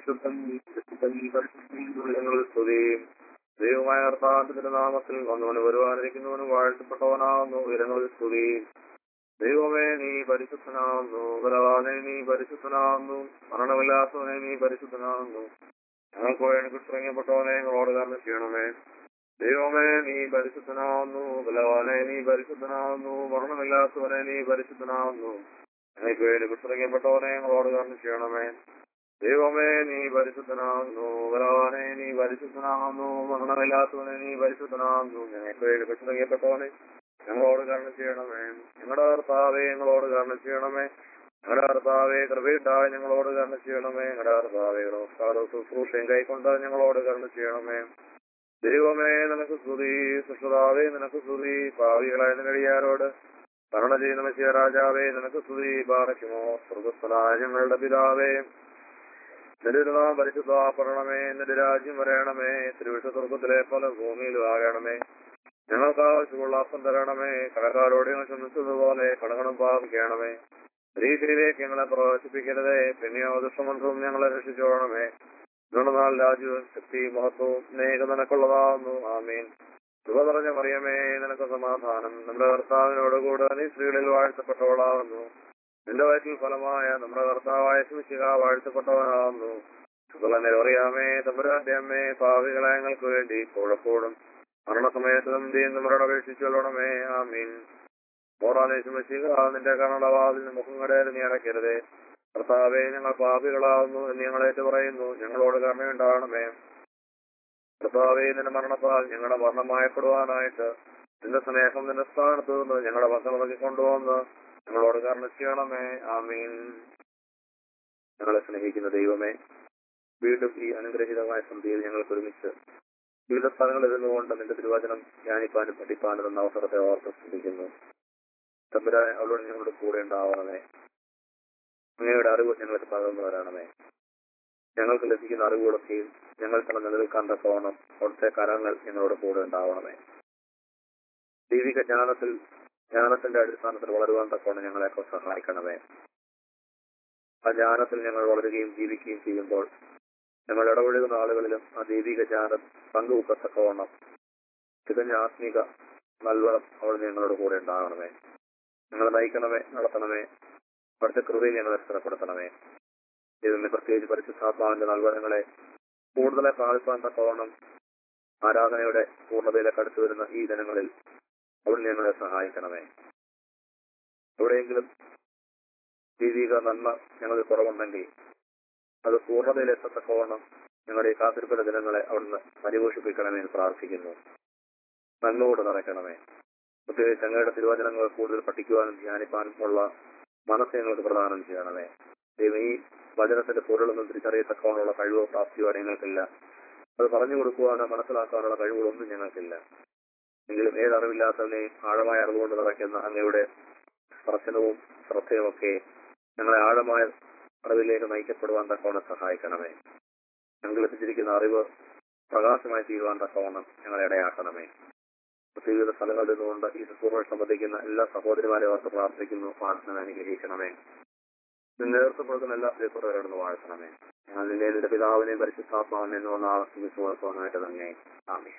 പരിശുദ്ധം പരിശുദ്ധം പരിശുദ്ധം ഞങ്ങൾ സ്തുതിയും ദൈവമായ കർത്താവിന്റെ നാമത്തിൽ വന്നവന് വരുവാനിരിക്കുന്നവന് വാഴ്ത്തപ്പെട്ടവനാകുന്നു ഉയരങ്ങളിൽ സ്തുതി ദൈവമേ നീ പരിശുദ്ധനാകുന്നു ബലവാനെ നീ പരിശുദ്ധനാകുന്നു മരണമില്ലാത്തവനെ നീ പരിശുദ്ധനാകുന്നു ഞങ്ങൾക്ക് വേണ്ടി കുറിച്ചിറങ്ങപ്പെട്ടവനെ ഞങ്ങളോട് കാരണം ചെയ്യണമേ ദൈവമേ നീ പരിശുദ്ധനാകുന്നു ബലവാനെ നീ പരിശുദ്ധനാകുന്നു മരണമില്ലാത്തവനെ നീ പരിശുദ്ധനാകുന്നു ഞങ്ങൾക്ക് വേണ്ടി കുറിച്ചിറങ്ങപ്പെട്ടവനെ ഞങ്ങളോട് കാരണം ചെയ്യണമേ ദൈവമേ നീ പരിശുദ്ധനാകുന്നു ബലവാനെ നീ പരിശുദ്ധനാകുന്നു മരണമില്ലാത്തവനെ നീ പരിശുദ്ധനാകുന്നു ഞങ്ങൾക്ക് വേണ്ടി കുറിച്ചിറങ്ങപ്പെട്ടവനെ ഞങ്ങളോട് കാരണം ചെയ്യണമേ ഞങ്ങളുടെ കർത്താവെ ഞങ്ങളോട് കാരണം ചെയ്യണമേ ഞങ്ങളുടെ കർത്താവെ കൃപയുണ്ടായി ഞങ്ങളോട് കാരണം ചെയ്യണമേ ഞങ്ങളുടെ കർത്താവെ നമസ്കാരവും ശുശ്രൂഷയും കൈക്കൊണ്ട് ഞങ്ങളോട് കാരണം ചെയ്യണമേ ദൈവമേ നിനക്ക് സ്തുതി സുഷതാവേ നിനക്ക് സ്തുതി ഭാവികളായ നിനടിയാരോട് ഭരണ ചെയ്യുന്ന മെസ്സിയ രാജാവേ നിനക്ക് സ്തുതി പാറയ്ക്കുമോ സ്വർഗസ്ഥനായ ഞങ്ങളുടെ പിതാവേ നിരുനാം പരിശുദ്ധപ്പെടണമേ നിന്റെ രാജ്യം വരയണമേ തിരുവിഷ സ്വർഗത്തിലെ പോലെ ഭൂമിയിലും ആകണമേ ഞങ്ങൾക്ക് ആവശ്യമുള്ള അപ്പം തരണമേ കടക്കാരോട് ഞങ്ങൾ ക്ഷമിച്ചതുപോലെ കടകണം പാപിക്കണമേ പരീക്ഷയിലേക്ക് ഞങ്ങളെ പ്രവേശിപ്പിക്കരുതേ പിന്നെയോ ദുഷ്ടമന്ത്രവും ഞങ്ങളെ രക്ഷിച്ചോളണമേ നിങ്ങളുടെ നാൾ രാജ്യവും ശക്തി മഹത്വവും നേക നിനക്കുള്ളതാകുന്നു ആമീൻ സുഖ നിറഞ്ഞ മറിയമേ നിനക്ക് സമാധാനം നമ്മുടെ കർത്താവിനോട് കൂടെ നീ സ്ത്രീകളിൽ വാഴ്ത്തപ്പെട്ടവളാകുന്നു നിന്റെ വയറ്റിൽ ഫലമായ നമ്മുടെ കർത്താവായ ശുശിക വാഴ്ത്തപ്പെട്ടവനാകുന്നു സുഖനെ അറിയാമേ തമ്പുരാന്റെ അമ്മേ ഭാവികളെ ഞങ്ങൾക്ക് വേണ്ടി ഇപ്പോഴെപ്പോഴും മരണസമയത്ത് നന്ദി നമ്മുടെ അപേക്ഷിച്ചു കൊള്ളണമേ ആമീൻ മോറാനേശുമശിക നിന്റെ കർണവാതിൽ മുഖം കടയിൽ നീ അടയ്ക്കരുതേ കർത്താവെ ഞങ്ങൾ പാപികളാവുന്നു എന്ന് ഞങ്ങളേറ്റ് പറയുന്നു ഞങ്ങളോട് കരുണയുണ്ടാകണമേ കർത്താവെ നിന്റെ മരണത്താൽ ഞങ്ങളുടെ മരണമായപ്പെടുവാനായിട്ട് നിന്റെ സ്നേഹം നിന്റെ സ്ഥാനത്ത് നിന്ന് ഞങ്ങളുടെ വസന നോക്കി കൊണ്ടുവന്ന് ഞങ്ങളോട് കരുണ ചെയ്യണമേ ആമീൻ ഞങ്ങളെ സ്നേഹിക്കുന്ന ദൈവമേ വീണ്ടും ഈ അനുഗ്രഹീതമായ സന്ധ്യയിൽ ഞങ്ങൾക്ക് ഒരുമിച്ച് വിവിധ സ്ഥലങ്ങളിൽ ഇരുന്നുകൊണ്ട് നിന്റെ തിരുവചനം ധ്യാനിപ്പാനും പഠിപ്പാനും എന്ന അവസരത്തെ ഓർത്ത് ശ്രദ്ധിക്കുന്നു തമ്പുരാൻ അവളോട് ഞങ്ങളുടെ കൂടെ ഉണ്ടാവണമേ അങ്ങയുടെ അറിവ് ഞങ്ങൾക്ക് പകർന്നു വരണമേ ഞങ്ങൾക്ക് ലഭിക്കുന്ന അറിവുകളൊക്കെയും ഞങ്ങൾ തന്നെ നിലനിൽക്കാൻ തക്കവണ്ണം അവിടുത്തെ കരങ്ങൾ ഞങ്ങളുടെ കൂടെ ഉണ്ടാവണമേ ദൈവിക ജ്ഞാനത്തിൽ ജ്ഞാനത്തിന്റെ അടിസ്ഥാനത്തിൽ വളരുവാൻ തക്കവണ്ണം ഞങ്ങളെയൊക്കെ സഹായിക്കണമേ ആ ജ്ഞാനത്തിൽ ഞങ്ങൾ വളരുകയും ജീവിക്കുകയും ചെയ്യുമ്പോൾ ഞങ്ങൾ ഇടപഴകുന്ന ആളുകളിലും ആ ദൈവിക ജ്ഞാനം പങ്കുവെക്കത്തക്കവണ്ണം തികഞ്ഞ ആത്മീക നൽവളം അവിടെ ഞങ്ങളുടെ കൂടെ ഉണ്ടാകണമേ ഞങ്ങളെ നയിക്കണമേ നടത്തണമേ അവിടുത്തെ കൃപയിൽ ഞങ്ങളെ സ്ഥിരപ്പെടുത്തണമേ ദൈവമേ പ്രത്യേകിച്ച് പരിശുദ്ധാത്മാവിന്റെ നൽവരങ്ങളെ കൂടുതലായി പ്രാപിപ്പാൻ തക്കവണ്ണം ആരാധനയുടെ പൂർണ്ണതയിലേക്ക് അടുത്തു വരുന്ന ഈ ദിനങ്ങളിൽ അവിടെ ഞങ്ങളെ സഹായിക്കണമേ എവിടെയെങ്കിലും ദൈവിക നന്മ ഞങ്ങൾക്ക് കുറവുണ്ടെങ്കിൽ അത് പൂർണ്ണതയിലെത്തത്തക്കവണ്ണം ഞങ്ങളുടെ ഈ കാത്തിരിപ്പിന്റെ ദിനങ്ങളെ അവിടുന്ന് പരിപോഷിപ്പിക്കണമേ എന്ന് പ്രാർത്ഥിക്കുന്നു നന്മയോട് നിറയ്ക്കണമേ പ്രത്യേകിച്ച് അങ്ങയുടെ തിരുവചനങ്ങൾ കൂടുതൽ പഠിക്കുവാനും ധ്യാനിപ്പാനും ഉള്ള മനസ്സ് ഞങ്ങൾക്ക് പ്രദാനം ചെയ്യണമേ ദൈവം ഈ വചനത്തിന്റെ പൊരുളൊന്നും തിരിച്ചറിയത്തക്കവണ്ണമുള്ള കഴിവോ പ്രാപ്തിയോ ഞങ്ങൾക്കില്ല അത് പറഞ്ഞു കൊടുക്കുവാനോ മനസ്സിലാക്കാനുള്ള കഴിവുകളൊന്നും ഞങ്ങൾക്കില്ല എങ്കിലും ഏതറിവില്ലാത്തവനെയും ആഴമായ അറിവുകൊണ്ട് നിറയ്ക്കുന്ന അങ്ങയുടെ സ്പർശനവും ശ്രദ്ധയും ഒക്കെ ഞങ്ങളെ ആഴമായ അറിവിലേക്ക് നയിക്കപ്പെടുവാൻ തക്കവണ്ണം സഹായിക്കണമേ ഞങ്ങൾ എത്തിച്ചിരിക്കുന്ന അറിവ് പ്രകാശമായി തീരുവാൻ തക്കവണ്ണം ഞങ്ങളെ ഇടയാക്കണമേ വിവിധ സ്ഥലങ്ങളിൽ നിന്നുകൊണ്ട് ഈ ശുശ്രൂഷ സംബന്ധിക്കുന്ന എല്ലാ സഹോദരിമാരെ ഓർത്ത് പ്രാർത്ഥിക്കുന്നു പ്രാർത്ഥന അനുഗ്രഹിക്കണമേ നേതൃത്വപ്പെടുത്തുന്ന എല്ലാ ദൈവത്തോടും വാഴ്ത്തണമേ ഞാൻ നിന്നെ നിന്റെ പിതാവിനെയും പരിശുദ്ധാത്മാവിനെ വിശ്വാസമായിട്ട് തന്നെ ആമേ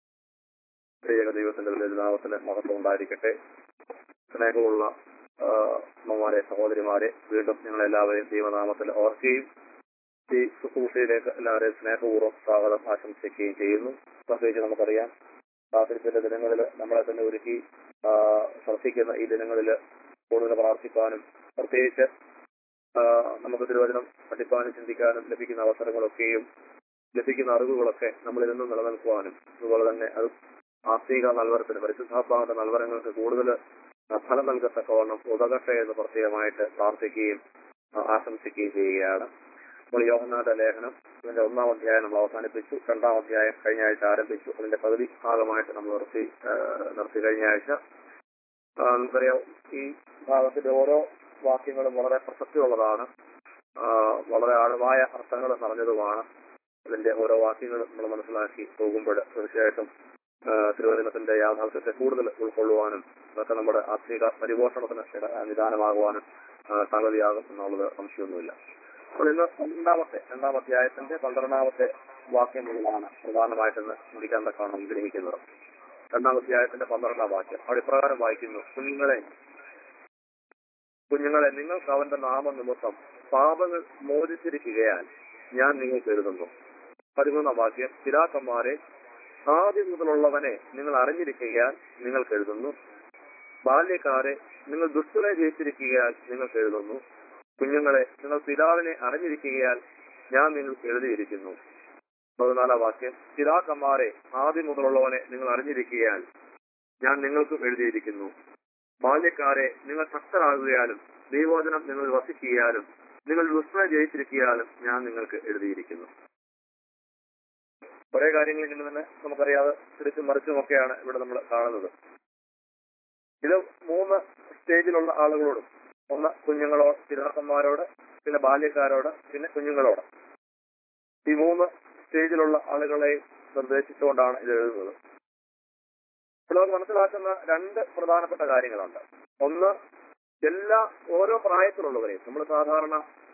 പ്രിയക ദൈവത്തിന്റെ നാമത്തിന് മഹത്വം ഉണ്ടായിരിക്കട്ടെ സ്നേഹമുള്ള അമ്മമാരെ സഹോദരിമാരെ വീണ്ടും ഞങ്ങൾ എല്ലാവരെയും ദൈവനാമത്തിൽ ഓർക്കുകയും ഈ ശുശ്രൂഷയിലേക്ക് എല്ലാവരെയും സ്നേഹപൂർവ്വം സ്വാഗതം ആശംസിക്കുകയും ചെയ്യുന്നു പ്രത്യേകിച്ച് നമുക്കറിയാം കാത്തിരിപ്പിന്റെ ദിനങ്ങളിൽ നമ്മളെ തന്നെ ഒരുക്കി ശ്രദ്ധിക്കുന്ന ഈ ദിനങ്ങളിൽ കൂടുതൽ പ്രാർത്ഥിക്കാനും പ്രത്യേകിച്ച് നമുക്ക് തിരുവചനം പഠിപ്പാനും ചിന്തിക്കാനും ലഭിക്കുന്ന അവസരങ്ങളൊക്കെയും ലഭിക്കുന്ന അറിവുകളൊക്കെ നമ്മളിൽ നിന്നും നിലനിൽക്കുവാനും അതുപോലെ തന്നെ അത് ആത്മീക നൽവരത്തിന് പരിശുദ്ധാത്മാവിന്റെ നൽവരങ്ങൾക്ക് കൂടുതൽ ഫലം നൽകത്തക്കവണ്ണം ഉതകട്ടെ എന്ന് പ്രത്യേകമായിട്ട് പ്രാർത്ഥിക്കുകയും ആശംസിക്കുകയും ചെയ്യുകയാണ് നമ്മൾ യോഹന്നാന്റെ ലേഖനം ഇതിന്റെ ഒന്നാം അധ്യായം നമ്മൾ അവസാനിപ്പിച്ചു രണ്ടാം അധ്യായം കഴിഞ്ഞ ആഴ്ച ആരംഭിച്ചു അതിന്റെ പകുതി ഭാഗമായിട്ട് നമ്മൾ നിർത്തി നിർത്തി കഴിഞ്ഞ ആഴ്ച നമുക്കറിയാം ഈ ഭാഗത്തിന്റെ ഓരോ വാക്യങ്ങളും വളരെ പ്രസക്തിയുള്ളതാണ് വളരെ ആഴമായ അർത്ഥങ്ങൾ നിറഞ്ഞതുമാണ് അതിന്റെ ഓരോ വാക്യങ്ങളും നമ്മൾ മനസ്സിലാക്കി പോകുമ്പോൾ തീർച്ചയായിട്ടും തിരുവചനത്തിന്റെ യാഥാർത്ഥ്യത്തെ കൂടുതൽ ഉൾക്കൊള്ളുവാനും അതൊക്കെ നമ്മുടെ ആത്മീക പരിപോഷണത്തിന് നിദാനമാകുവാനും സംഗതിയാകും എന്നുള്ളത് സംശയമൊന്നുമില്ല അപ്പോൾ ഇന്ന് രണ്ടാമത്തെ രണ്ടാമത്തെ അധ്യായത്തിന്റെ പന്ത്രണ്ടാമത്തെ വാക്യം മുതലാണ് പ്രധാനമായിട്ടെന്ന് ചിന്തിക്കാൻ തക്കാണ് ഗ്രഹിക്കുന്നത് രണ്ടാമത്തെ അധ്യായത്തിന്റെ പന്ത്രണ്ടാം വാക്യം അവിടെ ഇപ്രകാരം വായിക്കുന്നു കുഞ്ഞുങ്ങളെ കുഞ്ഞുങ്ങളെ നിങ്ങൾക്ക് അവന്റെ നാമനിമിത്തം പാപങ്ങൾ മോചിച്ചിരിക്കുകയാൽ ഞാൻ നിങ്ങൾക്ക് എഴുതുന്നു പതിമൂന്നാം വാക്യം പിതാക്കന്മാരെ ആദ്യം മുതലുള്ളവനെ നിങ്ങൾ അറിഞ്ഞിരിക്കുകയാൽ നിങ്ങൾക്ക് എഴുതുന്നു ബാല്യക്കാരെ നിങ്ങൾ ദുഷ്ടനെ ജയിച്ചിരിക്കുകയാൽ നിങ്ങൾക്ക് എഴുതുന്നു കുഞ്ഞുങ്ങളെ നിങ്ങൾ പിതാവിനെ അറിഞ്ഞിരിക്കുകയാൽ ഞാൻ നിങ്ങൾക്ക് എഴുതിയിരിക്കുന്നു പതിനാലാം വാക്യം പിതാക്കന്മാരെ ആദ്യം മുതലുള്ളവനെ നിങ്ങൾ അറിഞ്ഞിരിക്കുകയാൽ ഞാൻ നിങ്ങൾക്കും എഴുതിയിരിക്കുന്നു ബാല്യക്കാരെ നിങ്ങൾ ശക്തരാകുകയാലും ദൈവോചനം നിങ്ങൾ വസിക്കുകയാലും നിങ്ങൾ ദുഷ്ടനെ ജയിച്ചിരിക്കുകയാലും ഞാൻ നിങ്ങൾക്ക് എഴുതിയിരിക്കുന്നു കുറെ കാര്യങ്ങൾ ഇങ്ങനെ തന്നെ നമുക്കറിയാതെ തിരിച്ചും മറിച്ചും ഒക്കെയാണ് ഇവിടെ നമ്മൾ കാണുന്നത് ഇത് മൂന്ന് സ്റ്റേജിലുള്ള ആളുകളോടും ഒന്ന് കുഞ്ഞുങ്ങളോ പിതാക്കന്മാരോട് പിന്നെ ബാല്യക്കാരോട് പിന്നെ കുഞ്ഞുങ്ങളോട് ഈ മൂന്ന് സ്റ്റേജിലുള്ള ആളുകളെ നിർദ്ദേശിച്ചുകൊണ്ടാണ് ഇത് എഴുതുന്നത് ഇപ്പോൾ നമുക്ക് മനസ്സിലാക്കുന്ന രണ്ട് പ്രധാനപ്പെട്ട കാര്യങ്ങളുണ്ട് ഒന്ന് എല്ലാ ഓരോ പ്രായത്തിലുള്ളവരെയും നമ്മൾ സാധാരണ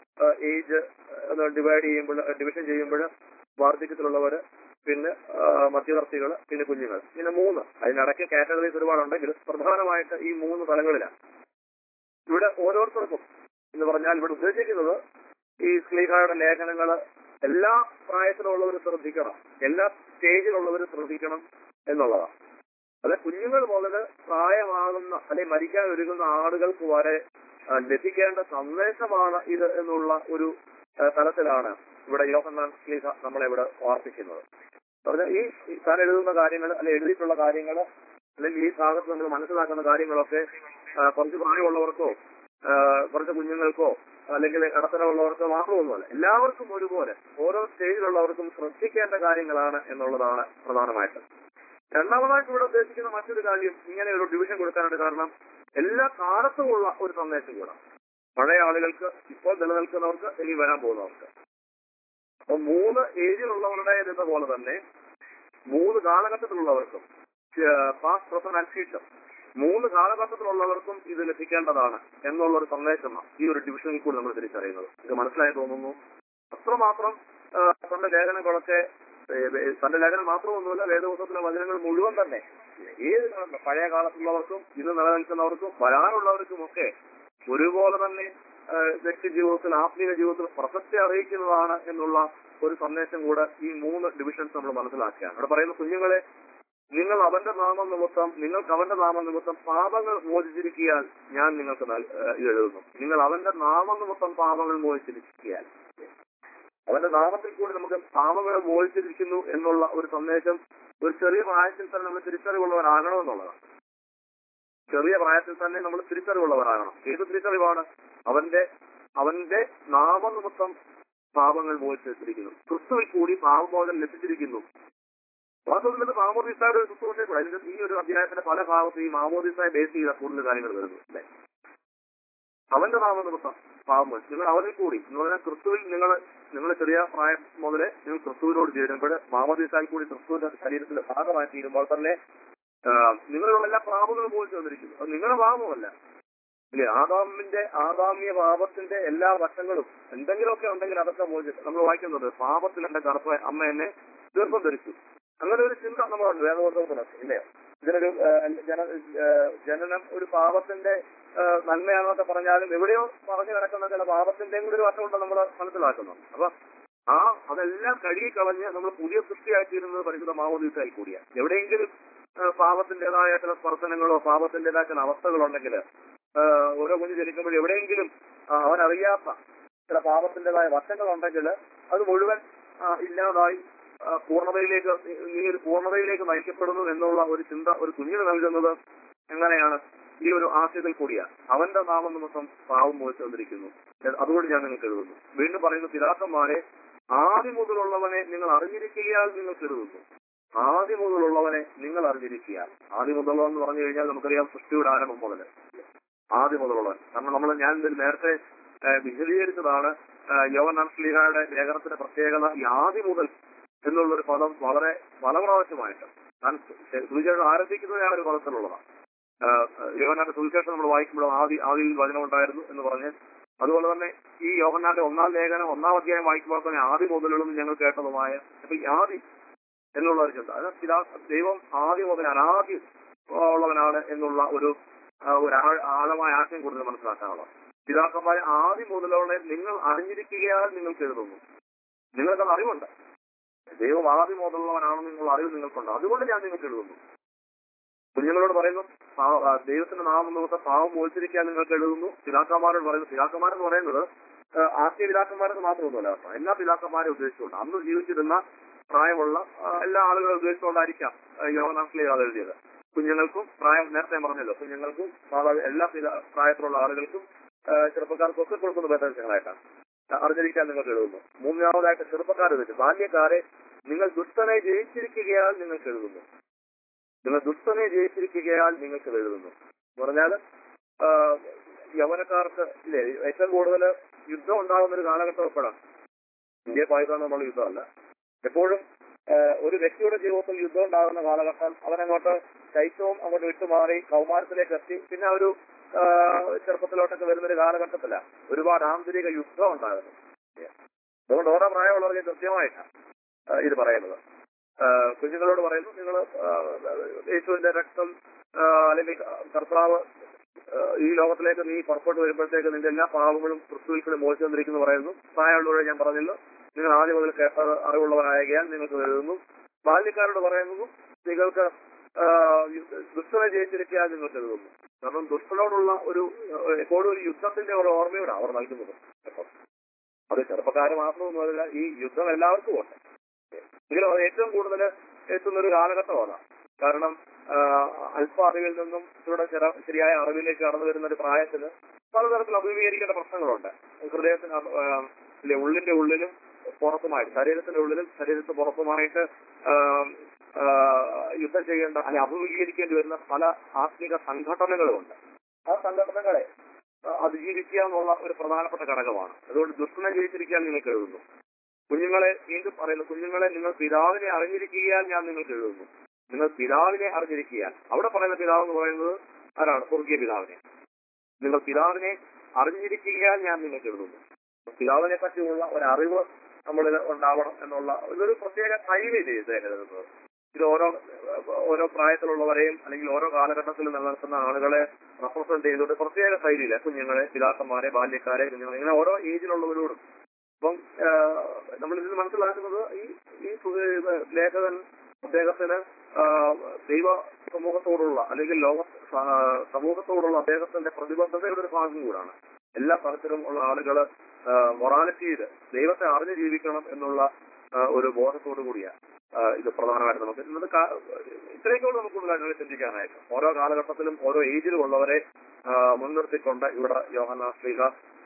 ഏജ് ഡിവൈഡ് ചെയ്യുമ്പോൾ ഡിവിഷൻ ചെയ്യുമ്പോൾ വാർദ്ധക്യത്തിലുള്ളവര് പിന്നെ മധ്യവർത്തികൾ പിന്നെ കുഞ്ഞുങ്ങൾ ഇങ്ങനെ മൂന്ന് അതിനിടയ്ക്ക് കാറ്റഗറീസ് ഒരുപാടുണ്ടെങ്കിൽ പ്രധാനമായിട്ട് ഈ മൂന്ന് തലങ്ങളിലാണ് ഇവിടെ ഓരോരുത്തർക്കും എന്ന് പറഞ്ഞാൽ ഇവിടെ ഉദ്ദേശിക്കുന്നത് ഈ സ്ലീഹായുടെ ലേഖനങ്ങൾ എല്ലാ പ്രായത്തിലുള്ളവർ ശ്രദ്ധിക്കണം എല്ലാ സ്റ്റേജിലുള്ളവർ ശ്രദ്ധിക്കണം എന്നുള്ളതാണ് അത് കുഞ്ഞുങ്ങൾ മുതൽ പ്രായമാകുന്ന അല്ലെങ്കിൽ മരിക്കാൻ ഒരുങ്ങുന്ന ആളുകൾക്ക് വരെ ആ, ലഭിക്കേണ്ട സന്ദേശമാണ് ഇത് എന്നുള്ള ഒരു ആ, തലത്തിലാണ് ഇവിടെ യോഹന്നാൻ സ്ലീഹ നമ്മളെ ഇവിടെ ഓർപ്പിക്കുന്നത് പറഞ്ഞാൽ ഈ ഈ താൻ എഴുതുന്ന കാര്യങ്ങൾ അല്ലെ എഴുതിയിട്ടുള്ള കാര്യങ്ങൾ അല്ലെങ്കിൽ ഈ ഭാഗത്ത് നമ്മൾ മനസ്സിലാക്കുന്ന കാര്യങ്ങളൊക്കെ ആ, കുറച്ച് പ്രായമുള്ളവർക്കോ ആ, കുറച്ച് കുഞ്ഞുങ്ങൾക്കോ അല്ലെങ്കിൽ ഇടത്തരമുള്ളവർക്കോ മാത്രമൊന്നുമല്ല എല്ലാവർക്കും ഒരുപോലെ ഓരോ സ്റ്റേജിലുള്ളവർക്കും ശ്രദ്ധിക്കേണ്ട കാര്യങ്ങളാണ് എന്നുള്ളതാണ് പ്രധാനമായിട്ട് രണ്ടാമതായിട്ട് ഇവിടെ ഉദ്ദേശിക്കുന്ന മറ്റൊരു കാര്യം ഇങ്ങനെ ഒരു ഡിവിഷൻ കൊടുക്കാനുണ്ട് കാരണം എല്ലാ കാലത്തുമുള്ള ഒരു സന്ദേശം കൂടെ പഴയ ആളുകൾക്ക് ഇപ്പോൾ നിലനിൽക്കുന്നവർക്ക് ഇനി വരാൻ പോകുന്നവർക്ക് അപ്പൊ മൂന്ന് ഏജിലുള്ളവരുടെ പോലെ തന്നെ മൂന്ന് കാലഘട്ടത്തിലുള്ളവർക്കും പാസ്റ്റ് പ്രസന്റ് ആൻഡ് ഫ്യൂച്ചർ മൂന്ന് കാലഘട്ടത്തിലുള്ളവർക്കും ഇത് ലഭിക്കേണ്ടതാണ് എന്നുള്ള ഒരു സന്ദേശമാണ് ഈ ഒരു ഡിവിഷനിൽ കൂടി നമ്മൾ തിരിച്ചറിയുന്നത് ഇത് മനസ്സിലായി തോന്നുന്നു അത്രമാത്രം ആ, തന്റെ ലേഖനങ്ങളൊക്കെ ഏ, ഏ, തന്റെ ലേഖനം മാത്രമൊന്നുമല്ല വേദപുസ്തകത്തിലെ വചനങ്ങൾ മുഴുവൻ തന്നെ ഏത് കാലത്ത് പഴയ കാലത്തുള്ളവർക്കും ഇന്ന് നിലനിൽക്കുന്നവർക്കും വരാനുള്ളവർക്കും ഒക്കെ ഒരുപോലെ തന്നെ ആ, വ്യക്തി ജീവിതത്തിൽ ആത്മീയ ജീവിതത്തിൽ പ്രസക്തി അറിയിക്കുന്നതാണ് എന്നുള്ള ഒരു സന്ദേശം കൂടെ ഈ മൂന്ന് ഡിവിഷൻസ് നമ്മൾ മനസ്സിലാക്കുകയാണ് അവിടെ പറയുന്ന കുഞ്ഞുങ്ങളെ നിങ്ങൾ അവന്റെ നാമം നിമിത്തം നിങ്ങൾക്ക് അവന്റെ നാമം നിമിത്തം പാപങ്ങൾ മോചിച്ചിരിക്കിയാൽ ഞാൻ നിങ്ങൾക്ക് നൽ- ഏഹ് ഇത് എഴുതുന്നു നിങ്ങൾ അവന്റെ നാമം നിമിത്തം പാപങ്ങൾ മോചിച്ചിരിക്കിയാൽ അവന്റെ നാമത്തിൽ കൂടി നമുക്ക് പാപങ്ങൾ മോചിച്ചിരിക്കുന്നു എന്നുള്ള ഒരു സന്ദേശം ഒരു ചെറിയ പ്രായത്തിൽ തന്നെ നമ്മൾ തിരിച്ചറിവുള്ളവരാകണം എന്നുള്ളതാണ് ചെറിയ പ്രായത്തിൽ തന്നെ നമ്മൾ തിരിച്ചറിവുള്ളവരാകണം ഏത് തിരിച്ചറിവാണ് അവന്റെ അവന്റെ നാമനിമിത്തം പാപങ്ങൾ മോചിച്ചിരിക്കുന്നു ക്രിസ്തുവിൽ കൂടി പാപമോചനം ലഭിച്ചിരിക്കുന്നു വാസ്തവത്തിൽ ഇത് മാമോദിസായുടെ ഒരു ശുശ്രൂഷയെ കൂടെ അതിന്റെ ഈ ഒരു അധ്യായത്തിന്റെ പല ഭാഗത്തും ഈ മാമോദിസായെ ബേസ് ചെയ്ത കൂടുതൽ കാര്യങ്ങൾ വരുന്നു അല്ലേ അവന്റെ നാമനിമിത്തം പാപം നിങ്ങൾ അവനിൽ കൂടി എന്ന് പറഞ്ഞാൽ ക്രിസ്തുവിൽ നിങ്ങൾ നിങ്ങൾ ചെറിയ പ്രായം മുതലേ നിങ്ങൾ ക്രിസ്തുവിനോട് ചേരുമ്പോൾ മാമോദിസായി കൂടി ക്രിസ്തുവിന്റെ ശരീരത്തിന്റെ ഭാഗമായി തീരുമ്പോൾ തന്നെ ആ, നിങ്ങളുള്ള എല്ലാ പാപങ്ങളും മോചിച്ചു വന്നിരിക്കുന്നു അത് നിങ്ങളുടെ പാപമല്ല ഇല്ലേ ആദാമിന്റെ ആദാമ്യ പാപത്തിന്റെ എല്ലാ വശങ്ങളും എന്തെങ്കിലുമൊക്കെ ഉണ്ടെങ്കിൽ അതൊക്കെ മോചിച്ചു നമ്മൾ വായിക്കുന്നത് പാപത്തിൽ എന്റെ കറുപ്പ അമ്മ എന്നെ ഗർഭം ധരിച്ചു അങ്ങനെ ഒരു ചിന്ത നമ്മളുണ്ട് വേദപുസ്തകത്തിലൊക്കെ ഇല്ലേ ഇതിനൊരു ആ, ജന ആ, ജനനം ഒരു പാപത്തിന്റെ ആ, നന്മയാണെന്നൊക്കെ പറഞ്ഞാലും എവിടെയോ പറഞ്ഞു കിടക്കുന്ന ചില പാപത്തിന്റെ കൂടി ഒരു വശമുണ്ട് നമ്മൾ മനസ്സിലാക്കുന്നു അപ്പൊ ആ അതെല്ലാം കഴുകി കളഞ്ഞ് നമ്മൾ പുതിയ സൃഷ്ടിയായിത്തീരുന്നത് പരിശുദ്ധ മാവോദീസായി കൂടിയാണ് എവിടെയെങ്കിലും ആ, പാപത്തിന്റേതായ ചില സ്പർശനങ്ങളോ പാപത്തിന്റേതായ ചില അവസ്ഥകളുണ്ടെങ്കിൽ ഓരോ കുഞ്ഞ് ജനിക്കുമ്പോൾ എവിടെയെങ്കിലും ആ, അവനറിയാത്ത ചില പാപത്തിന്റേതായ വശങ്ങളുണ്ടെങ്കിൽ അത് മുഴുവൻ ആ, ഇല്ലാതായി ആ, പൂർണ്ണതയിലേക്ക് നീ ഒരു പൂർണ്ണതയിലേക്ക് നയിക്കപ്പെടുന്നു എന്നുള്ള ഒരു ചിന്ത ഒരു കുഞ്ഞിന് നൽകുന്നത് എങ്ങനെയാണ് ഈ ഒരു ആശയത്തിൽ കൂടിയാണ് അവന്റെ നാമം നിമിത്തം പാവം മോചിച്ചു വന്നിരിക്കുന്നു എ- അതുകൊണ്ട് ഞാൻ നിങ്ങൾക്ക് എഴുതുന്നു വീണ്ടും പറയുന്നു പിതാക്കന്മാരെ ആദ്യം മുതലുള്ളവനെ നിങ്ങൾ അറിഞ്ഞിരിക്കുകയാൽ നിങ്ങൾക്ക് എഴുതുന്നു ആദ്യം മുതലുള്ളവനെ നിങ്ങൾ അറിഞ്ഞിരിക്കുകയാൽ ആദ്യം മുതലുള്ളവൻ എന്ന് പറഞ്ഞു കഴിഞ്ഞാൽ നമുക്കറിയാം സൃഷ്ടിയുടെ ആരംഭം മുതൽ ആദ്യം മുതലുള്ളവൻ കാരണം നമ്മൾ ഞാൻ ഇതിൽ നേരത്തെ ആ, വിശദീകരിച്ചതാണ് യോവനാൻ സ്ലീഹയുടെ ലേഖനത്തിന്റെ പ്രത്യേകത ഈ ആദ്യം മുതൽ എന്നുള്ളൊരു പദം വളരെ പല പ്രാവശ്യമായിട്ട് ഞാൻ സുവിശേഷം ആരംഭിക്കുന്നത് ആ ഒരു പദത്തിലുള്ളതാണ് യോവനാന്റെ സുവിശേഷം നമ്മൾ വായിക്കുമ്പോൾ ആദ്യ ആദ്യയിൽ വചനം ഉണ്ടായിരുന്നു എന്ന് പറഞ്ഞ് അതുപോലെ തന്നെ ഈ യോഹന്നാന്റെ ഒന്നാം ലേഖനം ഒന്നാം അധ്യായം വായിക്കുമ്പോൾ തന്നെ ആദ്യം മുതലുള്ളതും ഞങ്ങൾ കേട്ടതുമായ അപ്പൊ ഈ ആദി എന്നുള്ള ഒരു ചിന്ത അത് പിതാ ദൈവം ആദ്യം മുതൽ അനാദ്യം ഉള്ളവനാണ് എന്നുള്ള ഒരു ആ, ഒരു ആ- ആഴമായ ആശയം കൂടുതൽ മനസ്സിലാക്കാനുള്ളത് പിതാക്കന്മാരെ ആദ്യം മുതലുള്ള നിങ്ങൾ അറിഞ്ഞിരിക്കുകയാൽ നിങ്ങൾക്ക് എഴുതുന്നു നിങ്ങൾക്കത് അറിവുണ്ട് ദൈവം ആദ്യം മുതലുള്ളവനാണെന്ന് നിങ്ങൾ അറിവ് നിങ്ങൾക്കുണ്ട് അതുകൊണ്ട് ഞാൻ നിങ്ങൾക്ക് എഴുതുന്നു കുഞ്ഞുങ്ങളോട് പറയുന്നു പാ- ആ, ദൈവത്തിന്റെ നാമം നോക്ക പാവം മോചിച്ചിരിക്കാൻ നിങ്ങൾക്ക് എഴുതുന്നു പിതാക്കന്മാരോട് പറയുന്നു പിതാക്കന്മാരെന്ന് പറയുന്നത് ആ, ആദ്യ പിതാക്കന്മാരെന്ന് മാത്രമൊന്നുമല്ല കേട്ടോ എല്ലാ പിതാക്കന്മാരെ ഉദ്ദേശിച്ചുകൊണ്ട് അന്ന് ജീവിച്ചിരുന്ന പ്രായമുള്ള ആ, എല്ലാ ആളുകളെ ഉദ്ദേശിച്ചുകൊണ്ടായിരിക്കാം യോഗനാഥിലെ അത് എഴുതിയത് കുഞ്ഞുങ്ങൾക്കും പ്രായം നേരത്തെ ഞാൻ പറഞ്ഞല്ലോ കുഞ്ഞുങ്ങൾക്കും മാതാവ് എല്ലാ പിതാ- പ്രായത്തിലുള്ള ആളുകൾക്കും ആ, ചെറുപ്പക്കാർക്കും ഒക്കെ കൊടുക്കുന്ന ബന്ധങ്ങളായിട്ടാണ് അറിഞ്ഞിരിക്കാൻ നിങ്ങൾക്ക് എഴുതുന്നു മൂന്നാമതായിട്ട് ചെറുപ്പക്കാരെ വെച്ച് ബാല്യക്കാരെ നിങ്ങൾ ദുഷ്ടനെ ജയിച്ചിരിക്കുകയാൽ നിങ്ങൾക്ക് എഴുതുന്നു നിങ്ങൾ ദുഷ്ടനെ ജയിച്ചിരിക്കുകയാൽ നിങ്ങൾക്ക് ഇത് എഴുതുന്നു എന്ന് പറഞ്ഞാൽ യവനക്കാർക്ക് ഇല്ലേ ഏറ്റവും കൂടുതൽ യുദ്ധം ഉണ്ടാകുന്ന ഒരു കാലഘട്ടം എപ്പോഴാണ് ഇന്ത്യ പാകിസ്ഥാൻ എന്നുള്ള യുദ്ധമല്ല എപ്പോഴും ആ, ഒരു വ്യക്തിയുടെ ജീവിതത്തിൽ യുദ്ധം ഉണ്ടാകുന്ന കാലഘട്ടം അവനങ്ങോട്ട് ശൈത്യവും അങ്ങോട്ട് വിട്ടുമാറി കൗമാരത്തിലേക്ക് എത്തി പിന്നെ ആ ഒരു ആ, ചെറുപ്പത്തിലോട്ടൊക്കെ വരുന്ന ഒരു കാലഘട്ടത്തില ഒരുപാട് ആന്തരിക യുദ്ധം ഉണ്ടാകുന്നു അതുകൊണ്ട് ഓരോ പ്രായമുള്ളവർക്ക് കൃത്യമായിട്ടാണ് ആ, ഇത് പറയുന്നത് ആ, കുഞ്ഞുങ്ങളോട് പറയുന്നു നിങ്ങൾ യേശുവിന്റെ രക്തം ആ, അല്ലെങ്കിൽ കർത്താവ് ആ, ഈ ലോകത്തിലേക്ക് നീ പുറപ്പെട്ടു വരുമ്പോഴത്തേക്ക് നിന്റെ എല്ലാ പാവങ്ങളും ക്രിസ്തുവിൽ കൂടി മോചിച്ചു തന്നിരിക്കുന്നു പറയുന്നു പ്രായമുള്ളവരെ ഞാൻ പറഞ്ഞല്ലോ നിങ്ങൾ ആദ്യം മുതൽ കേട്ടത് അറിവുള്ളവരായാൽ നിങ്ങൾക്ക് എഴുതുന്നു ബാല്യക്കാരോട് പറയുന്നു നിങ്ങൾക്ക് ആ, ദുഷ്ടനെ ജയിച്ചിരിക്കാൻ നിങ്ങൾക്ക് എഴുതുന്നു കാരണം ദുഷ്ടനോടുള്ള ഒരു ആ, എപ്പോഴും ഒരു യുദ്ധത്തിന്റെ ഒരു ഓർമ്മയോടാണ് അവർ നൽകുന്നത് കേട്ടോ. അത് ചെറുപ്പക്കാര് മാത്രമൊന്നുമല്ല ഈ യുദ്ധം എല്ലാവർക്കും ഉണ്ട് എങ്കിലും അത് ഏറ്റവും കൂടുതൽ എത്തുന്ന ഒരു കാലഘട്ടമാണ് കാരണം ആ, അല്പ അറിവിൽ നിന്നും ഇവിടെ ചെറ- ശരിയായ അറിവിലേക്ക് കടന്നു വരുന്ന ഒരു പ്രായത്തിന് പലതരത്തിൽ അഭിമുഖീകരിക്കേണ്ട പ്രശ്നങ്ങളുണ്ട് ഹൃദയത്തിന് അ- ആ, ഇല്ലേ, ഉള്ളിന്റെ ഉള്ളിലും പുറത്തുമായിട്ട് ശരീരത്തിന്റെ ഉള്ളിലും ശരീരത്തിന് പുറത്തുമായിട്ട് ആ, ആ, യുദ്ധം ചെയ്യേണ്ട അല്ലെങ്കിൽ അഭിമുഖീകരിക്കേണ്ടി വരുന്ന പല ആത്മിക സംഘടനകളുമുണ്ട് ആ സംഘടനകളെ ആ, അതിജീവിക്കുക എന്നുള്ള ഒരു പ്രധാനപ്പെട്ട ഘടകമാണ് അതുകൊണ്ട് ദുഷ്ടനെ ജയിച്ചിരിക്കാൻ നിങ്ങൾക്ക് എഴുതുന്നു കുഞ്ഞുങ്ങളെ വീണ്ടും പറയുന്നു കുഞ്ഞുങ്ങളെ നിങ്ങൾ പിതാവിനെ അറിഞ്ഞിരിക്കുകയാൽ ഞാൻ നിങ്ങൾക്ക് എഴുതുന്നു നിങ്ങൾ പിതാവിനെ അറിഞ്ഞിരിക്കുകയാൽ അവിടെ പറയുന്ന പിതാവ് എന്ന് പറയുന്നത് ആരാണ് സ്വർഗീയ പിതാവിനെ നിങ്ങൾ പിതാവിനെ അറിഞ്ഞിരിക്കുകയാൽ ഞാൻ നിങ്ങൾക്ക് എഴുതുന്നു പിതാവിനെ പറ്റിയുള്ള ഒരു അറിവ് നമ്മളിൽ ഉണ്ടാവണം എന്നുള്ള ഇതൊരു പ്രത്യേക കഴിവില്ല ഇത് എഴുതുന്നത് ഇത് ഓരോ ഓരോ പ്രായത്തിലുള്ളവരെയും അല്ലെങ്കിൽ ഓരോ കാലഘട്ടത്തിൽ നിലനിൽക്കുന്ന ആളുകളെ റെപ്രസെന്റ് ചെയ്തുകൊണ്ട് പ്രത്യേക ശൈലിയില്ല കുഞ്ഞുങ്ങളെ പിതാക്കന്മാരെ ബാല്യക്കാരെ കുഞ്ഞുങ്ങളെ ഇങ്ങനെ ഓരോ ഏജിലുള്ളവരോടും അപ്പം നമ്മൾ ഇതിൽ മനസ്സിലാക്കുന്നത് ഈ ഈ സു- ഇത് ലേഖകൻ അദ്ദേഹത്തിന് ആ, ദൈവ സമൂഹത്തോടുള്ള അല്ലെങ്കിൽ ലോക സ- സമൂഹത്തോടുള്ള അദ്ദേഹത്തിന്റെ പ്രതിബദ്ധതയുടെ ഒരു ഭാഗം കൂടാണ് എല്ലാ തരത്തിലും ഉള്ള ആളുകൾ മൊറാലിറ്റിയിൽ ദൈവത്തെ അറിഞ്ഞു ജീവിക്കണം എന്നുള്ള ആ, ഒരു ബോധത്തോടു കൂടിയാണ് ആ, ഇത് പ്രധാനമായിട്ട് നമുക്ക് ഇന്നത് കാ- ഇത്രയൊക്കെയുള്ളൂ നമുക്ക് കൂടുതലായിട്ട് ചിന്തിക്കാനായിട്ട് ഓരോ കാലഘട്ടത്തിലും ഓരോ ഏജിലും ഉള്ളവരെ ആ, മുൻനിർത്തിക്കൊണ്ട് ഇവിടെ യോഹന ശ്രീക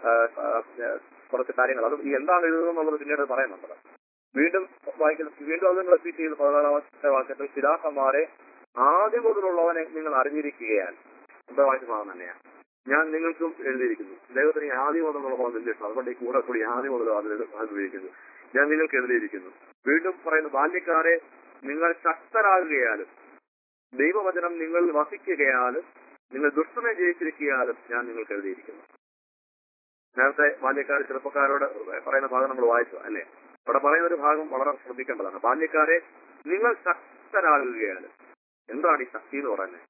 കുറച്ച് കാര്യങ്ങൾ അത് ഈ എന്താണ് എഴുതുന്നത് എന്നുള്ളത് പിന്നീട് പറയുന്നുണ്ട് വീണ്ടും വായിക്കുന്ന വീണ്ടും അത് നിങ്ങൾ റിപ്പീറ്റ് ചെയ്ത് പതിനാലാമത്തെ വാക്യത്തിൽ പിതാക്കന്മാരെ ആദ്യം മുതലുള്ളവനെ നിങ്ങൾ അറിഞ്ഞിരിക്കുകയാൽ എന്താ വായിക്കുന്നത് തന്നെയാണ് ഞാൻ നിങ്ങൾക്കും എഴുതിയിരിക്കുന്നു ദൈവത്തിന് ഈ ആദ്യം മുതലുള്ള പദം വലിയ ഇഷ്ടം അതുകൊണ്ട് ഈ കൂടെ കൂടി ആദ്യം മുതൽ അത് ഉപയോഗിക്കുന്നു ഞാൻ നിങ്ങൾക്ക് എഴുതിയിരിക്കുന്നു വീണ്ടും പറയുന്നു ബാല്യക്കാരെ നിങ്ങൾ ശക്തരാകുകയാലും ദൈവവചനം നിങ്ങൾ വസിക്കുകയാലും നിങ്ങൾ ദുഷ്ടനെ ജയിച്ചിരിക്കുകയാലും ഞാൻ നിങ്ങൾക്ക് എഴുതിയിരിക്കുന്നു നേരത്തെ ബാല്യക്കാർ ചെറുപ്പക്കാരോട് പറയുന്ന ഭാഗം നമ്മൾ വായിച്ചു അല്ലേ ഇവിടെ പറയുന്ന ഒരു ഭാഗം വളരെ ശ്രദ്ധിക്കേണ്ടതാണ് ബാല്യക്കാരെ നിങ്ങൾ ശക്തരാകുകയാണ് എന്താണ് ഈ ശക്തി എന്ന് പറയുന്നത്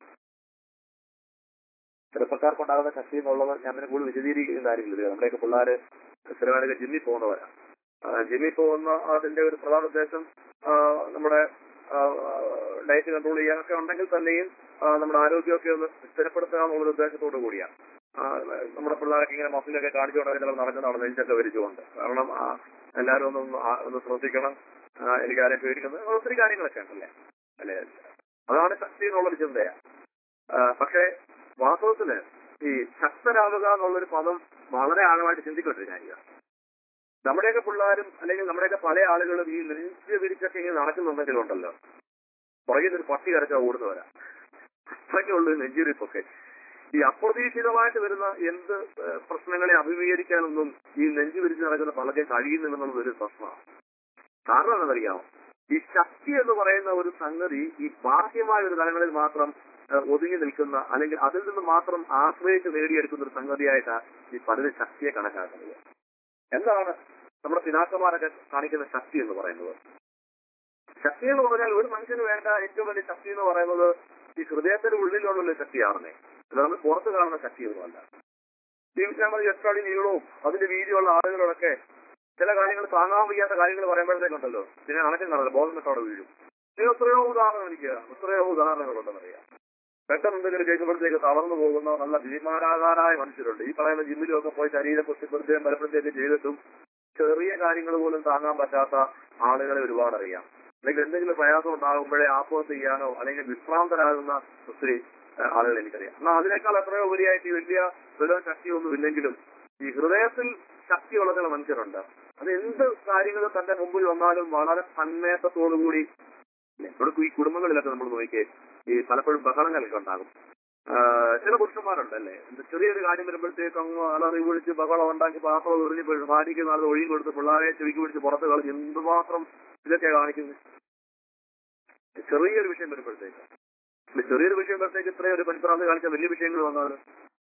ചെറുപ്പക്കാർക്കുണ്ടാകുന്ന ശക്തി എന്നുള്ളത് ഞാൻ പിന്നെ കൂടുതൽ വിശദീകരിക്കുന്ന കാര്യമില്ല നമ്മുടെയൊക്കെ പിള്ളേര് സ്ഥിരമായിട്ട് ജിമ്മിൽ പോകുന്നവരാണ് ജിമ്മിൽ പോകുന്ന അതിന്റെ ഒരു പ്രധാന ഉദ്ദേശം ആ, നമ്മുടെ ഡയറ്റ് കൺട്രോൾ ചെയ്യാനൊക്കെ ഉണ്ടെങ്കിൽ തന്നെയും ആ, നമ്മുടെ ആരോഗ്യമൊക്കെ ഒന്ന് സ്ഥിരപ്പെടുത്തുക എന്നുള്ള ഉദ്ദേശത്തോടു കൂടിയാണ് ആ, നമ്മുടെ പിള്ളേരൊക്കെ ഇങ്ങനെ മസിലൊക്കെ കാണിച്ചുകൊണ്ട് ചിലർ നടന്ന് നടന്ന് നെഞ്ചൊക്കെ വരിച്ചുകൊണ്ട് കാരണം ആ, എല്ലാവരും ഒന്ന് ഒന്ന് ആ- ഒന്ന് ശ്രദ്ധിക്കണം ആ, എനിക്ക് ആരെയും പേടിക്കുന്നത് അങ്ങനെ ഒത്തിരി കാര്യങ്ങളൊക്കെ ഉണ്ടല്ലേ അല്ലേ അതാണ് ശക്തി എന്നുള്ളൊരു ചിന്തയാ ആ, പക്ഷേ വാസ്തവത്തില് ഈ ശക്തരാകുക എന്നുള്ളൊരു പദം വളരെ ആഴമായിട്ട് ചിന്തിക്കേണ്ട ഒരു കാര്യമാണ് നമ്മുടെയൊക്കെ പിള്ളേരും അല്ലെങ്കിൽ നമ്മുടെയൊക്കെ പല ആളുകളും ഈ നെഞ്ച് വിരിച്ചൊക്കെ ഇങ്ങനെ നടക്കുന്നുണ്ടെങ്കിലുണ്ടല്ലോ പുറകിൽ ഒരു പട്ടി കരച്ചാൽ ഓടുന്നവരാ അത്രയ്ക്കുള്ളൂ നെഞ്ചിരിപ്പൊക്കെ ഈ അപ്രതീക്ഷിതമായിട്ട് വരുന്ന എന്ത് ഏഹ്, പ്രശ്നങ്ങളെ അഭിമുഖീകരിക്കാനൊന്നും ഈ നെഞ്ചു വിരിച്ച് നടക്കുന്ന പലർക്കും കഴിയുന്നില്ലെന്നുള്ളത് ഒരു പ്രശ്നമാണ് കാരണം എന്താണെന്നറിയാമോ ഈ ശക്തി എന്ന് പറയുന്ന ഒരു സംഗതി ഈ ബാഹ്യമായ ഒരു തലങ്ങളിൽ മാത്രം ഏഹ്, ഒതുങ്ങി നിൽക്കുന്ന അല്ലെങ്കിൽ അതിൽ നിന്ന് മാത്രം ആശ്രയിച്ച് നേടിയെടുക്കുന്ന ഒരു സംഗതിയായിട്ടാണ് ഈ പലരും ശക്തിയെ കണക്കാക്കുന്നത് എന്താണ് നമ്മുടെ പിതാക്കന്മാരൊക്കെ കാണിക്കുന്ന ശക്തി എന്ന് പറയുന്നത് ശക്തി എന്ന് പറഞ്ഞാൽ ഒരു മനുഷ്യന് വേണ്ട ഏറ്റവും വലിയ ശക്തി എന്ന് പറയുന്നത് ഈ ഹൃദയത്തിന് ഉള്ളിലുള്ള ഒരു ശക്തിയാണെന്നേ അത് നമ്മൾ പുറത്ത് കാണുന്ന ശക്തിയൊന്നുമല്ല നമ്മൾ എത്രടി നീളവും അതിന്റെ വീതിയുള്ള ആളുകളൊക്കെ ചില കാര്യങ്ങൾ താങ്ങാൻ വയ്യാത്ത കാര്യങ്ങൾ പറയുമ്പോഴത്തേക്കുണ്ടല്ലോ പിന്നെ അണക്കം കാണല്ലോ ബോധം കെട്ടോടെ വീഴും ഇത് എത്രയോ ഉദാഹരണം എനിക്ക് എത്രയോ ഉദാഹരണങ്ങളുണ്ടെന്നറിയാം പെട്ടെന്ന് എന്തെങ്കിലും കേൾക്കുമ്പോഴത്തേക്ക് തളർന്നു പോകുന്ന നല്ല ഭീമാരാകാരായ മനുഷ്യരുണ്ട് ഈ പറയുന്ന ജിമ്മിലും ഒക്കെ പോയി ശരീരം കുത്തിപ്പെടുത്തുകയും ബലപ്പെടുത്തുകയൊക്കെ ചെയ്തിട്ടും ചെറിയ കാര്യങ്ങൾ പോലും താങ്ങാൻ പറ്റാത്ത ആളുകളെ ഒരുപാട് അറിയാം അല്ലെങ്കിൽ എന്തെങ്കിലും പ്രയാസം ഉണ്ടാകുമ്പോഴേ ആത്മഹത്യ ചെയ്യാനോ അല്ലെങ്കിൽ വിശ്രാന്തരാകുന്ന ഒത്തിരി ഏഹ്, ആളുകൾ എനിക്കറിയാം എന്നാൽ അതിനേക്കാൾ എത്രയോ ഉപരിയായിട്ട് ഈ വലിയ ബലവും ശക്തിയൊന്നും ഇല്ലെങ്കിലും ഈ ഹൃദയത്തിൽ ശക്തിയുള്ള ചില മനുഷ്യരുണ്ട് അത് എന്ത് കാര്യങ്ങൾ തന്റെ മുമ്പിൽ വന്നാലും വളരെ തന്മയത്വത്തോടുകൂടി ഇവിടെ ഈ കുടുംബങ്ങളിലൊക്കെ നമ്മൾ നോക്കിയേ ഈ പലപ്പോഴും ബഹളങ്ങളൊക്കെ ഉണ്ടാകും ആഹ് ചില പുരുഷന്മാരുണ്ട് അല്ലേ എന്ത് ചെറിയൊരു കാര്യം വരുമ്പോഴത്തേക്ക് അങ്ങ് അലറി വിളിച്ച് ബഹളം ഉണ്ടാക്കി പാത്രം എറിഞ്ഞ് ഭാര്യയ്ക്ക് നാളെ ഒഴിയും കൊടുത്ത് പിള്ളേരെ ചെവിക്ക് പിടിച്ച് പുറത്ത് കളഞ്ഞ് എന്തുമാത്രം ഇതൊക്കെ കാണിക്കുന്നത് ചെറിയൊരു വിഷയം വരുമ്പോഴത്തേക്ക് ഇല്ല, ചെറിയൊരു വിഷയം വരുമ്പോഴത്തേക്ക് ഇത്രയും ഒരു പരിഭ്രാന്തി കാണിച്ച വലിയ വിഷയങ്ങൾ വന്നാലും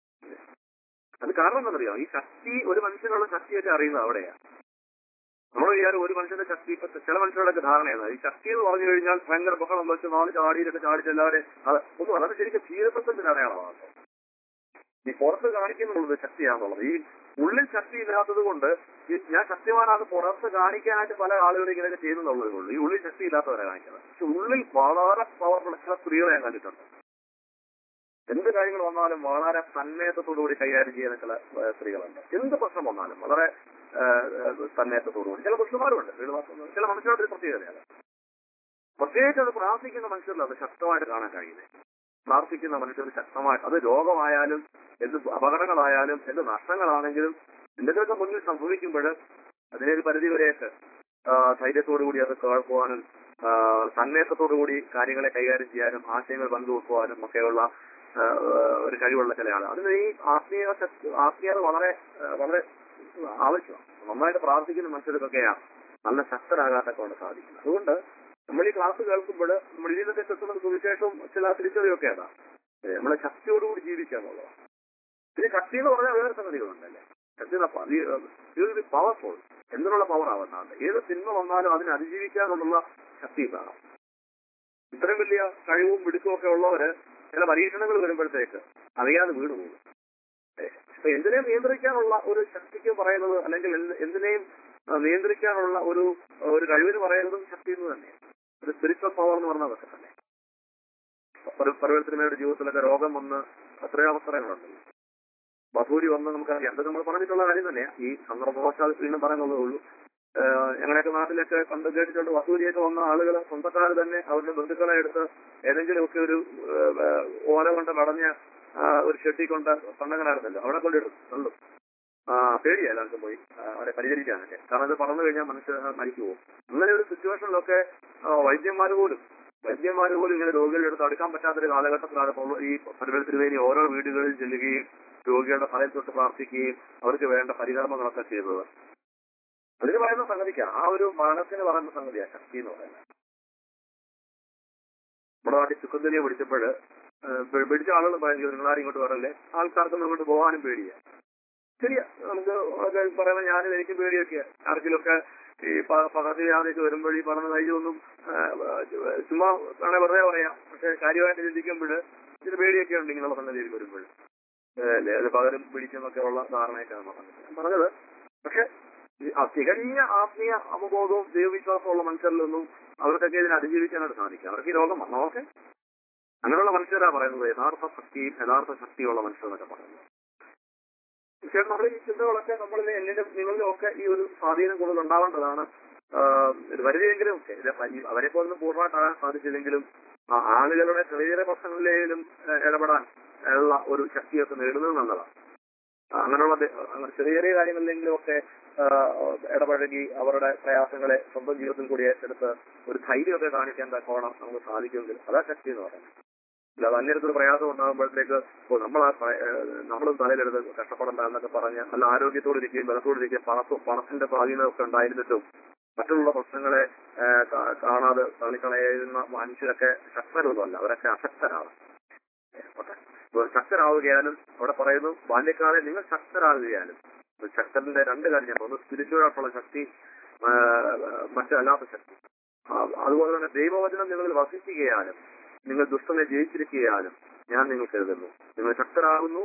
അത് കാരണം എന്താണെന്നറിയാം ഈ ശക്തി ഒരു മനുഷ്യനുള്ള ശക്തിയൊക്കെ അറിയുന്നത് അവിടെയാണ് നമ്മൾ വിചാരം ഒരു മനുഷ്യന്റെ ശക്തി ഇപ്പൊ ചില മനുഷ്യരുടെയൊക്കെ ധാരണയാണ് ഈ ശക്തി എന്ന് പറഞ്ഞു കഴിഞ്ഞാൽ ഭയങ്കര ബഹളം വെച്ച് നാല് ചാടിയിലൊക്കെ ചാടിച്ച് എല്ലാവരും അത് ഒന്നും അതൊക്കെ ശരിക്കും ധീരത്വത്തിന്റെ അടയാളമാണ് ഈ പുറത്ത് കാണിക്കുന്നുള്ളത് ശക്തിയാണെന്നുള്ളത് ഈ ഉള്ളിൽ ശക്തി ഇല്ലാത്തത് കൊണ്ട് ഈ ഞാൻ ശക്തിമാനാണ് പുറത്ത് കാണിക്കാനായിട്ട് പല ആളുകളും ഇങ്ങനെയൊക്കെ ചെയ്യുന്നുള്ളതേ ഉള്ളൂ ഈ ഉള്ളിൽ ശക്തി ഇല്ലാത്തവരെ കാണിക്കുന്നത് പക്ഷെ ഉള്ളിൽ വളരെ പവർഫുൾ ചില സ്ത്രീകളെ ഞാൻ കണ്ടിട്ടുണ്ട് എന്ത് കാര്യങ്ങൾ വന്നാലും വളരെ തന്മയത്വത്തോടുകൂടി കൈകാര്യം ചെയ്യുന്ന ചില ഏഹ്, സ്ത്രീകളുണ്ട് എന്ത് പ്രശ്നം വന്നാലും വളരെ ഏഹ്, ഏഹ്, തന്മയത്വത്തോടുകൂടി ചില പുരുഷന്മാരുണ്ട് വീടുവാസം ചില മനുഷ്യരുടെ ഒരു പ്രത്യേകതയാണ് പ്രത്യേകിച്ച് അത് പ്രാർത്ഥിക്കുന്ന മനുഷ്യരിൽ അത് ശക്തമായിട്ട് കാണാൻ കഴിയുന്നത് പ്രാർത്ഥിക്കുന്ന മനുഷ്യർ ശക്തമായിട്ട് അത് രോഗമായാലും എന്ത് അപകടങ്ങളായാലും എന്ത് നഷ്ടങ്ങളാണെങ്കിലും എന്തെങ്കിലുമൊക്കെ മുന്നിൽ സംഭവിക്കുമ്പോൾ അതിനെ ഒരു പരിധി വരെയൊക്കെ ആ, ധൈര്യത്തോടുകൂടി അത് കേൾക്കുവാനും ആ, സന്ദേശത്തോടുകൂടി കാര്യങ്ങളെ കൈകാര്യം ചെയ്യാനും ആശയങ്ങൾ പങ്കുവെക്കുവാനും ഒക്കെയുള്ള ആ, ഒരു കഴിവുള്ള ചില ആൾ അതിന് ഈ ആത്മീയ ശക്തി ആത്മീയത വളരെ ആ, വളരെ ആവശ്യമാണ് നന്നായിട്ട് പ്രാർത്ഥിക്കുന്ന മനുഷ്യർക്കൊക്കെയാണ് നല്ല ശക്തരാകാത്തൊക്കെ കൊണ്ട് സാധിക്കുന്നത് അതുകൊണ്ട് നമ്മൾ ഈ ക്ലാസ് കേൾക്കുമ്പോൾ നമ്മൾ ഇതിൽ നിന്നൊക്കെ കിട്ടുന്ന സുവിശേഷവും ചില തിരിച്ചറിയൊക്കെയാണ് നമ്മളെ ശക്തിയോടുകൂടി ജീവിക്കുക എന്നുള്ളതാണ് ഇത് ശക്തി എന്ന് പറഞ്ഞാൽ വേറെ സംഗതികളുണ്ടല്ലേ ശക്തി പവർഫുൾ എന്തിനുള്ള പവർ ആവുന്നതാണ് ഏത് തിന്മ വന്നാലും അതിനെ അതിജീവിക്കാനുള്ള ശക്തി വേണം ഇത്രയും വലിയ കഴിവും മിടുക്കും ഒക്കെ ഉള്ളവര് ചില പരീക്ഷണങ്ങൾ വരുമ്പോഴത്തേക്ക് അറിയാതെ വീണ് പോകും ഏ, അപ്പൊ എന്തിനേയും നിയന്ത്രിക്കാനുള്ള ഒരു ശക്തിക്ക് പറയുന്നത് അല്ലെങ്കിൽ എന്ത് എന്തിനേയും ആ, നിയന്ത്രിക്കാനുള്ള ഒരു ഒരു കഴിവിന് പറയുന്നതും ശക്തി എന്ന് തന്നെയാണ് ഒരു സ്പിരിച്വൽ പവർ എന്ന് പറഞ്ഞാൽ അതൊക്കെ തന്നെ പരവത്തിനുമേയുടെ ജീവിതത്തിലൊക്കെ രോഗം വന്ന് എത്രയോ അവസരങ്ങളുണ്ടല്ലോ ബസൂരി വന്ന് നമുക്കറിയാം അത് നമ്മൾ പറഞ്ഞിട്ടുള്ള കാര്യം തന്നെയാ ഈ സന്ദർഭവശാൽ വീണ്ടും പറയുന്നതേ ഉള്ളൂ ഏഹ് ഞങ്ങളുടെയൊക്കെ നാട്ടിലൊക്കെ കണ്ട് കേട്ടിട്ടുണ്ട് വസൂരിയൊക്കെ വന്ന ആളുകൾ സ്വന്തക്കാർ തന്നെ അവരുടെ ബന്ധുക്കളെ എടുത്ത് ഏതെങ്കിലുമൊക്കെ ഒരു ഏഹ്, ഓല കൊണ്ട് മടഞ്ഞ ആ, ഒരു ഷെട്ടി കൊണ്ട് പണ്ടങ്ങനായിരുന്നല്ലോ അവിടെ കൊണ്ടിടും തള്ളും ആ പേടിയാ എല്ലാവർക്കും പോയി ആ, അവരെ പരിചരിക്കാനൊക്കെ കാരണം ഇത് പറഞ്ഞു കഴിഞ്ഞാൽ മനുഷ്യർ മരിച്ചു പോകും അങ്ങനെ ഒരു സിറ്റുവേഷനിലൊക്കെ വൈദ്യന്മാർ പോലും വൈദ്യന്മാർ പോലും ഇങ്ങനെ രോഗികളെ എടുത്ത് അടുക്കാൻ പറ്റാത്തൊരു കാലഘട്ടത്തിലാണ് ഇപ്പോൾ ഈ പരവത്തിനുവേണ്ടി ഓരോ വീടുകളിൽ ചെല്ലുകയും രോഗികളുടെ തലയിൽ തൊട്ട് പ്രാർത്ഥിക്കുകയും അവർക്ക് വേണ്ട പരികർമ്മങ്ങളൊക്കെ ചെയ്തത് അതിന് പറയുന്ന സംഗതിക്കാണ് ആ ഒരു മനസ്സിന് പറയുന്ന സംഗതിയാണ് ശക്തി എന്ന് പറയുന്നത് നമ്മുടെ നാട്ടിൽ ചുക്കുന്തലിയെ പിടിച്ചപ്പോൾ പിടിച്ച ആളുകൾ പറയുന്നത് നിങ്ങളാരും ഇങ്ങോട്ട് വരല്ലേ ആൾക്കാർക്ക് ഇങ്ങോട്ട് പോകാനും പേടിയാ ശരിയാ നമുക്ക് ഒക്കെ പറയുന്നത് ഞാനും എനിക്കും പേടിയൊക്കെയാ ആർക്കിലൊക്കെ ഈ പ- പകർച്ചവ്യാധിയൊക്കെ വരുമ്പോൾ ഈ പറഞ്ഞ ധൈര്യമൊന്നും ആ, ചുമ്മാ ആണെ വെറുതെ പറയാം പക്ഷെ കാര്യമായിട്ട് ചിന്തിക്കുമ്പോൾ ഇതിന് പേടിയൊക്കെ ഉണ്ട് ഇങ്ങനെയുള്ള സംഗതിയിൽ വരുമ്പോൾ അത് പകരം പിടിച്ചെന്നൊക്കെ ഉള്ള ധാരണയൊക്കെ നമ്മൾ ഞാൻ പറഞ്ഞത് പക്ഷെ ഈ ആ തികഞ്ഞ ആത്മീയ അവബോധവും ദൈവവിശ്വാസമുള്ള മനുഷ്യരിലൊന്നും അവർക്കൊക്കെ ഇതിനെ അതിജീവിക്കാനായിട്ട് സാധിക്കും അവർക്ക് ഈ രോഗം വന്നോക്കെ അങ്ങനെയുള്ള മനുഷ്യരാ പറയുന്നത് യഥാർത്ഥ ശക്തിയും യഥാർത്ഥ ശക്തിയുള്ള മനുഷ്യർ എന്നൊക്കെ പറയുന്നത് തീർച്ചയായിട്ടും നമ്മുടെ ഈ ചിന്തകളൊക്കെ നമ്മളിൽ എന്നിലും നിങ്ങളിലും ഒക്കെ ഈ ഒരു സ്വാധീനം കൂടുതൽ ഉണ്ടാവേണ്ടതാണ് ആഹ് ഒരു പരിധിയെങ്കിലും ഒക്കെ ഇത് പരി- അവരെ പോലൊന്നും പൂർണ്ണമായിട്ടാകാൻ സാധിച്ചില്ലെങ്കിലും ആ ആളുകളുടെ ചെറിയ ചെറിയ പ്രശ്നങ്ങളിലേലും ഏഹ്, ഇടപെടാൻ ഉള്ള ഒരു ശക്തിയൊക്കെ നേടുന്നത് നല്ലതാണ് ആ, അങ്ങനെയുള്ള ദേ- അങ്ങനെ ചെറിയ ചെറിയ കാര്യങ്ങളിലെങ്കിലും ഒക്കെ ആഹ്, ഇടപഴകി അവരുടെ പ്രയാസങ്ങളെ സ്വന്തം ജീവിതത്തിൽ കൂടി ഏറ്റെടുത്ത് ഒരു ധൈര്യമൊക്കെ കാണിക്കാൻ തക്കോണം നമുക്ക് സാധിക്കുമെങ്കിൽ അതാ ശക്തി എന്ന് പറയുന്നത് അല്ലാതെ അന്യരത്തൊരു പ്രയാസം ഉണ്ടാകുമ്പോഴത്തേക്ക് ഓ നമ്മൾ ആ പ- ഏഹ് നമ്മളും തലയിലെടുത്ത് കഷ്ടപ്പെടണ്ട എന്നൊക്കെ പറഞ്ഞ് നല്ല ആരോഗ്യത്തോടെ ഇരിക്കുകയും ബലത്തോടെ ഇരിക്കുകയും പണത്തും പണത്തിന്റെ സ്വാധീനമൊക്കെ ഉണ്ടായിരുന്നിട്ടും മറ്റുള്ള പ്രശ്നങ്ങളെ ഏഹ് കാ- കാണാതെ തള്ളിക്കളയുന്ന മനുഷ്യരൊക്കെ ശക്തരൊന്നുമല്ല അവരൊക്കെ അശക്തരാണ് ശക്തരാവുകയാലും അവിടെ പറയുന്നു ബാല്യക്കാരെ നിങ്ങൾ ശക്തരാകുകയാലും ഒരു ശക്തന്റെ രണ്ട് കാര്യം ഒന്ന് സ്പിരിച്വൽ ആയിട്ടുള്ള ശക്തി ആ, മറ്റല്ലാത്ത ശക്തി ആ, അതുപോലെ തന്നെ ദൈവവചനം നിങ്ങളിൽ വസിക്കുകയാലും നിങ്ങൾ ദുഷ്ടനെ ജയിച്ചിരിക്കുകയാലും ഞാൻ നിങ്ങൾക്ക് എഴുതുന്നു നിങ്ങൾ ശക്തരാകുന്നു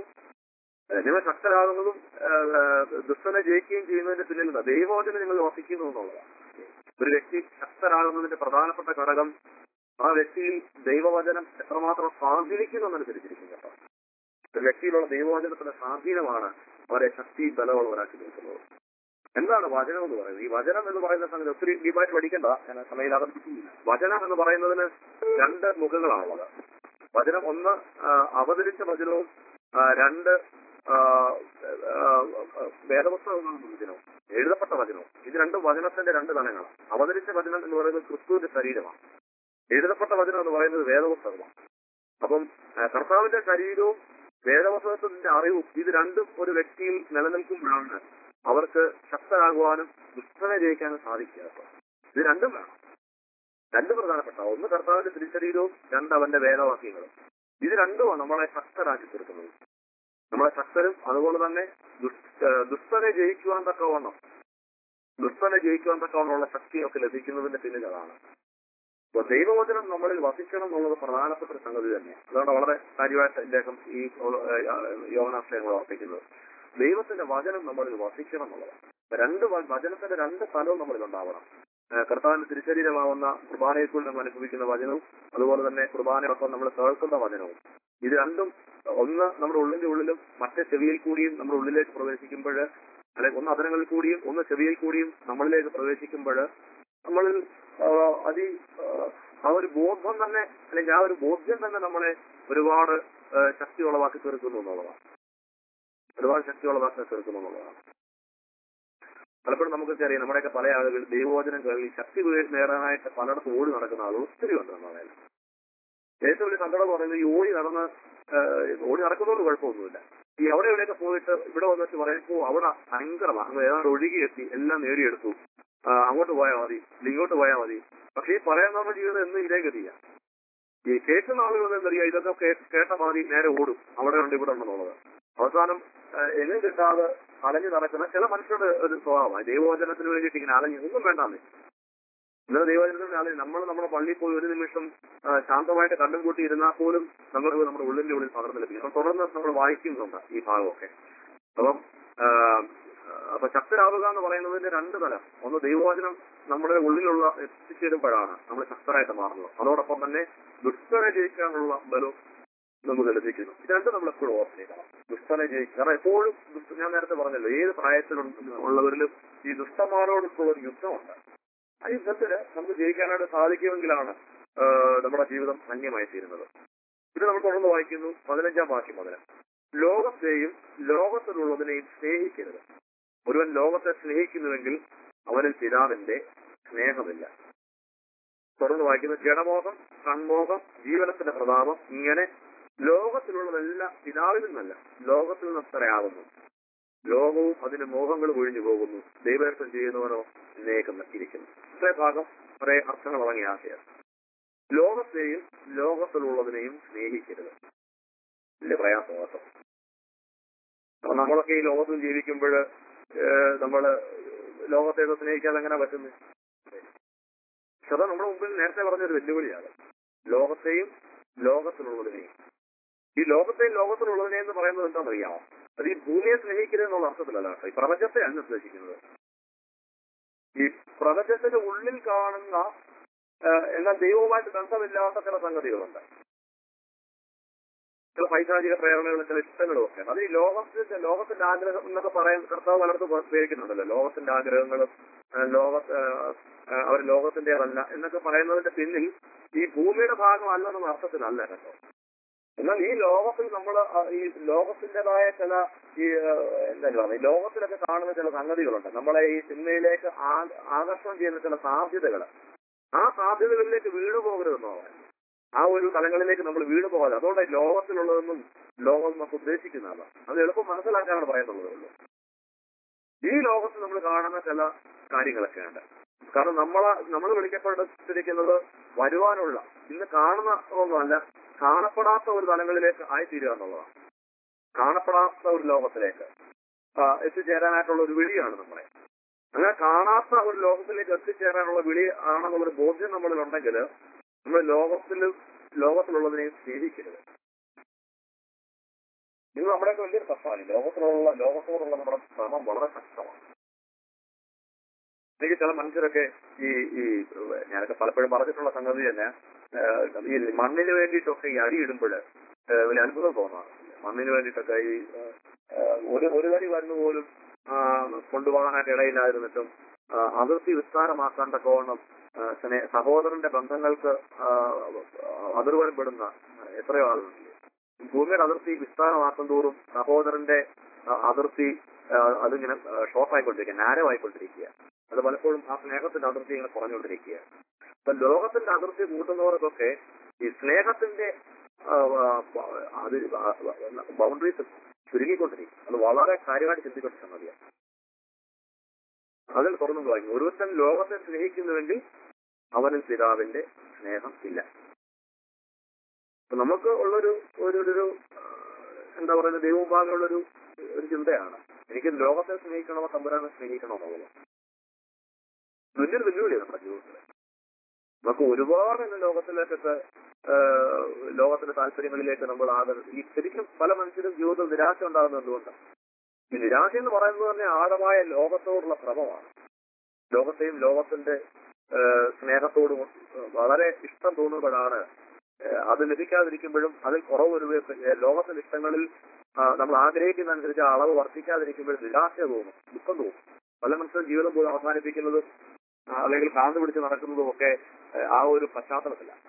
ഏഹ് നിങ്ങൾ ശക്തരാകുന്നതും ഏഹ്, ഏഹ്, ദുഷ്ടനെ ജയിക്കുകയും ചെയ്യുന്നതിന്റെ പിന്നിൽ നിന്ന് ദൈവവചനം നിങ്ങൾ വസിക്കുന്നു എന്നുള്ളതാണ് ഒരു വ്യക്തി ശക്തരാകുന്നതിന്റെ പ്രധാനപ്പെട്ട ഘടകം ആ വ്യക്തിയിൽ ദൈവവചനം എത്രമാത്രം സ്വാധീനിക്കുന്നു എന്നനുസരിച്ചിരിക്കും കേട്ടോ ഒരു വ്യക്തിയിലുള്ള ദൈവവചനത്തിന്റെ സ്വാധീനമാണ് അവരെ ശക്തി ബലമുള്ളവരാക്കി നിൽക്കുന്നത് എന്താണ് വചനം എന്ന് പറയുന്നത് ഈ വചനം എന്ന് പറയുന്ന സംഗതി ഒത്തിരി ഡീപ്പായിട്ട് പഠിക്കണ്ട ഞാൻ സമയമില്ലാതെ വചനം എന്ന് പറയുന്നതിന് രണ്ട് മുഖങ്ങളാണുള്ളത് വചനം ഒന്ന് ആ, അവതരിച്ച വചനവും ആ, രണ്ട് ആ, ആ, വേദപുസ്തകങ്ങളും വചനവും എഴുതപ്പെട്ട വചനവും ഇത് രണ്ടും വചനത്തിന്റെ രണ്ട് തലങ്ങളാണ് അവതരിച്ച വചനം എന്ന് പറയുന്നത് ക്രിസ്തുവിന്റെ ശരീരമാണ് എഴുതപ്പെട്ട വചനം എന്ന് പറയുന്നത് വേദപുസ്തകമാണ് അപ്പം ആ, കർത്താവിന്റെ ശരീരവും വേദപുസ്തകത്തിന്റെ അറിവും ഇത് രണ്ടും ഒരു വ്യക്തിയിൽ നിലനിൽക്കുമ്പോഴാണ് അവർക്ക് ശക്തരാകുവാനും ദുഷ്ടനെ ജയിക്കാനും സാധിക്കുക കേട്ടോ. ഇത് രണ്ടും വേണം രണ്ട് പ്രധാനപ്പെട്ട ഒന്ന് കർത്താവിന്റെ തിരിച്ചറിയവും രണ്ട് അവന്റെ വേദവാക്യങ്ങളും ഇത് രണ്ടുമാണ് നമ്മളെ ശക്തരാക്കി തീർക്കുന്നത് നമ്മളെ ശക്തരും അതുപോലെ തന്നെ ദുഷ്- ഏഹ് ദുഷ്ടനെ ജയിക്കുവാൻ തക്കവണ്ണം ദുഷ്ടനെ ജയിക്കുവാൻ തക്കവണ്ണമുള്ള ശക്തിയൊക്കെ ലഭിക്കുന്നതിന്റെ പിന്നിൽ അതാണ് അപ്പൊ ദൈവവചനം നമ്മളിൽ വസിക്കണം എന്നുള്ളത് പ്രധാനപ്പെട്ട ഒരു സംഗതി തന്നെയാണ് അതുകൊണ്ട് വളരെ കാര്യമായിട്ട് ഇദ്ദേഹം ഈ യോവനാശ്രയങ്ങൾ ഓർപ്പിക്കുന്നത് ദൈവത്തിന്റെ വചനം നമ്മളിൽ വസിക്കണം എന്നുള്ളതാണ് അപ്പൊ രണ്ട് വ- വചനത്തിന്റെ രണ്ട് സ്ഥലവും നമ്മളിൽ ഉണ്ടാവണം ഏഹ് കർത്താവിന്റെ തിരിശരീരമാവുന്ന കുർബാനയെക്കൂടി നമ്മൾ അനുഭവിക്കുന്ന വചനവും അതുപോലെ തന്നെ കുർബാനയൊപ്പം നമ്മൾ കേൾക്കുന്ന വചനവും ഇത് രണ്ടും ഒന്ന് നമ്മുടെ ഉള്ളിന്റെ ഉള്ളിലും മറ്റേ ചെവിയിൽ കൂടിയും നമ്മുടെ ഉള്ളിലേക്ക് പ്രവേശിക്കുമ്പോൾ അല്ലെങ്കിൽ ഒന്ന് അതരങ്ങളിൽ കൂടിയും ഒന്ന് ചെവിയിൽ കൂടിയും നമ്മളിലേക്ക് പ്രവേശിക്കുമ്പോൾ നമ്മളിൽ ആ, അതി ആ, ആ ഒരു ബോധം തന്നെ അല്ലെങ്കിൽ ആ ഒരു ബോധ്യം തന്നെ നമ്മളെ ഒരുപാട് ആ, ശക്തി ഉളവാക്കി തീർക്കുന്നു എന്നുള്ളതാണ് ഒരുപാട് ശക്തി ഉളവാക്കി തീർക്കുന്നു എന്നുള്ളതാണ് പലപ്പോഴും നമുക്ക് അറിയാം നമ്മുടെയൊക്കെ പല ആളുകൾ ദൈവവചനം കേൾവി ശക്തി വേ- നേടാനായിട്ട് പലയിടത്തും ഓടി നടക്കുന്ന ആളുകൾ ഒത്തിരി ഉണ്ട് നമ്മുടെ ഇടയിൽ. ഏറ്റവും വലിയ സങ്കടം എന്ന് പറയുന്നത് ഈ ഓടി നടന്ന് ഏഹ്, ഓടി നടക്കുന്നതുകൊണ്ട് കുഴപ്പമൊന്നുമില്ല ഈ അവിടെ എവിടെയൊക്കെ പോയിട്ട് ഇവിടെ വന്നിട്ട് പറയുമ്പോ അവിടെ ഭയങ്കരമാണ് അങ്ങ് ഏതാണ്ട് ഒഴുകിയെത്തി എല്ലാം നേടിയെടുത്തു ആ, അങ്ങോട്ട് പോയാൽ മതി അല്ലെങ്കിൽ ഇങ്ങോട്ട് പോയാൽ മതി പക്ഷേ ഈ പറയാനുള്ള ജീവിതം എന്നും ഇതേ ഗതിയാ ഈ കേൾക്കുന്ന ആളുകൾ എന്തറിയാം ഇതൊക്കെ കേ- കേട്ട മാതിരി നേരെ ഓടും അവിടെ ഉണ്ട് ഇവിടെ ഉണ്ടെന്നുള്ളത് അവസാനം ആ, എങ്ങും കിട്ടാതെ അലഞ്ഞു നടക്കുന്ന ചില മനുഷ്യരുടെ ഒരു സ്വഭാവമാണ് ദൈവവചനത്തിന് വേണ്ടിയിട്ട് ഇങ്ങനെ അലഞ്ഞു ഒന്നും വേണ്ടാന്ന് ഇന്നലെ ദൈവവചനത്തിന് അലഞ്ഞു നമ്മൾ നമ്മുടെ പള്ളിയിൽ പോയി ഒരു നിമിഷം ആ, ശാന്തമായിട്ട് കണ്ടും കൂട്ടി ഇരുന്നാൽ പോലും നമ്മൾ നമ്മുടെ ഉള്ളിന്റെ ഉള്ളിൽ പകർന്നു ലഭിക്കും അപ്പോൾ തുടർന്ന് നമ്മൾ വായിക്കുന്നുണ്ട് ഈ ഭാഗമൊക്കെ അപ്പം ആ, അപ്പൊ ശക്തരാവുക എന്ന് പറയുന്നതിന്റെ രണ്ട് തലം ഒന്ന് ദൈവവചനം നമ്മുടെ ഉള്ളിലുള്ള എത്തിച്ചേരുമ്പോഴാണ് നമ്മൾ ശക്തരായിട്ട് മാറുന്നത് അതോടൊപ്പം തന്നെ ദുഷ്ടനെ ജയിക്കാനുള്ള ബലവും നമുക്ക് ലഭിക്കുന്നു ഇത് രണ്ടും നമ്മൾ എപ്പോഴും ഓർത്തിരിക്കണം ദുഷ്ടനെ ജയിക്കുക കാരണം എപ്പോഴും ദുഷ്ട ഞാൻ നേരത്തെ പറഞ്ഞല്ലോ ഏത് പ്രായത്തിലുള്ളവരിലും ഈ ദുഷ്ടന്മാരോടൊപ്പുള്ള ഒരു യുദ്ധമുണ്ട് ആ യുദ്ധത്തിന് നമുക്ക് ജയിക്കാനായിട്ട് സാധിക്കുമെങ്കിലാണ് ആ, നമ്മുടെ ജീവിതം ധന്യമായി തീരുന്നത് ഇത് നമ്മൾ തുടർന്ന് വായിക്കുന്നു പതിനഞ്ചാം വാക്യം മുതൽ ലോകത്തെയും ലോകത്തിലുള്ളതിനെയും സ്നേഹിക്കരുത് ഒരുവൻ ലോകത്തെ സ്നേഹിക്കുന്നുവെങ്കിൽ അവനിൽ പിതാവിന്റെ സ്നേഹമില്ല തുടർന്ന് വായിക്കുന്നു ജഡമോഹം കൺമോഹം ജീവനത്തിന്റെ പ്രതാപം ഇങ്ങനെ ലോകത്തിലുള്ളതെല്ലാം പിതാവിൽ നിന്നല്ല ലോകത്തിൽ നിന്നത്രയാകുന്നു ലോകവും അതിന്റെ മോഹങ്ങളും ഒഴിഞ്ഞു പോകുന്നു ദൈവദർശനം ചെയ്യുന്നവനോ എന്നേക്കും ഇരിക്കുന്നു ഇത്രേ ഭാഗം കുറെ അർത്ഥങ്ങൾ അടങ്ങിയ ആശയം ലോകത്തെയും ലോകത്തിലുള്ളതിനെയും സ്നേഹിക്കരുത് വലിയ പ്രയാസമാസം അപ്പൊ നമ്മളൊക്കെ ഈ ലോകത്തിൽ ജീവിക്കുമ്പോൾ നമ്മള് ലോകത്തെയൊക്കെ സ്നേഹിക്കാതെ എങ്ങനെ പറ്റുന്നത് പക്ഷെ അത് നമ്മുടെ മുമ്പിൽ നേരത്തെ പറഞ്ഞൊരു വെല്ലുവിളിയാണ് ലോകത്തെയും ലോകത്തിലുള്ളതിനെയും ഈ ലോകത്തെയും ലോകത്തിലുള്ളതിനെ എന്ന് പറയുന്നത് എന്താണെന്നറിയാമോ അത് ഈ ഭൂമിയെ സ്നേഹിക്കരുത് എന്നുള്ള അർത്ഥത്തിലല്ല കേട്ടോ ഈ പ്രപഞ്ചത്തെ അല്ല ഉദ്ദേശിക്കുന്നത് ഈ പ്രപഞ്ചത്തിന്റെ ഉള്ളിൽ കാണുന്ന ആ, എന്നാൽ ദൈവവുമായിട്ട് ബന്ധമില്ലാത്ത ചില സംഗതികളുണ്ട് ചില പൈശാചിക പ്രേരണകളും ചില ഇഷ്ടങ്ങളും ഒക്കെ അത് ഈ ലോകത്തിന്റെ ലോകത്തിന്റെ ആഗ്രഹം എന്നൊക്കെ പറയാൻ കർത്താവ് പലർത്തും ഉപയോഗിക്കുന്നുണ്ടല്ലോ ലോകത്തിന്റെ ആഗ്രഹങ്ങളും ആ, ലോക അവർ ലോകത്തിന്റേതല്ല എന്നൊക്കെ പറയുന്നതിന്റെ പിന്നിൽ ഈ ഭൂമിയുടെ ഭാഗമല്ലെന്ന അർത്ഥത്തിലല്ല കേട്ടോ എന്നാൽ ഈ ലോകത്തിൽ നമ്മൾ ഈ ലോകത്തിൻ്റെതായ ചില ഈ ആ, എന്താ പറയുക ഈ ലോകത്തിലൊക്കെ കാണുന്ന ചില സംഗതികളുണ്ട് നമ്മളെ ഈ സിനിമയിലേക്ക് ആ- ആകർഷണം ചെയ്യുന്ന ചില സാധ്യതകൾ ആ സാധ്യതകളിലേക്ക് വീണു പോകരുതെന്നോ ആ ഒരു തലങ്ങളിലേക്ക് നമ്മൾ വീണു പോകാതെ അതുകൊണ്ട് ഈ ലോകത്തിലുള്ളതൊന്നും ലോകം നമുക്ക് ഉദ്ദേശിക്കുന്നതാണ് അത് എളുപ്പം മനസ്സിലാക്കാനാണ് പറയുന്നുള്ളത് ഉള്ളൂ ഈ ലോകത്ത് നമ്മൾ കാണുന്ന ചില കാര്യങ്ങളൊക്കെ ഉണ്ട് കാരണം നമ്മളെ നമ്മൾ വിളിക്കപ്പെട്ടിരിക്കുന്നത് വരുവാനുള്ള ഇന്ന് കാണുന്ന ഒന്നുമല്ല കാണപ്പെടാത്ത ഒരു തലങ്ങളിലേക്ക് ആയിത്തീരുക എന്നുള്ളതാണ് കാണപ്പെടാത്ത ഒരു ലോകത്തിലേക്ക് ആ, എത്തിച്ചേരാനായിട്ടുള്ള ഒരു വിളിയാണ് നമ്മളെ അങ്ങനെ കാണാത്ത ഒരു ലോകത്തിലേക്ക് എത്തിച്ചേരാനുള്ള വിളി ആണെന്നുള്ളൊരു ബോധ്യം നമ്മളിൽ ഉണ്ടെങ്കിൽ നമ്മൾ ലോകത്തിൽ ലോകത്തിലുള്ളതിനെ സ്നേഹിക്കരുത് ഇത് നമ്മുടെയൊക്കെ വലിയൊരു തത്വമാണ് ലോകത്തിലുള്ള ലോകത്തോടുള്ള നമ്മുടെ ശ്രമം വളരെ ശക്തമാണ് എനിക്ക് ചില മനുഷ്യരൊക്കെ ഈ ഈ ഞാനൊക്കെ പലപ്പോഴും പറഞ്ഞിട്ടുള്ള സംഗതി തന്നെ ഏഹ്, ഈ മണ്ണിന് വേണ്ടിയിട്ടൊക്കെ ഈ അടിയിടുമ്പോൾ വലിയ അത്ഭുതം തോന്നാറുണ്ട് മണ്ണിന് വേണ്ടിയിട്ടൊക്കെ ഈ ഏഹ്, ഒരു ഒരു തടി വരുന്ന പോലും ആ, കൊണ്ടുപോകാനായിട്ട് ഇടയില്ലായിരുന്നിട്ടും ആ, അതിർത്തി വിസ്താരമാക്കാൻ തക്കവണ്ണം ആ, സ്നേ- സഹോദരന്റെ ബന്ധങ്ങൾക്ക് ആ, അതിർവരപ്പെടുന്ന എത്രയോ ആളുകളില്ലേ ഭൂമിയുടെ അതിർത്തി വിസ്താരമാക്കും തോറും സഹോദരന്റെ ആ, അതിർത്തി ആ, അതിങ്ങനെ ഷോർട്ടായിക്കൊണ്ടിരിക്കുക നാരമായിക്കൊണ്ടിരിക്കുക അത് പലപ്പോഴും ആ സ്നേഹത്തിന്റെ അതിർത്തി ഇങ്ങനെ കുറഞ്ഞുകൊണ്ടിരിക്കുക അപ്പൊ ലോകത്തിന്റെ അതിർത്തി കൂട്ടുന്നവർക്കൊക്കെ ഈ സ്നേഹത്തിന്റെ ആ, ആ, അത് ബൗണ്ടറീസ് ചുരുങ്ങിക്കൊണ്ടിരിക്കും അത് വളരെ കാര്യമായിട്ട് ചിന്തിക്കേണ്ട സംഗതിയാണ് അതിൽ തുറന്നു വായിക്കും ഒരുവൻ ലോകത്തെ സ്നേഹിക്കുന്നുവെങ്കിൽ അവനിൽ പിതാവിന്റെ സ്നേഹം ഇല്ല അപ്പൊ നമുക്ക് ഉള്ളൊരു ഒരു ഒരു- ഒരു ആ, എന്താ പറയുക ദൈവഭാഗമുള്ളൊരു ഒരു ചിന്തയാണ് എനിക്ക് ലോകത്തെ സ്നേഹിക്കണമോ തമ്പുരാനെ സ്നേഹിക്കണമോ എന്നുള്ളത് വലിയൊരു വെല്ലുവിളിയാണ് നമ്മുടെ ജീവിതത്തിൽ നമുക്ക് ഒരുപാട് ഇന്ന് ലോകത്തിലേക്കൊക്കെ ആ, ലോകത്തിന്റെ താല്പര്യങ്ങളിലേക്ക് നമ്മൾ ആദരം ഈ ശരിക്കും പല മനുഷ്യരും ജീവിതത്തിൽ നിരാശ ഉണ്ടാകുന്നത് എന്തുകൊണ്ടാണ് ഈ നിരാശ എന്ന് പറയുന്നത് തന്നെ ആഴമായ ലോകത്തോടുള്ള ഭ്രമമാണ് ലോകത്തെയും ലോകത്തിന്റെ ആ, സ്നേഹത്തോടും വളരെ ഇഷ്ടം തോന്നുമ്പോഴാണ് ആ, അത് ലഭിക്കാതിരിക്കുമ്പോഴും അതിൽ കുറവ് വരുകയൊക്കെ ഏ, ലോകത്തിന്റെ ഇഷ്ടങ്ങളിൽ ആ, നമ്മൾ ആഗ്രഹിക്കുന്ന അനുസരിച്ച് ആ അളവ് വർദ്ധിക്കാതിരിക്കുമ്പോഴും നിരാശ തോന്നും ദുഃഖം തോന്നും പല മനുഷ്യരും ജീവിതം പോലും അവസാനിപ്പിക്കുന്നതും ആ, അല്ലെങ്കിൽ ഭ്രാന്ത് പിടിച്ച് നടക്കുന്നതും ഒക്കെ ഏ, ആ ഒരു പശ്ചാത്തലത്തിലാണ്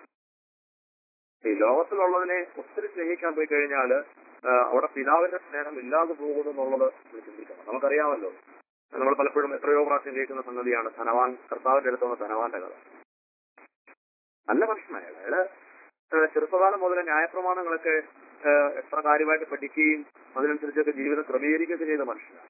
ഈ ലോകത്തിലുള്ളതിനെ ഒത്തിരി സ്നേഹിക്കാൻ പോയി കഴിഞ്ഞാൽ അവിടെ പിതാവിന്റെ സ്നേഹം ഇല്ലാതെ പോകുന്നു എന്നുള്ളത് നമ്മൾ ചിന്തിക്കണം നമുക്കറിയാമല്ലോ നമ്മൾ പലപ്പോഴും എത്രയോ പ്രാവശ്യം കേൾക്കുന്ന സംഗതിയാണ് ധനവാൻ കർത്താവിന്റെ അടുത്തുള്ള ധനവാന്റെ കഥ നല്ല മനുഷ്യനായ അയാള് ഏഹ് ചെറുപ്പകാലം മുതൽ ന്യായപ്രമാണങ്ങളൊക്കെ ഏഹ് എത്ര കാര്യമായിട്ട് പഠിക്കുകയും അതിനനുസരിച്ചൊക്കെ ജീവിതം ക്രമീകരിക്കുകയൊക്കെ ചെയ്ത മനുഷ്യനാണ്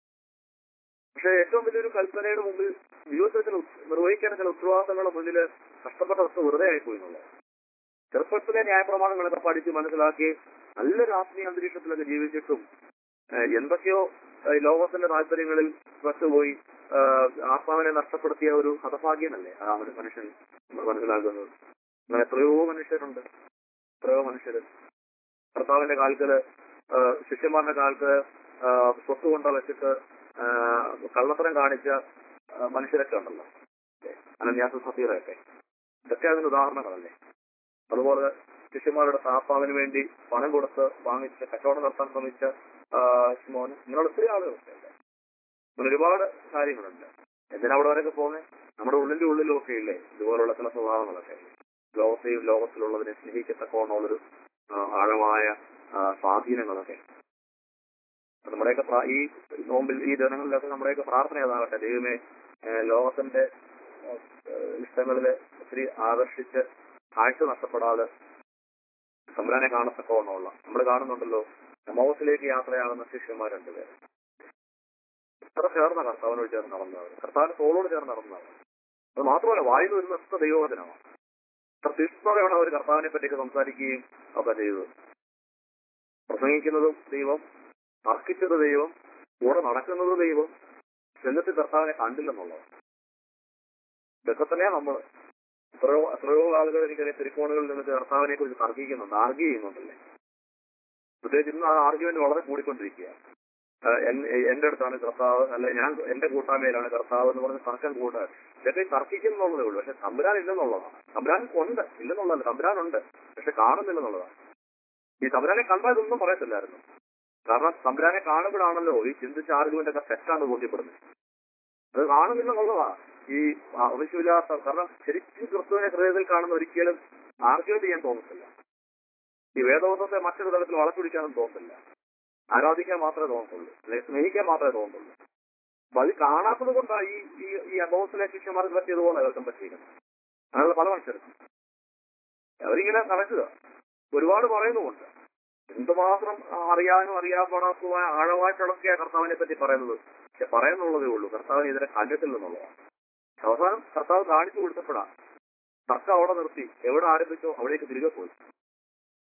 പക്ഷെ ഏറ്റവും വലിയൊരു കൽപ്പനയുടെ മുമ്പിൽ ജീവിതത്തിൽ ചില ഉത്ത- നിർവഹിക്കേണ്ട ചില ഉത്തരവാദിത്തങ്ങളുടെ മുന്നിൽ കഷ്ടപ്പെട്ട വസ്തു വെറുതെ ആയിപ്പോയി എന്നുള്ളത് ചെറുപ്പത്തിലെ ന്യായപ്രമാണങ്ങളൊക്കെ പഠിച്ച് മനസ്സിലാക്കി നല്ലൊരു ആത്മീയ അന്തരീക്ഷത്തിലൊക്കെ ജീവിച്ചിട്ടും ഏഹ് എന്തൊക്കെയോ ഏഹ് ലോകത്തിന്റെ താല്പര്യങ്ങളിൽ പെട്ടുപോയി ഏഹ് ആത്മാവിനെ നഷ്ടപ്പെടുത്തിയ ഒരു ഹതഭാഗ്യനല്ലേ ആ ഒരു മനുഷ്യൻ നമ്മൾ മനസ്സിലാക്കുന്നത് അങ്ങനെ എത്രയോ മനുഷ്യരുണ്ട് എത്രയോ മനുഷ്യര് ഭർത്താവിന്റെ കാലത്തില് ഏഹ് ശിഷ്യന്മാരുടെ കാലത്ത് ഏഹ് സ്വത്ത് കൊണ്ട വെച്ചിട്ട് ഏഹ് കള്ളത്തരം കാണിച്ച ഏഹ് മനുഷ്യരൊക്കെ ഉണ്ടല്ലോ അനന്യാസ സഫീറൊക്കെ ഇതൊക്കെ അതിന് ഉദാഹരണങ്ങളല്ലേ അതുപോലെ ശിഷ്യന്മാരുടെ താപ്പാവിന് വേണ്ടി പണം കൊടുത്ത് വാങ്ങിച്ച് കച്ചവടം നടത്താൻ ശ്രമിച്ച ആഹ് ശിമോൻ ഇങ്ങനെയുള്ള ഒത്തിരി ആളുകളൊക്കെ ഉണ്ട് അങ്ങനെ ഒരുപാട് കാര്യങ്ങളുണ്ട് എന്തിനാ അവിടെ വരെയൊക്കെ പോകുന്നത് നമ്മുടെ ഉള്ളിന്റെ ഉള്ളിലും ഒക്കെ ഇല്ലേ ഇതുപോലുള്ള ചില സ്വഭാവങ്ങളൊക്കെ ലോകത്തെയും ലോകത്തിലുള്ളതിനെ സ്നേഹിക്കത്തക്കോണമുള്ളൊരു ആഹ് ആഴമായ ആഹ് സ്വാധീനങ്ങളൊക്കെ അത് നമ്മുടെയൊക്കെ പ്രാ- ഈ നോമ്പിൽ ഈ ദിനങ്ങളിലൊക്കെ നമ്മുടെയൊക്കെ പ്രാർത്ഥന ഏതാകട്ടെ ദൈവമേ ഏഹ് ലോകത്തിന്റെ ഏഹ് ഇഷ്ടങ്ങളില് ഒത്തിരി ആകർഷിച്ച് കാഴ്ച നഷ്ടപ്പെടാതെ സംബ്രാനെ കാണത്തക്കവണ്ണമുള്ള നമ്മൾ കാണുന്നുണ്ടല്ലോ എമോസിലേക്ക് യാത്രയാകുന്ന ശിഷ്യന്മാർ രണ്ടുപേര് എത്ര ചേർന്ന കർത്താവിനോട് ചേർന്ന് നടന്നവർ കർത്താവിന് തോളോട് ചേർന്ന് നടന്നവർ അത് മാത്രമല്ല വായിൽ വരുന്ന എത്ര ദൈവവചനമാണ് എത്ര തീഷ്ണതയോടെ അവർ കർത്താവിനെ പറ്റിയൊക്കെ സംസാരിക്കുകയും ഒക്കെ ചെയ്തത് പ്രസംഗിക്കുന്നതും ദൈവം തർക്കിച്ചത് ദൈവം കൂടെ നടക്കുന്നത് ദൈവം എന്നിട്ട് കർത്താവിനെ കണ്ടില്ലെന്നുള്ളത് ഇതൊക്കെ തന്നെയാ നമ്മൾ എത്രയോ എത്രയോ ആളുകൾ എനിക്കറിയാം തിരുക്കോണുകളിൽ നിന്നിട്ട് കർത്താവിനെ കുറിച്ച് തർക്കിക്കുന്നുണ്ട് ആർഗ്യ ചെയ്യുന്നുണ്ടല്ലേ പ്രത്യേകിച്ച് ഇന്ന് ആ ആർഗ്യുമെന്റ് വളരെ കൂടിക്കൊണ്ടിരിക്കുക എന്റെ അടുത്താണ് കർത്താവ് അല്ല ഞാൻ എന്റെ കൂട്ടായ്മയിലാണ് കർത്താവ് എന്ന് പറഞ്ഞ് തർക്കം കൂട്ടാൻ ഇതൊക്കെ തർക്കിക്കുന്നുള്ളതേ ഉള്ളൂ പക്ഷെ തമ്പുരാൻ ഇല്ലെന്നുള്ളതാണ് തമ്പുരാൻ ഉണ്ട് ഇല്ലെന്നുള്ളതല്ല തമ്പുരാനുണ്ട് പക്ഷെ കാണുന്നില്ലെന്നുള്ളതാണ് ഈ തമ്പുരാനെ കണ്ടാൽ ഇതൊന്നും പറയത്തില്ലായിരുന്നു കാരണം തമ്പുരാനെ കാണുമ്പോഴാണല്ലോ ഈ ചിന്തിച്ച ആർഗ്യുമെന്റ് ഒക്കെ തെറ്റാണ് ബോധ്യപ്പെടുന്നത് അത് കാണുന്നില്ലെന്നുള്ളതാ ഈ ആവശ്യമില്ലാത്ത കാരണം ശരിക്കും ക്രിസ്തുവിനെ ഹൃദയത്തിൽ കാണുന്ന ഒരിക്കലും ആർഗ്യുമെന്റ് ചെയ്യാൻ തോന്നത്തില്ല ഈ വേദവസത്തെ മറ്റൊരു തലത്തിൽ വളച്ചൊടിക്കാനും തോന്നത്തില്ല ആരാധിക്കാൻ മാത്രമേ തോന്നത്തുള്ളൂ അല്ലെങ്കിൽ സ്നേഹിക്കാൻ മാത്രമേ തോന്നത്തുള്ളൂ അപ്പൊ അത് കാണാത്തത് കൊണ്ടാണ് ഈ ഈ ഈ അനുഭവത്തിലെ ശിഷ്യന്മാർക്ക് പറ്റിയതുപോലെ കേൾക്കാൻ പറ്റിയിരിക്കുന്നത് അങ്ങനെയുള്ള പല മനുഷ്യർക്കും അവരിങ്ങനെ നടക്കുക ഒരുപാട് പറയുന്നുമുണ്ട് എന്തുമാത്രം അറിയാനും അറിയാൻ പാടാത്തതുമായ ആഴമായിട്ടുള്ളൊക്കെയാണ് കർത്താവിനെ പറ്റി പറയുന്നത് പക്ഷെ പറയുന്നുള്ളതേ ഉള്ളൂ കർത്താവിനെ ഇതിനെ കണ്ടിട്ടില്ലെന്നുള്ളതാണ് അവസാനം കർത്താവ് കാണിച്ചു കൊടുത്തപ്പെടാം തർക്കം അവിടെ നിർത്തി എവിടെ ആരംഭിച്ചോ അവിടേക്ക് തിരികെ പോയി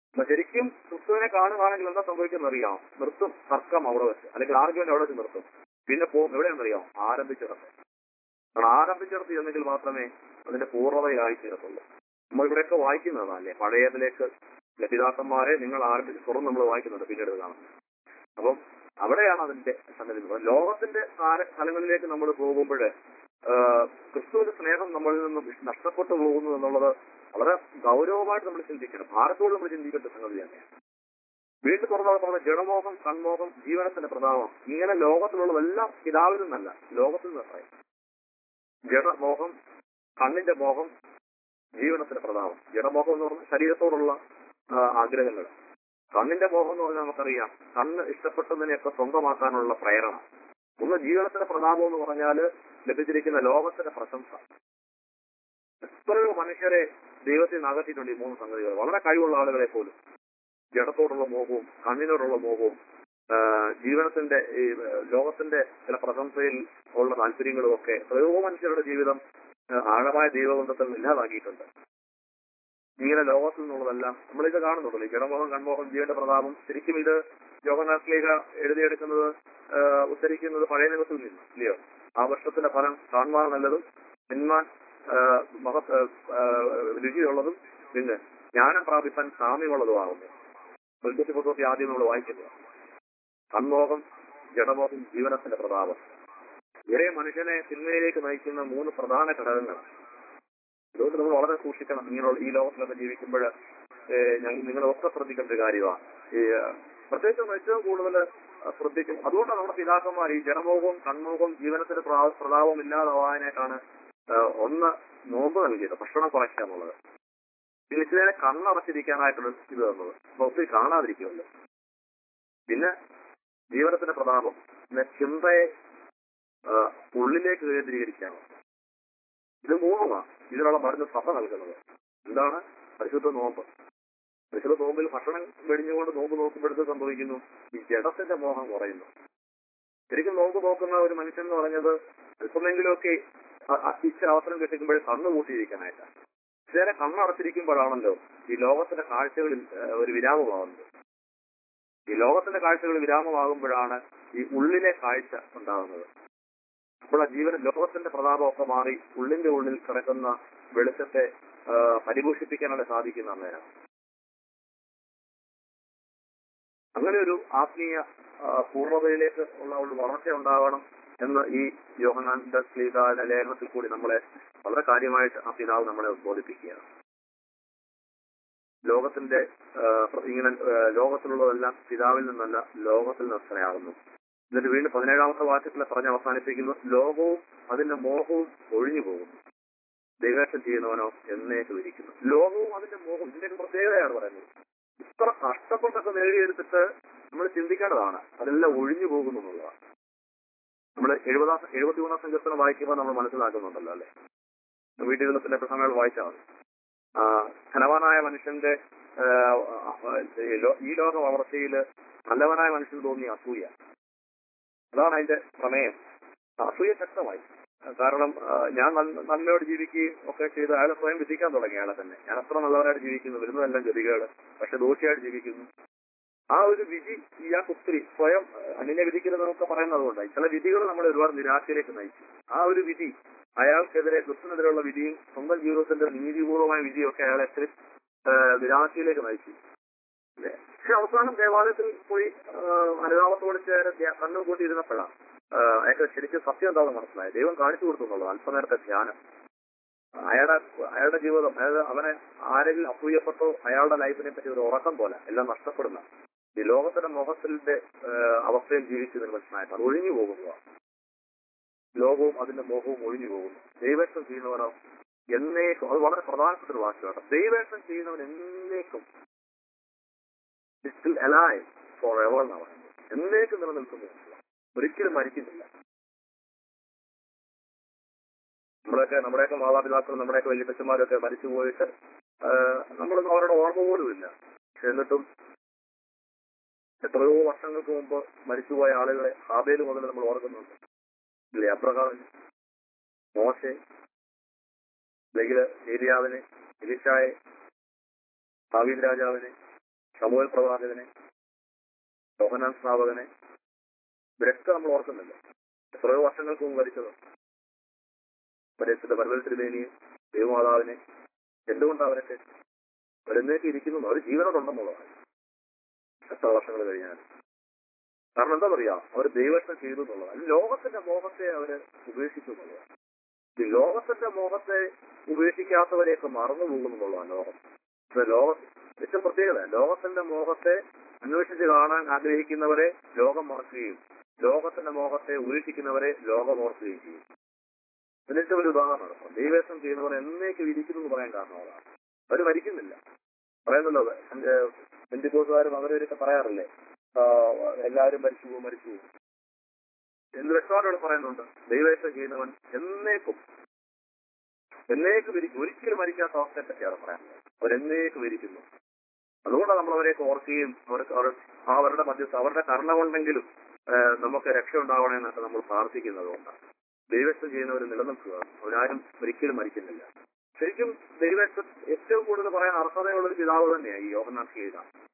അപ്പൊ ശരിക്കും ക്രിസ്തുവിനെ കാണുകയാണെങ്കിൽ എന്താ സംഭവിക്കുന്നത് അറിയാം നിർത്തും തർക്കം അവിടെ വെച്ച് അല്ലെങ്കിൽ ആർഗ്യുമെന്റ് അവിടെ വെച്ച് നിർത്തും പിന്നെ പോകും എവിടെയാണെന്നറിയാം ആരംഭിച്ചിടത്ത് കാരണം ആരംഭിച്ചിടത്ത് ചെന്നെങ്കിൽ മാത്രമേ അതിന്റെ പൂർണ്ണതയായി തീരത്തുള്ളൂ നമ്മൾ ഇവിടെയൊക്കെ വായിക്കുന്നതല്ലേ പഴയതിലേക്ക് ലഭിതാക്കന്മാരെ നിങ്ങൾ ആരംഭിച്ച് തുറന്ന് നമ്മൾ വായിക്കുന്നുണ്ട് പിന്നീട് ഇത് കാണുന്നത് അപ്പം അവിടെയാണ് അതിന്റെ സംഗതി എന്ന് പറയുന്നത്. ലോകത്തിന്റെ കാല- സ്ഥലങ്ങളിലേക്ക് നമ്മൾ പോകുമ്പോൾ ക്രിസ്തുവിന്റെ സ്നേഹം നമ്മളിൽ നിന്നും നഷ്ടപ്പെട്ടു പോകുന്നു എന്നുള്ളത് വളരെ ഗൗരവമായിട്ട് നമ്മൾ ചിന്തിക്കണം ഭാരത്തോട് നമ്മൾ ചിന്തിക്കേണ്ട സംഗതി തന്നെയാണ് വീണ്ടും തുറന്നു പറഞ്ഞ ജഡമോഹം കൺമോഹം ജീവനത്തിന്റെ പ്രതാപം ഇങ്ങനെ ലോകത്തിലുള്ളതെല്ലാം പിതാവിൽ നിന്നല്ല ലോകത്തിൽ നിന്ന് പറയും ജഡമോഹം കണ്ണിന്റെ മോഹം ജീവനത്തിന്റെ പ്രതാപം ജഡമോഹം എന്ന് പറഞ്ഞാൽ ശരീരത്തോടുള്ള ആ, ആഗ്രഹങ്ങൾ കണ്ണിന്റെ മോഹം എന്ന് പറഞ്ഞാൽ നമുക്കറിയാം കണ്ണ് ഇഷ്ടപ്പെട്ടതിനെയൊക്കെ സ്വന്തമാക്കാനുള്ള പ്രേരണ ഒന്ന് ജീവനത്തിന്റെ പ്രതാപം എന്ന് പറഞ്ഞാൽ ലഭിച്ചിരിക്കുന്ന ലോകത്തിന്റെ പ്രശംസ എത്രയോ മനുഷ്യരെ ദൈവത്തിൽ നിന്ന് അകറ്റിയിട്ടുണ്ട് ഈ മൂന്ന് സംഗതികൾ വളരെ കഴിവുള്ള ആളുകളെ പോലും ജഡത്തോടുള്ള മോഹവും കണ്ണിനോടുള്ള മോഹവും ആ, ജീവനത്തിന്റെ ഈ ആ, ലോകത്തിന്റെ ചില പ്രശംസയിൽ ഉള്ള താല്പര്യങ്ങളും ഒക്കെ എത്രയോ മനുഷ്യരുടെ ജീവിതം ആ, ആഴമായ ദൈവബന്ധത്തിൽ ഇല്ലാതാക്കിയിട്ടുണ്ട് ഇങ്ങനെ ലോകത്തിൽ നിന്നുള്ളതെല്ലാം നമ്മളിത് കാണുന്നുണ്ടല്ലോ ഈ ജഡമോഹം കൺമോഹം ജീവന്റെ പ്രതാപം ശരിക്കും ഇത് യോഗനാഥ്ലേഖ എഴുതിയെടുക്കുന്നത് ആ, ഉദ്ധരിക്കുന്നത് പഴയ നിയമത്തിൽ നിന്ന് ഇല്ലയോ ആ വർഷത്തിന്റെ ഫലം കാണുവാൻ നല്ലതും പിന്മാൻ മഹ ആ, ആ, രുചിയുള്ളതും പിന്നെ ജ്ഞാനം പ്രാപിപ്പാൻ സാമ്യമുള്ളതുമാകുന്നു പ്രകൃതി പുസ്തകത്തിൽ ആദ്യം നമ്മൾ വായിക്കുന്നത് കൺമോഹം ജഡമോഹം ജീവനത്തിന്റെ പ്രതാപം ഒരേ മനുഷ്യനെ തിന്മയിലേക്ക് നയിക്കുന്ന മൂന്ന് പ്രധാന ഘടകങ്ങൾ അതുകൊണ്ട് നമ്മൾ വളരെ സൂക്ഷിക്കണം ഇങ്ങനെയുള്ള ഈ ലോകത്തിലൊക്കെ ജീവിക്കുമ്പോൾ ഞങ്ങൾ നിങ്ങളൊക്കെ ശ്രദ്ധിക്കേണ്ട ഒരു കാര്യമാണ് ഈ ഏഹ്, പ്രത്യേകിച്ച് ഏറ്റവും കൂടുതൽ ശ്രദ്ധിക്കും അതുകൊണ്ടാണ് നമ്മുടെ പിതാക്കന്മാർ ഈ ജനമോഹവും കൺമോഹവും ജീവനത്തിന്റെ പ്രാ- പ്രതാപവും ഇല്ലാതാവാനായിട്ടാണ് ഏഹ്, ഒന്ന് നോമ്പ് നൽകിയത് ഭക്ഷണം കുറയ്ക്കുക എന്നുള്ളത് പിന്നെ ഇച്ചിരി കണ്ണടച്ചിരിക്കാനായിട്ടുള്ള ഇത് തന്നത് അപ്പൊ ഒത്തിരി കാണാതിരിക്കുമല്ലോ പിന്നെ ജീവനത്തിന്റെ പ്രതാപം പിന്നെ ചിന്തയെ ആ, ഉള്ളിലേക്ക് കേന്ദ്രീകരിക്കാണ് ഇത് മൂന്നുമാണ് ഇതിനുള്ള മരുന്ന് സഭ നൽകുന്നത് എന്താണ് പരിശുദ്ധ നോമ്പ് പരിശുദ്ധ നോമ്പിൽ ഭക്ഷണം വെടിഞ്ഞുകൊണ്ട് നോമ്പ് നോക്കുമ്പോഴത്തെ സംഭവിക്കുന്നു ഈ ജഡത്തിന്റെ മോഹം കുറയുന്നു ശരിക്കും നോമ്പ് നോക്കുന്ന ഒരു മനുഷ്യൻ എന്ന് പറഞ്ഞത് അല്പമെങ്കിലുമൊക്കെ അ- അ- ഇച്ചിരി അവസരം കിട്ടിക്കുമ്പോഴേ കണ്ണു കൂട്ടിയിരിക്കാനായിട്ടാണ് ഇതേറെ കണ്ണടച്ചിരിക്കുമ്പോഴാണല്ലോ ഈ ലോകത്തിന്റെ കാഴ്ചകളിൽ ആ, ഒരു വിരാമമാവുന്നത് ഈ ലോകത്തിന്റെ കാഴ്ചകൾ വിരാമമാകുമ്പോഴാണ് ഈ ഉള്ളിലെ കാഴ്ച ഉണ്ടാകുന്നത് അപ്പോൾ ആ ജീവന ലോകത്തിന്റെ പ്രതാപമൊക്കെ മാറി ഉള്ളിന്റെ ഉള്ളിൽ കിടക്കുന്ന വെളിച്ചത്തെ ആ, പരിപോഷിപ്പിക്കാനാണ് സാധിക്കുന്ന അന്നേരം അങ്ങനെ ഒരു ആത്മീയ ആ, പൂർണ്ണതയിലേക്ക് ഉള്ള ഒരു വളർച്ച ഉണ്ടാകണം എന്ന് ഈ യോഹനാന്റെ ശ്രീകാല ലേഖനത്തിൽ കൂടി നമ്മളെ വളരെ കാര്യമായിട്ട് ആ പിതാവ് നമ്മളെ ബോധിപ്പിക്കുകയാണ് ലോകത്തിന്റെ ആ, ഇങ്ങനെ ആ, ലോകത്തിലുള്ളതെല്ലാം പിതാവിൽ നിന്നല്ല ലോകത്തിൽ നിന്നയാകുന്നു എന്നിട്ട് വീണ്ടും പതിനേഴാമത്തെ വാക്യത്തിൽ പറഞ്ഞ് അവസാനിപ്പിക്കുന്നു ലോകവും അതിന്റെ മോഹവും ഒഴിഞ്ഞു പോകുന്നു ദൈവേഷം ചെയ്യുന്നവനോ എന്നേക്ക് ഇരിക്കുന്നു ലോകവും അതിന്റെ മോഹവും ഇതിന്റെ ഒരു പ്രത്യേകതയാണ് പറയുന്നത് ഇത്ര കഷ്ടപ്പെട്ടൊക്കെ നേടിയെടുത്തിട്ട് നമ്മൾ ചിന്തിക്കേണ്ടതാണ് അതെല്ലാം ഒഴിഞ്ഞു പോകുന്നു എന്നുള്ളതാണ് നമ്മൾ എഴുപതാം എഴുപത്തി മൂന്നാം സങ്കീർത്തനം വായിക്കുമ്പോൾ നമ്മൾ മനസ്സിലാക്കുന്നുണ്ടല്ലോ അല്ലെ വീട്ടിൽ പ്രസംഗങ്ങൾ വായിച്ചാൽ മതി ആ, ധനവാനായ മനുഷ്യന്റെ ആ, ഈ ലോ- ഈ ലോക വളർച്ചയില് നല്ലവനായ മനുഷ്യൻ തോന്നിയ അസൂയ അതാണ് അതിന്റെ പ്രമേയം അസൂയ ശക്തമായി കാരണം ആ, ഞാൻ നന്മ- നന്മയോട് ജീവിക്കുകയും ഒക്കെ ചെയ്ത് അയാളെ സ്വയം വിധിക്കാൻ തുടങ്ങി അയാളെ തന്നെ ഞാൻ അത്ര നല്ലവരായിട്ട് ജീവിക്കുന്നു വരുന്നതെല്ലാം ഗതികേട് പക്ഷെ ദോഷിയായിട്ട് ജീവിക്കുന്നു ആ ഒരു വിധി ഇയാൾക്ക് ഒത്തിരി സ്വയം അന്യനെ വിധിക്കരുതെന്നൊക്കെ പറയുന്നത് കൊണ്ടായി ചില വിധികൾ നമ്മളെ ഒരുപാട് നിരാശയിലേക്ക് നയിച്ചു ആ ഒരു വിധി അയാൾക്കെതിരെ ക്രിസ്തുനെതിരെയുള്ള വിധിയും സ്വന്തം ജീവിതത്തിന്റെ നീതിപൂർവമായ വിധിയൊക്കെ അയാളെ ഒത്തിരി ആ, നിരാശയിലേക്ക് നയിച്ചു അല്ലേ? പക്ഷെ അവസാനം ദേവാലയത്തിൽ പോയി ആ, അനുതാപത്തോട് ചേരെ ധ്യാ- കണ്ണും കൂട്ടി ഇരുന്നപ്പോഴാണ് അയാൾക്ക് ശരിക്കും സത്യം എന്താണെന്ന് മനസ്സിലായത് ദൈവം കാണിച്ചു കൊടുത്തു എന്നുള്ളത് അല്പനേരത്തെ ധ്യാനം അയാളുടെ അയാളുടെ ജീവിതം അതായത് അവനെ ആരെങ്കിലും അസൂയപ്പെട്ടോ അയാളുടെ ലൈഫിനെ പറ്റി ഒരു ഉറക്കം പോലെ എല്ലാം നഷ്ടപ്പെടുന്ന ഈ ലോകത്തിന്റെ മുഖത്തിന്റെ ആ, അവസ്ഥയിൽ ജീവിച്ചതിന് മനസ്സിലായിട്ട് അത് ഒഴിഞ്ഞു പോകുക ലോകവും അതിന്റെ മോഹവും ഒഴിഞ്ഞു പോകുന്നു ദൈവേഷം ചെയ്യുന്നവനോ എന്നേക്കും അത് വളരെ പ്രധാനപ്പെട്ട ഒരു വാക്കുമാണ് ദൈവേഷം ചെയ്യുന്നവൻ എന്നേക്കും സ്റ്റിൽ അലൈവ് ഫോർ എവർ എന്നാണ് പറയുന്നത് എന്നേക്കും നിലനിൽക്കുന്നു ഒരിക്കലും മരിക്കുന്നില്ല നമ്മളൊക്കെ നമ്മുടെയൊക്കെ മാതാപിതാക്കളും നമ്മുടെയൊക്കെ വലിയപ്പച്ചന്മാരൊക്കെ മരിച്ചു പോയിട്ട് നമ്മളൊന്നും അവരുടെ ഓർമ്മ പോലും ഇല്ല പക്ഷെ എന്നിട്ടും എത്രയോ വർഷങ്ങൾക്ക് മുമ്പ് മരിച്ചുപോയ ആളുകളെ ഹാബേല് മുതൽ നമ്മൾ ഓർക്കുന്നുണ്ട് ഇല്ലേ അബ്രഹാമിന് മോശെ അല്ലെങ്കിൽ ഏരിയാവിനെ എലിഷായെ ദാവീദ് രാജാവിനെ സമൂഹ പ്രവാചകനെ യോഹനാൻ സ്നാപകനെ ഇവരൊക്കെ നമ്മൾ ഓർക്കുന്നില്ല എത്രയോ വർഷങ്ങൾക്ക് മുമ്പ് മരിച്ചത് പരിസ്ഥിതി പരമൽ തിരുമേനിയും ദൈവമാതാവിനെ എന്തുകൊണ്ടാണ് അവരൊക്കെ അവരെന്നേക്ക് ഇരിക്കുന്നു അവർ ജീവനോടുണ്ടെന്നുള്ളതാണ് എത്ര വർഷങ്ങൾ കഴിഞ്ഞാൽ കാരണം എന്താ പറയാ അവർ ദൈവത്തെ ചെയ്തു എന്നുള്ളതാണ് ലോകത്തിന്റെ മോഹത്തെ അവര് ഉപേക്ഷിച്ചു എന്നുള്ളതാണ് ഈ ലോകത്തിന്റെ മോഹത്തെ ഉപേക്ഷിക്കാത്തവരെയൊക്കെ മറന്നു പോകുന്നു എന്നുള്ളതാണ് ലോകം ഇത് ലോക ഏറ്റവും പ്രത്യേകത ലോകത്തിന്റെ മോഹത്തെ അന്വേഷിച്ച് കാണാൻ ആഗ്രഹിക്കുന്നവരെ ലോകം മറക്കുകയും ലോകത്തിന്റെ മോഹത്തെ ഉപേക്ഷിക്കുന്നവരെ ലോകം ഓർക്കുകയും ചെയ്യും ഇതിന്റെ ഒരു ഉദാഹരണമാണ് ദൈവേശം ചെയ്യുന്നവർ എന്നേക്ക് ഇരിക്കുന്നു എന്ന് പറയാൻ കാരണം അതാണ് അവർ മരിക്കുന്നില്ല പറയുന്നല്ലോ ബന്ധുക്കോസുകാരും അവരവരൊക്കെ പറയാറില്ലേ ആ, എല്ലാവരും മരിച്ചു പോകും മരിച്ചു പോകും എന്ന് വ്യക്തമായിട്ട് പറയുന്നുണ്ട് ദൈവേശം ചെയ്യുന്നവൻ എന്നേക്കും എന്നേക്കും ഇരിക്കും ഒരിക്കലും മരിക്കാത്ത അവസ്ഥയെ പറ്റിയാണ് പറയുന്നത് അവരെന്നേക്കും ഇരിക്കുന്നു അതുകൊണ്ടാണ് നമ്മൾ അവരെയൊക്കെ ഓർക്കുകയും അവർക്ക് അവർ അവരുടെ മധ്യസ്ഥ അവരുടെ കരുണ കൊണ്ടെങ്കിലും ആ, നമുക്ക് രക്ഷ ഉണ്ടാവണമെന്നൊക്കെ നമ്മൾ പ്രാർത്ഥിക്കുന്നത് കൊണ്ടാണ് ദൈവത്വം ചെയ്യുന്നവർ നിലനിൽക്കുക അവരാരും ഒരിക്കലും മരിക്കുന്നില്ല ശരിക്കും ദൈവത്വം ഏറ്റവും കൂടുതൽ പറയാൻ അർഹതയുള്ള ഒരു പിതാവ് തന്നെയാണ് ഈ യോഹന്നാൻ ചെയ്ത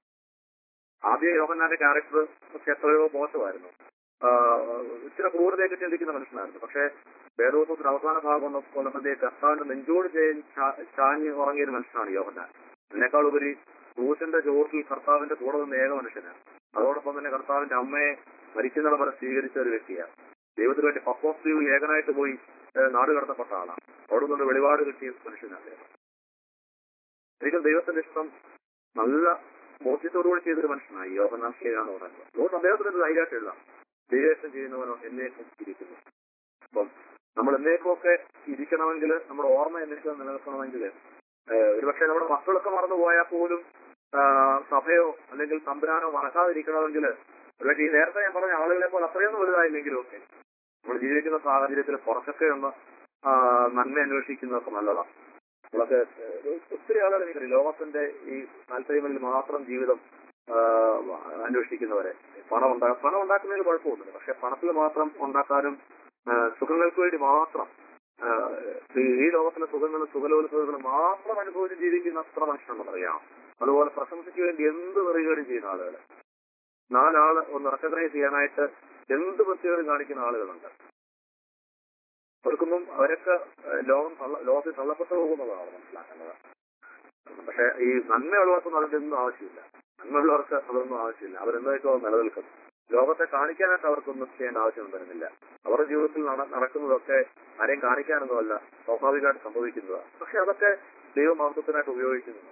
ആദ്യ യോഹന്നാന്റെ ക്യാരക്ടർ ഒക്കെ എത്രയോ മോശമായിരുന്നു ആ, ഇച്ചിരി ക്രൂരതയൊക്കെ ചിന്തിക്കുന്ന മനുഷ്യനായിരുന്നു പക്ഷേ വേദോത്വത്തിന് അവസാന ഭാഗം കൊന്നപ്പോഴത്തേക്ക് കർത്താവിന്റെ നെഞ്ചോട് ചേർന്ന് ചാ- ചാഞ്ഞ് ഉറങ്ങിയ ഒരു മനുഷ്യനാണ് യോഹന്നാൻ അതിനേക്കാൾ ഉപരി ക്രൂശന്റെ ചോട്ടിൽ കർത്താവിന്റെ കൂടെ നിന്ന് ഏക മനുഷ്യനാണ് അതോടൊപ്പം തന്നെ കർത്താവിന്റെ അമ്മയെ മരിക്കുന്നിടം വരെ സ്വീകരിച്ച ഒരു വ്യക്തിയാണ് ദൈവത്തിന് വേണ്ടി പപ്പോസ്തീവ് ഏകനായിട്ട് പോയി ഏഹ്, നാട് കടത്തപ്പെട്ട ആളാണ് അവിടെ നിന്ന് വെളിപാട് കിട്ടിയ മനുഷ്യനാണ് അദ്ദേഹം ഒരിക്കൽ ദൈവത്തിന്റെ ഇഷ്ടം നല്ല ബോധ്യത്തോടുകൂടി ചെയ്തൊരു മനുഷ്യനായി യോഹന്നാൻ എന്ന് പറയുന്നത് അതുകൊണ്ട് അദ്ദേഹത്തിന് ഒരു ധൈര്യമായിട്ട് എഴുതാം ദൈവേശം ചെയ്യുന്നവനോ എന്നേക്കും ഇരിക്കുന്നു അപ്പം നമ്മൾ എന്നേക്കുമൊക്കെ ഇരിക്കണമെങ്കിൽ നമ്മുടെ ഓർമ്മ എന്നേക്കും നിലനിൽക്കണമെങ്കിൽ ഏഹ്, ഒരുപക്ഷെ നമ്മുടെ മക്കളൊക്കെ മറന്നു പോയാൽ പോലും ആ, സഭയോ അല്ലെങ്കിൽ തമ്പുരാനോ മറക്കാതിരിക്കണമെങ്കിൽ ഒരുപക്ഷെ ഈ നേരത്തെ ഞാൻ പറഞ്ഞ ആളുകളെ പോലെ അത്രയൊന്നും വലുതായില്ലെങ്കിലും ഒക്കെ നമ്മൾ ജീവിക്കുന്ന സാഹചര്യത്തിൽ കുറച്ചൊക്കെ ഒന്ന് ആ, നന്മ അന്വേഷിക്കുന്നതൊക്കെ നല്ലതാണ് നമ്മളൊക്കെ ഏഹ്, ഒത്തിരി ആളുകൾ എനിക്കറിയാം ലോകത്തിന്റെ ഈ താല്പര്യങ്ങളിൽ മാത്രം ജീവിതം ആ, അന്വേഷിക്കുന്നവരെ പണം ഉണ്ടാ പണം ഉണ്ടാക്കുന്നതിൽ കുഴപ്പമൊന്നുമില്ല പക്ഷെ പണത്തിൽ മാത്രം ഉണ്ടാക്കാനും ആ, സുഖങ്ങൾക്ക് വേണ്ടി മാത്രം ആ, ഈ- ഈ ലോകത്തിലെ സുഖങ്ങളും സുഖലോത്സവങ്ങളും മാത്രം അനുഭവിച്ച് ജീവിക്കുന്ന അത്ര മനുഷ്യനുണ്ടെന്നറിയാം അതുപോലെ പ്രശംസയ്ക്ക് വേണ്ടി എന്ത് വെറുകേടും ചെയ്യുന്ന ആളുകൾ നാലാള് ഒന്ന് റെക്കഗ്നൈസ് ചെയ്യാനായിട്ട് എന്ത് വൃത്തികളും കാണിക്കുന്ന ആളുകളുണ്ട് അവർക്കൊന്നും അവരൊക്കെ ഏഹ്, ലോകം തള്ള- ലോകത്തിൽ തള്ളപ്പെട്ടു പോകുന്നതാണ് മനസ്സിലാക്കേണ്ടത് പക്ഷെ ഈ നന്മയുള്ളവർക്കൊന്നും അതിന്റെ ഒന്നും ആവശ്യമില്ല നന്മയുള്ളവർക്ക് അതൊന്നും ആവശ്യമില്ല അവരെന്തൊക്കെ നിലനിൽക്കും ലോകത്തെ കാണിക്കാനായിട്ട് അവർക്കൊന്നും ചെയ്യേണ്ട ആവശ്യം വരുന്നില്ല അവരുടെ ജീവിതത്തിൽ നട- നടക്കുന്നതൊക്കെ ആരെയും കാണിക്കാനൊന്നുമല്ല സ്വാഭാവികമായിട്ട് സംഭവിക്കുന്നതാണ് പക്ഷെ അതൊക്കെ ദൈവമാംസത്തിനായിട്ട് ഉപയോഗിക്കുന്നുണ്ട്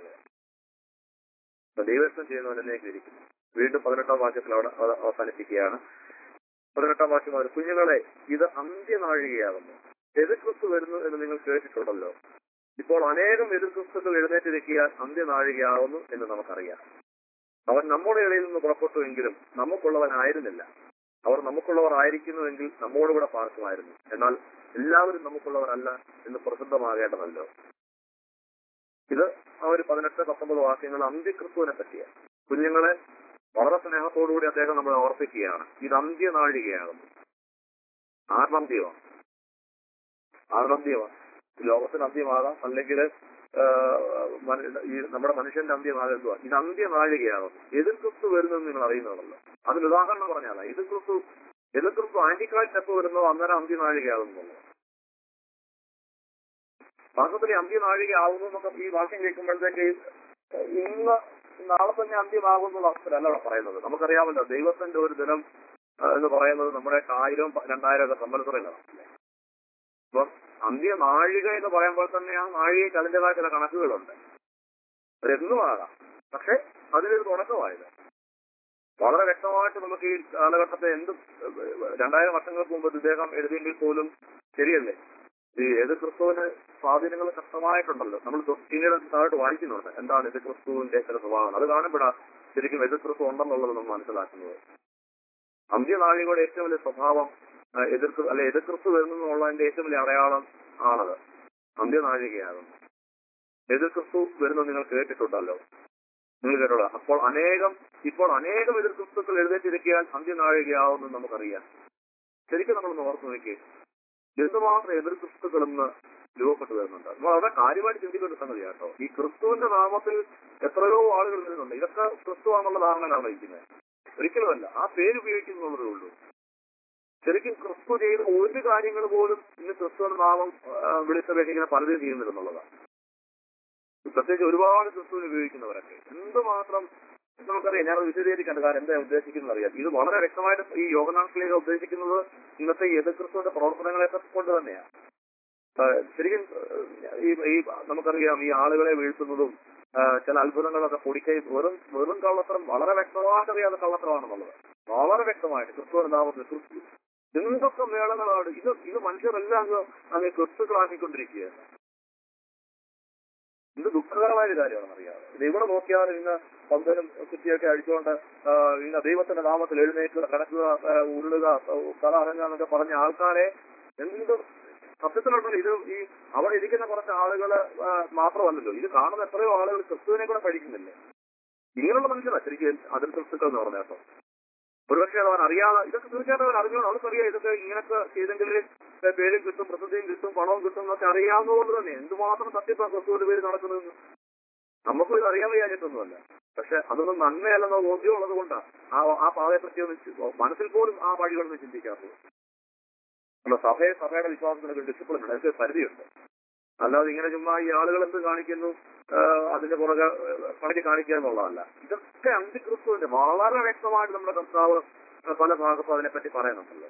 ദൈവസ്ഥം ചെയ്യുന്നവനിലേക്ക് ഇരിക്കുന്നു വീണ്ടും പതിനെട്ടാം വാക്യത്തിൽ അവിടെ അവ- അവസാനിപ്പിക്കുകയാണ് പതിനെട്ടാം വാക്യം അവർ കുഞ്ഞുങ്ങളെ ഇത് അന്ത്യനാഴികയാകുന്നു എതിർക്രിസ്തു വരുന്നു എന്ന് നിങ്ങൾ കേട്ടിട്ടുണ്ടല്ലോ ഇപ്പോൾ അനേകം എതിർക്രിസ്തുക്കൾ എഴുന്നേറ്റിരിക്കിയാൽ അന്ത്യനാഴികയാകുന്നു എന്ന് നമുക്കറിയാം അവൻ നമ്മുടെ ഇടയിൽ നിന്ന് പുറപ്പെട്ടുവെങ്കിലും നമുക്കുള്ളവനായിരുന്നില്ല അവർ നമുക്കുള്ളവർ ആയിരിക്കുന്നുവെങ്കിൽ നമ്മോടുകൂടെ പാർക്കുമായിരുന്നു എന്നാൽ എല്ലാവരും നമുക്കുള്ളവരല്ല എന്ന് പ്രസിദ്ധമാകേണ്ടതല്ലോ ഇത് ആ ഒരു പതിനെട്ട് പത്തൊമ്പത് വാക്യങ്ങൾ അന്ത്യക്രിസ്തുവിനെ പറ്റിയാണ് കുഞ്ഞുങ്ങളെ വളരെ സ്നേഹത്തോടുകൂടി അദ്ദേഹം നമ്മളെ ഓർപ്പിക്കുകയാണ് ഇത് അന്ത്യനാഴികയാകുന്നു ആർണന്ത്യമാണ് ആർണന്ത്യമാണ് ലോകത്തിന് അന്ത്യമാകാം അല്ലെങ്കിൽ ഈ നമ്മുടെ മനുഷ്യന്റെ അന്ത്യമാകാം എന്തുവാ ഇത് അന്ത്യനാഴികയാകുന്നു എതിർ ക്രിസ്തു വരുന്നെന്ന് നിങ്ങൾ അറിയുന്നതല്ലോ അതിന് ഉദാഹരണം പറഞ്ഞാല എതിർ ക്രിസ്തു എതിർ ക്രിസ്തു ആന്റിക്രൈസ്റ്റ് എപ്പോ വരുന്നോ അന്നേരം അന്ത്യനാഴികയാകുന്നു വാസ്തവത്തിൽ ഈ അന്ത്യനാഴിക ആകുന്നു എന്നൊക്കെ ഈ വാക്യം കേൾക്കുമ്പോഴത്തേക്ക് ഇന്ന് നാളെ തന്നെ അന്ത്യമാകുന്നുള്ള അവസ്ഥയിലല്ല അവിടെ പറയുന്നത് നമുക്കറിയാമല്ലോ ദൈവത്തിന്റെ ഒരു ദിനം ആ, എന്ന് പറയുന്നത് നമ്മുടെ ആയിരം രണ്ടായിരം ഒക്കെ സംവത്സരങ്ങളാണ് അപ്പം അന്ത്യനാഴിക എന്ന് പറയുമ്പോൾ തന്നെ ആ നാഴികയ്ക്ക് അതിൻ്റെതായ ചില കണക്കുകളുണ്ട് അതെന്നും ആകാം പക്ഷെ അതിനൊരു തുടക്കമായത് വളരെ വ്യക്തമായിട്ട് നമുക്ക് ഈ കാലഘട്ടത്തെ എന്ത് രണ്ടായിരം വർഷങ്ങൾക്ക് മുമ്പ് ഇദ്ദേഹം എഴുതിയെങ്കിൽ പോലും ശരിയല്ലേ ഈ എതിർ ക്രിസ്തുവിന് സ്വാധീനങ്ങൾ ശക്തമായിട്ടുണ്ടല്ലോ നമ്മൾ പിന്നീട് താഴോട്ട് വായിക്കുന്നുണ്ട് എന്താണ് എതിർ ക്രിസ്തുവിന്റെ ചില സ്വഭാവങ്ങൾ അത് കാണുമ്പോഴാ ശരിക്കും എതിർ ക്രിസ്തു ഉണ്ടെന്നുള്ളത് നമ്മൾ മനസ്സിലാക്കുന്നത് അന്ത്യനാഴികയുടെ ഏറ്റവും വലിയ സ്വഭാവം ആ, എതിർ ക്രി- അല്ലെ എതിർ ക്രിസ്തു വരുന്നതിന്റെ ഏറ്റവും വലിയ അടയാളം ആണത് അന്ത്യനാഴികയാകും എതിർ ക്രിസ്തു വരുന്നത് നിങ്ങൾ കേട്ടിട്ടുണ്ടല്ലോ നിങ്ങൾ കേട്ടോളാം അപ്പോൾ അനേകം ഇപ്പോൾ അനേകം എതിർ ക്രിസ്തുക്കൾ എഴുന്നേറ്റിരിക്കാൻ അന്ത്യനാഴികയാവുമെന്ന് നമുക്കറിയാം ശരിക്കും നമ്മളൊന്ന് ഓർത്ത് നോക്കിയേ എന്തുമാത്രം എതിർ ക്രിസ്തുക്കളെന്ന് രൂപപ്പെട്ടു വരുന്നുണ്ട് നമ്മൾ അവിടെ കാര്യമായിട്ട് ചിന്തിക്കേണ്ട സംഗതി കേട്ടോ ഈ ക്രിസ്തുവിന്റെ നാമത്തിൽ എത്രയോ ആളുകൾ വരുന്നുണ്ട് ഇതൊക്കെ ക്രിസ്തുവാന്നുള്ള ധാരണയിലാണ് ഇരിക്കുന്നത് ഒരിക്കലുമല്ല ആ പേര് ഉപയോഗിക്കുന്നുള്ളതേ ഉള്ളൂ ശരിക്കും ക്രിസ്തു ചെയ്ത ഒരു കാര്യങ്ങൾ പോലും ഇന്ന് ക്രിസ്തുവിന്റെ നാമം ആ, വിളിച്ചപേക്ഷിക്കുന്ന പലരും ചെയ്യുന്നില്ലെന്നുള്ളതാണ് പ്രത്യേകിച്ച് ഒരുപാട് ക്രിസ്തുവിനെ ഉപയോഗിക്കുന്നവരൊക്കെ എന്തുമാത്രം നമുക്കറിയാം ഞാൻ വിശദീകരിക്കേണ്ട കാര്യം എന്താ ഉദ്ദേശിക്കുന്നത് അറിയാം ഇത് വളരെ വ്യക്തമായിട്ട് ഈ യോഗനാഥിലേക്ക് ഉദ്ദേശിക്കുന്നത് ഇന്നത്തെ ഈ എതിർ ക്രിസ്തുവിന്റെ പ്രവർത്തനങ്ങളെയൊക്കെ കൊണ്ട് തന്നെയാണ് ആ, ശരിക്കും ആ, ഈ ഈ നമുക്കറിയാം ഈ ആളുകളെ വീഴ്ത്തുന്നതും ആ, ചില അത്ഭുതങ്ങളൊക്കെ പൊടിക്കൈ വെറും വെറും കള്ളത്തരം വളരെ വ്യക്തമായിട്ട് അറിയാതെ കള്ളത്തരമാണെന്നുള്ളത് വളരെ വ്യക്തമായിട്ട് ക്രിസ്തുവിന്റെ നാമത്തിൽ ക്രിസ്തു എന്തൊക്കെ മേളങ്ങളാണ് ഇത് ഇത് മനുഷ്യരെല്ലാം അങ്ങ് അങ്ങ് ക്രിസ്തുക്കളാക്കിക്കൊണ്ടിരിക്കുകയാണ് ഇത് ദുഃഖകരമായ ഒരു കാര്യമാണെന്ന് അറിയാം ഇത് എവിടെ നോക്കിയാലും ഇന്ന് പന്തലും കുറ്റിയൊക്കെ അടിച്ചുകൊണ്ട് ആ, ഇന്ന് ദൈവത്തിന്റെ നാമത്തിൽ എഴുന്നേൽക്കുക കിടക്കുക ആ, ഉരുളുക ആ, തല അറങ്ങുക എന്നൊക്കെ പറഞ്ഞ ആൾക്കാരെ എന്ത് സത്യത്തിലുള്ള ഇത് ഈ അവിടെ ഇരിക്കുന്ന കുറച്ച് ആളുകള് ആ, മാത്രമല്ലല്ലോ ഇത് കാണുന്ന എത്രയോ ആളുകൾ ക്രിസ്തുവിനെ കൂടെ പഠിക്കുന്നില്ലേ ഇങ്ങനെയുള്ള മനുഷ്യരാ ശരിക്കും അതിൽ ക്രിസ്തുക്കൾ എന്ന് പറഞ്ഞ കേട്ടോ ഒരുപക്ഷെ അത് അവൻ അറിയാതെ ഇതൊക്കെ തീർച്ചയായിട്ടും അവൻ അറിഞ്ഞോ അവർക്കറിയാം ഇതൊക്കെ ഇങ്ങനത്തെ ചെയ്തെങ്കിൽ പേരും കിട്ടും പ്രസിദ്ധിയും കിട്ടും പണവും കിട്ടും എന്നൊക്കെ അറിയാവുന്നതുകൊണ്ട് തന്നെ എന്തുമാത്രം തട്ടിപ്പാ ക്രിസ്തുവിന്റെ പേര് നടക്കുന്നതെന്ന് നമുക്കും ഇത് അറിയാൻ വയ്യാഞ്ഞിട്ടൊന്നുമല്ല പക്ഷെ അതൊന്നും നന്മയല്ലെന്ന ബോധ്യമുള്ളത് കൊണ്ടാണ് ആ ആ പാതയെപ്പറ്റി ഒന്ന് ചി- മനസ്സിൽ പോലും ആ വഴികളൊന്നും ചിന്തിക്കാത്തത് അല്ല സഭയെ സഭയുടെ വിശ്വാസത്തിനൊക്കെ ഡിസിപ്ലിൻ ഉണ്ട് അതിന് പരിധിയുണ്ട് അല്ലാതെ ഇങ്ങനെ ചുമ്മാ ഈ ആളുകൾ എന്ത് കാണിക്കുന്നു ആ, അതിന്റെ പുറകെ പണിക്ക് കാണിക്കുക എന്നുള്ളതല്ല ഇതൊക്കെ അന്തിക്രിസ്തുവിന്റെ വളരെ വ്യക്തമായിട്ട് നമ്മുടെ കർത്താവ് പല ഭാഗത്തും അതിനെപ്പറ്റി പറയുന്നുണ്ടല്ലോ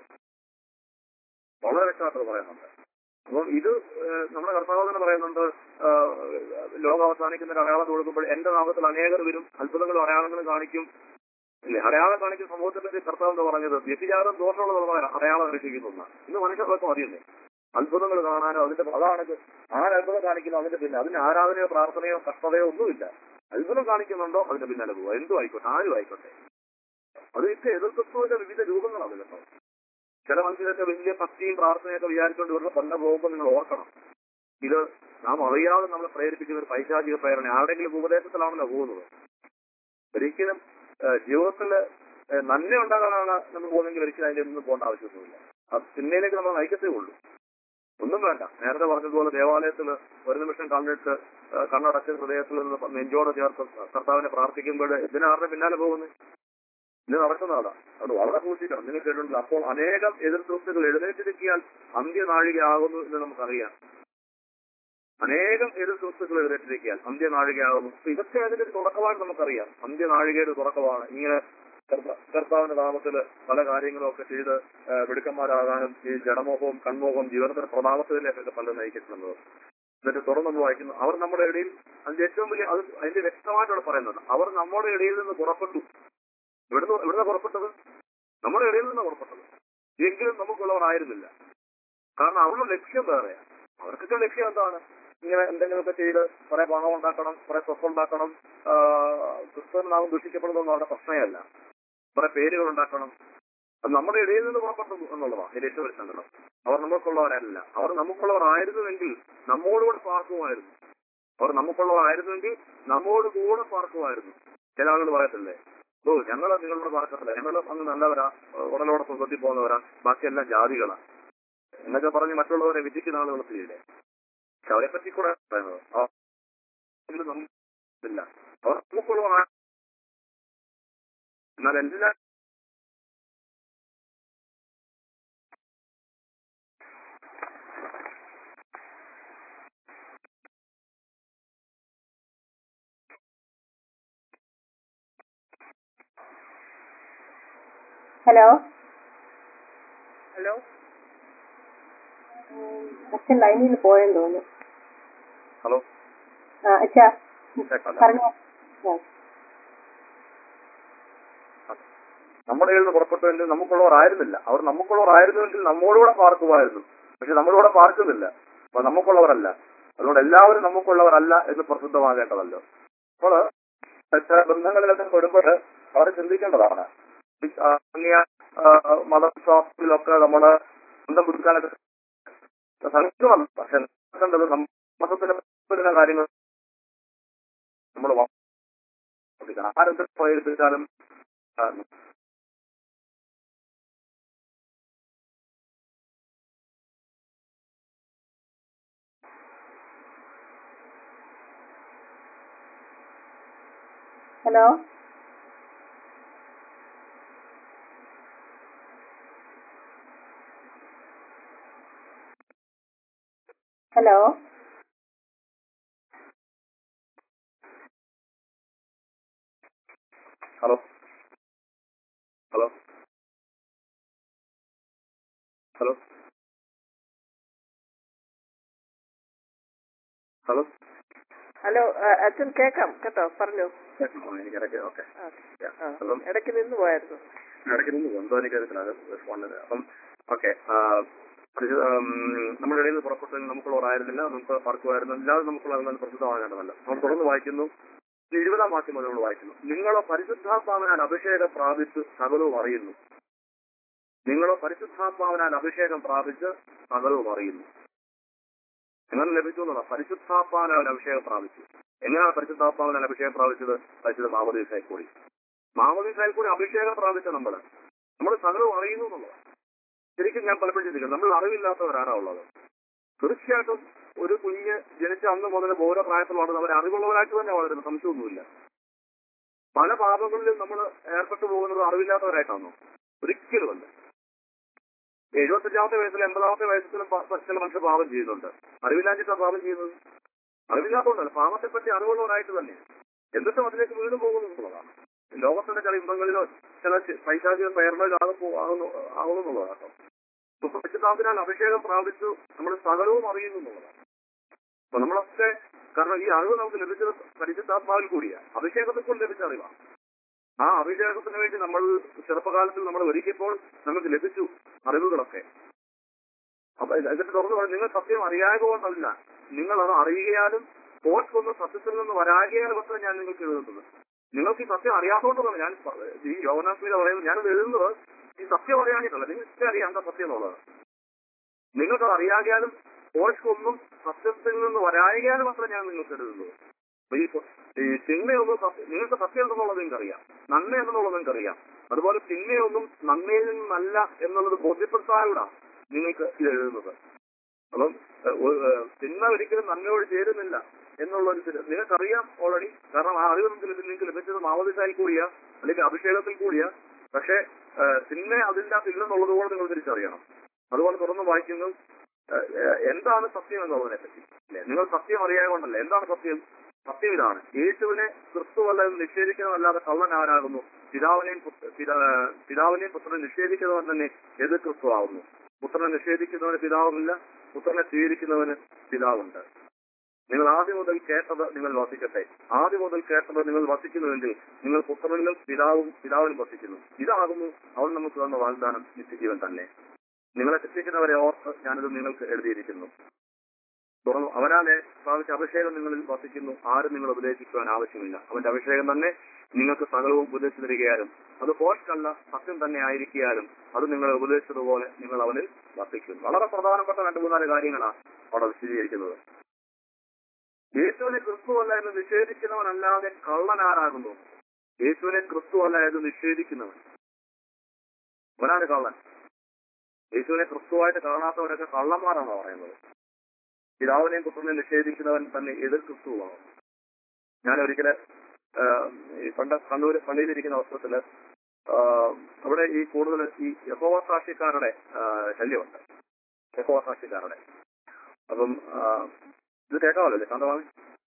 വളരെ വ്യക്തമായിട്ട് പറയുന്നുണ്ട് അപ്പം ഇത് ഏഹ്, നമ്മുടെ കർത്താവ് തന്നെ പറയുന്നുണ്ട് ആഹ്, ലോകം അവസാനിക്കുന്ന ഒരു അടയാളം കൊടുക്കുമ്പോൾ എന്റെ നാമത്തിൽ അനേകർ വരും അത്ഭുതങ്ങളും അടയാളങ്ങളും കാണിക്കും ഇല്ലേ അടയാളം കാണിക്കുന്ന സമൂഹത്തെ പറ്റി കർത്താവ് എന്താ പറഞ്ഞത് വ്യഭിചാരം ദോഷമുള്ള അടയാളം അനുഷ്ഠിക്കുന്നു എന്നാ. ഇന്ന് മനുഷ്യർക്കൊക്കെ മതിയല്ലേ അത്ഭുതങ്ങൾ കാണാനോ അതിന്റെ അതാണ് ആരത്ഭുതം കാണിക്കുന്നു അതിന്റെ പിന്നെ അതിന് ആരാധനയോ പ്രാർത്ഥനയോ കഷ്ടതയോ ഒന്നുമില്ല അത്ഭുതം കാണിക്കുന്നുണ്ടോ അതിന്റെ പിന്നാലെ പോവുക എന്തും ആയിക്കോട്ടെ ആരും ആയിക്കോട്ടെ അത് ഇപ്പൊ എതിർക്രിസ്തുവിന്റെ വിവിധ രൂപങ്ങളാണ് കേട്ടോ ചില മനുഷ്യരൊക്കെ വലിയ ഭക്തിയും പ്രാർത്ഥനയൊക്കെ വിചാരിച്ചുകൊണ്ട് ഇവരുടെ കൊല്ലം പോകുമ്പോൾ നിങ്ങൾ ഓർക്കണം ഇത് നാം അറിയാതെ നമ്മളെ പ്രേരിപ്പിക്കുന്ന ഒരു പൈശാചിക പ്രേരണ ആരുടെങ്കിലും ഉപദേശത്തിലാണല്ലോ പോകുന്നത് ഒരിക്കലും ഏഹ്, ജീവിതത്തിൽ ഏഹ്, നന്മ ഉണ്ടാകാനാണ് നമ്മൾ പോകുന്നെങ്കിൽ ഒരിക്കലും അതിന്റെ ഒന്നും പോകേണ്ട ആവശ്യമൊന്നുമില്ല അത് തിന്മയിലേക്ക് നമ്മൾ നയിക്കത്തേ ഉള്ളൂ ഒന്നും വേണ്ട നേരത്തെ പറഞ്ഞതുപോലെ ദേവാലയത്തിൽ ഒരു നിമിഷം കണ്ണിട്ട് ഏഹ്, കണ്ണടച്ച് ഹൃദയത്തിൽ നിന്ന് നെഞ്ചോടെ ചേർത്ത് കർത്താവിനെ പ്രാർത്ഥിക്കുമ്പോൾ ഇതിനാരുടെ പിന്നാലെ പോകുന്നത് ഇത് നടക്കുന്നതാണ് അത് വളരെ സൂക്ഷിക്കണം നിങ്ങൾ കേട്ടിട്ടുണ്ട് അപ്പോൾ അനേകം എതിർ ക്രിസ്തുക്കൾ എഴുന്നേറ്റിരിക്കിയാൽ അന്ത്യനാഴികയാകുന്നു എന്ന് നമുക്കറിയാം അനേകം എതിർ ക്രിസ്തുക്കൾ എഴുന്നേറ്റിരിക്കിയാൽ അന്ത്യനാഴികയാകുന്നു അപ്പൊ ഇതൊക്കെ അതിന്റെ ഒരു തുടക്കമായിട്ട് നമുക്കറിയാം അന്ത്യനാഴികയുടെ തുടക്കമാണ് ഇങ്ങനെ കർത്ത- കർത്താവിന്റെ നാമത്തിൽ പല കാര്യങ്ങളും ഒക്കെ ചെയ്ത് ആ, മിടുക്കന്മാരാകാനും ഈ ജഡമോഹവും കൺമോഹവും ജീവിതത്തിന്റെ പ്രതാപത്തിലേക്കൊക്കെ പലരും നയിക്കുന്നുള്ളത് എന്നിട്ട് തുറന്നു നമ്മൾ വായിക്കുന്നു അവർ നമ്മുടെ ഇടയിൽ അതിന്റെ ഏറ്റവും വലിയ അത് അതിന്റെ വ്യക്തമായിട്ടാണ് പറയുന്നത് അവർ നമ്മുടെ ഇടയിൽ നിന്ന് പുറപ്പെട്ടു എവിടുന്ന് എവിടുന്ന പുറപ്പെട്ടത് നമ്മുടെ ഇടയിൽ നിന്ന് പുറപ്പെട്ടത് എങ്കിലും നമുക്കുള്ളവരായിരുന്നില്ല കാരണം അവരുടെ ലക്ഷ്യം വേറെയാണ് അവർക്കൊക്കെ ലക്ഷ്യം എന്താണ് ഇങ്ങനെ എന്തെങ്കിലുമൊക്കെ ചെയ്ത് കുറെ പണം ഉണ്ടാക്കണം കുറെ സ്വത്ത് ഉണ്ടാക്കണം ക്രിസ്ത്യൻ നാമം ദൂഷിക്കപ്പെടുന്നതൊന്നും അവരുടെ പ്രശ്നമല്ല കുറെ പേരുകൾ ഉണ്ടാക്കണം അത് നമ്മുടെ ഇടയിൽ നിന്ന് പുറപ്പെട്ടു എന്നുള്ളതാണ് അതിന്റെ ഏറ്റവും വലിയ സങ്കടം അവർ നമുക്കുള്ളവരല്ല അവർ നമുക്കുള്ളവരായിരുന്നുവെങ്കിൽ നമ്മോടുകൂടെ പാർക്കുമായിരുന്നു അവർ നമുക്കുള്ളവരായിരുന്നുവെങ്കിൽ നമ്മോട് കൂടെ പാർക്കുമായിരുന്നു ചില ആളുകൾ പറയത്തില്ലേ ഓ ഞങ്ങൾ നിങ്ങളുടെ പാർക്കത്തില്ല ഞങ്ങൾ അങ്ങ് നല്ലവരാ ഉടലോടെ സ്വന്തത്തിൽ പോകുന്നവരാ ബാക്കിയെല്ലാം ജാതികളാ എന്നൊക്കെ പറഞ്ഞ് മറ്റുള്ളവരെ വിധിക്കുന്ന ആളുകൾ ഒത്തിരിയില്ലേ പക്ഷെ അവരെ പറ്റി കൂടെ പറയുന്നത് അവർ ഇതില് നമുക്കില്ല അവർ നമുക്കുള്ളവരാണ് എന്നാൽ എല്ലാ ഹലോ ഹലോ അച്ഛൻ ലൈനിൽ നിന്ന് പോയെന്ന് തോന്നുന്നു ഹലോ ആ അച്ഛാ കേൾക്കാം. പറഞ്ഞോ ആ. നമ്മുടെ കയ്യിൽ നിന്ന് പുറപ്പെട്ടുവെങ്കിൽ നമുക്കുള്ളവരായിരുന്നില്ല അവർ നമുക്കുള്ളവരായിരുന്നുവെങ്കിൽ നമ്മോടുകൂടെ പാർക്കുമായിരുന്നു പക്ഷെ നമ്മളിവിടെ പാർക്കുന്നില്ല അപ്പൊ നമുക്കുള്ളവരല്ല അതുകൊണ്ട് എല്ലാവരും നമുക്കുള്ളവരല്ല എന്ന് പ്രസിദ്ധമാകേണ്ടതല്ലോ അപ്പോൾ ചില ബന്ധങ്ങളിലൊക്കെ പെടുമ്പോൾ വളരെ ചിന്തിക്കേണ്ടതാണ് ഈ ആത്മീയ ആ, മതവിശ്വാസത്തിലൊക്കെ നമ്മള് ബന്ധം പുതുക്കാനൊക്കെ സംശയമല്ല പക്ഷെ കണ്ടത് മതത്തിന് വരുന്ന കാര്യങ്ങൾ നമ്മൾ ആരെന്ത് പ്രേരിപ്പിച്ചാലും ആ, hello hello hello hello hello hello hello ആ, അച്ഛൻ കേക്കാം കേട്ടോ പറഞ്ഞോ കേൾക്കണോ എനിക്കിടയ്ക്ക് ഓക്കെ ആ, ആ. അപ്പം ഇടയ്ക്ക് നിന്ന് പോയായിരുന്നു ഇടയ്ക്ക് നിന്ന് എന്തോ എനിക്കറിയത്തില്ല അത് ഫോണിൽ അപ്പം ഓക്കെ നമ്മുടെ ഇടയിൽ നിന്ന് പുറപ്പെട്ടു നമുക്കുള്ളവരായിരുന്നില്ല നമുക്ക് പറക്കുമായിരുന്നു ഇല്ലാതെ നമുക്കുള്ള നല്ല പ്രസിദ്ധമാകേണ്ടതല്ല നമ്മൾ തുടർന്ന് വായിക്കുന്നു ഇനി ഇരുപതാം വാക്യം മുതൽ നമ്മൾ വായിക്കുന്നു നിങ്ങളോ പരിശുദ്ധാത്മാവിനാൽ അഭിഷേകം പ്രാപിച്ച് സകലവും അറിയുന്നു നിങ്ങളോ പരിശുദ്ധാത്മാവിനാൽ അഭിഷേകം പ്രാപിച്ച് സകലവും അറിയുന്നു എങ്ങനെ ലഭിച്ചു എന്നുള്ള പരിശുദ്ധാത്മാവിനാൽ അഭിഷേകം പ്രാപിച്ചു എങ്ങനെയാണ് പരിശുദ്ധാത്മാവിനാൽ അഭിഷേകം പ്രാപിച്ചത് പരിശുദ്ധ മാമോദീസായി കൂടി മാമോദീസായി കൂടി അഭിഷേകം പ്രാപിച്ച നമ്മള് നമ്മൾ സകലവും അറിയുന്നു എന്നുള്ളത് ശരിക്കും ഞാൻ പലപ്പോഴും ചിന്തിക്കുന്നു നമ്മൾ അറിവില്ലാത്തവരാരാ ഉള്ളത് തീർച്ചയായിട്ടും ഒരു കുഞ്ഞ് ജനിച്ച അന്ന് മുതൽ ഓരോ പ്രായത്തിൽ വളർന്ന് അവർ അറിവുള്ളവരായിട്ട് തന്നെ വളരുന്നു സംശയമൊന്നുമില്ല പല പാപങ്ങളിലും നമ്മൾ ഏർപ്പെട്ടു പോകുന്നത് അറിവില്ലാത്തവരായിട്ടാണോ ഒരിക്കലുമല്ല എഴുപത്തഞ്ചാമത്തെ വയസ്സിലും എൺപതാമത്തെ വയസ്സിലും പ- പ- ചില മനുഷ്യർ പാപം ചെയ്യുന്നുണ്ട് അറിവില്ലാഞ്ഞിട്ടാണ് പാപം ചെയ്യുന്നത് അറിവില്ലാത്തതുകൊണ്ടല്ല പാപത്തെ പറ്റി അറിവുള്ളവരായിട്ട് തന്നെ എന്നിട്ടും അതിലേക്ക് വീണ് പോകുന്നു എന്നുള്ളതാണ് ലോകത്തിന്റെ ചില യുദ്ധങ്ങളിലോ ചില ചി- പൈശാചിക പ്രേരണകൾ ആകുന്നു ആകുന്നുള്ളതാണ് കേട്ടോ പരിശുദ്ധാത്തിനാൽ അഭിഷേകം പ്രാപിച്ചു നമ്മൾ സകലവും അറിയുന്നു എന്നുള്ളതാണ് അപ്പൊ നമ്മളൊക്കെ കാരണം ഈ അറിവ് നമുക്ക് ലഭിച്ചത് പരിശുദ്ധാത്മാവിൽ കൂടിയാണ് അഭിഷേകത്തിൽ കൊണ്ട് ലഭിച്ച അറിവാണ് ആ അഭിഷേകത്തിന് വേണ്ടി നമ്മൾ ചെറുപ്പകാലത്തിൽ നമ്മൾ ഒരുക്കിയപ്പോൾ നമുക്ക് ലഭിച്ചു അറിവുകളൊക്കെ അപ്പൊ ഇത് എന്നിട്ട് തുറന്നു പറഞ്ഞു നിങ്ങൾ സത്യം അറിയാതെ കൊണ്ടല്ല നിങ്ങൾ അത് അറിയുകയാലും ഓർക്കൊന്ന് സത്യത്തിൽ നിന്ന് വരാകിയാലും ഒക്കെ ഞാൻ നിങ്ങൾക്ക് എഴുതുന്നത് നിങ്ങൾക്ക് ഈ സത്യം അറിയാത്തതുകൊണ്ടല്ല ഞാൻ പ- ഈ യോഗനാസ്മിത പറയുന്നത് ഞാനത് എഴുതുന്നത് ഈ സത്യം അറിയാനിട്ടല്ല നിങ്ങൾക്ക് അറിയാം എന്താ സത്യം എന്നുള്ളത് നിങ്ങൾക്ക് അത് അറിയാകിയാലും ഓർക്കൊന്നും സത്യത്തിൽ നിന്ന് വരാകിയാലും അത്ര ഞാൻ നിങ്ങൾക്ക് എഴുതുന്നത് അപ്പൊ ഈ പൊ- ഈ തിന്മയൊന്നും സത്യ- നിങ്ങൾക്ക് സത്യം എന്തെന്നുള്ളത് നിങ്ങൾക്ക് അറിയാം നന്മ എന്തെന്നുള്ളത് നിങ്ങൾക്ക് അറിയാം അതുപോലെ തിന്മയൊന്നും നന്മയിൽ നിന്നല്ല എന്നുള്ളത് ബോധ്യപ്പെടുത്താനുള്ള നിങ്ങൾക്ക് ഇത് എഴുതുന്നത് അപ്പം ഏഹ്, ഒരു, ഏഹ്, തിന്മ ഒരിക്കലും നന്മയോട് ചേരുന്നില്ല എന്നുള്ളൊരു തിരി- നിങ്ങൾക്കറിയാം ഓൾറെഡി കാരണം ആ അറിവ് നമുക്ക് ലഭി- നിങ്ങൾക്ക് ലഭിച്ചത് മാവോദിസായി കൂടിയാ അല്ലെങ്കിൽ അഭിഷേകത്തിൽ കൂടിയാ പക്ഷേ ഏഹ്, തിന്മ അതിൻ്റെ അകത്ത് ഇല്ലെന്നുള്ളത് കൊണ്ട് നിങ്ങൾ തിരിച്ചറിയണം അതുപോലെ തുറന്ന് വായിക്കുന്നു ഏഹ്, ഏഹ്, എന്താണ് സത്യം എന്നുള്ളതിനെ പറ്റി അല്ലേ നിങ്ങൾ സത്യം അറിയാതെ കൊണ്ടല്ല എന്താണ് സത്യം സത്യം ഇതാണ് യേശുവിനെ ക്രിസ്തുവല്ല എന്ന് നിഷേധിക്കുന്നതല്ലാതെ കള്ളൻ ആരാകുന്നു പിതാവിനെയും പുത്ര- പിതാ- പിതാവിനെയും പുത്രനെ നിഷേധിക്കുന്നവൻ തന്നെ എതിർ ക്രിസ്തു ആകുന്നു പുത്രനെ നിഷേധിക്കുന്നവന് പിതാവുമില്ല പുത്രനെ സ്വീകരിക്കുന്നവന് പിതാവുണ്ട് നിങ്ങൾ ആദ്യം മുതൽ കേട്ടത് നിങ്ങൾ വസിക്കട്ടെ ആദ്യം മുതൽ കേട്ടത് നിങ്ങൾ വസിക്കുന്നുവെങ്കിൽ നിങ്ങൾ പുത്രനിലും പിതാവും പിതാവിനും വസിക്കുന്നു ഇതാകുന്നു അവൻ നമുക്ക് തന്ന വാഗ്ദാനം നിത്യജീവൻ തന്നെ നിങ്ങളെ ശിക്ഷിക്കുന്നവരെ ഓർത്ത് ഞാനിത് നിങ്ങൾക്ക് എഴുതിയിരിക്കുന്നു തുറന്നു അവനാലെ പ്രാപിച്ച അഭിഷേകം നിങ്ങളിൽ വസിക്കുന്നു ആരും നിങ്ങൾ ഉപദേശിക്കുവാൻ ആവശ്യമില്ല അവന്റെ അഭിഷേകം തന്നെ നിങ്ങൾക്ക് സകലവും ഉപദേശിച്ചു തരികയാലും അത് പോസ്റ്റല്ല സത്യം തന്നെ ആയിരിക്കാലും അത് നിങ്ങളെ ഉപദേശിച്ചതുപോലെ നിങ്ങൾ അവനിൽ വസിക്കും വളരെ പ്രധാനപ്പെട്ട രണ്ട് മൂന്നാല് കാര്യങ്ങളാണ് അവിടെ വിശദീകരിക്കുന്നത് യേശുവിനെ ക്രിസ്തുവല്ല എന്ന് നിഷേധിക്കുന്നവനല്ലാതെ കള്ളനാരാകുന്നു യേശുവിനെ ക്രിസ്തുവല്ല എന്ന് നിഷേധിക്കുന്നവൻ അവനാണ് കള്ളൻ യേശുവിനെ ക്രിസ്തുവായിട്ട് കാണാത്തവരൊക്കെ കള്ളന്മാരാണ് പറയുന്നത് പിതാവിനെയും പുത്രനെയും നിഷേധിക്കുന്നവൻ തന്നെ എതിർ ക്രിസ്തുവാണ് ഞാൻ ഒരിക്കല് ആഹ്, ഈ പണ്ട് കണ്ണൂർ പള്ളിയിലിരിക്കുന്ന അവസരത്തില് ആഹ്, അവിടെ ഈ കൂടുതൽ ഈ യഹോവ സാക്ഷിക്കാരുടെ ആഹ്, ശല്യമുണ്ട് യഹോവ സാക്ഷിക്കാരുടെ അപ്പം ആഹ്, ഇത് കേൾക്കാമല്ലോ അല്ലേ ശാന്തമാമി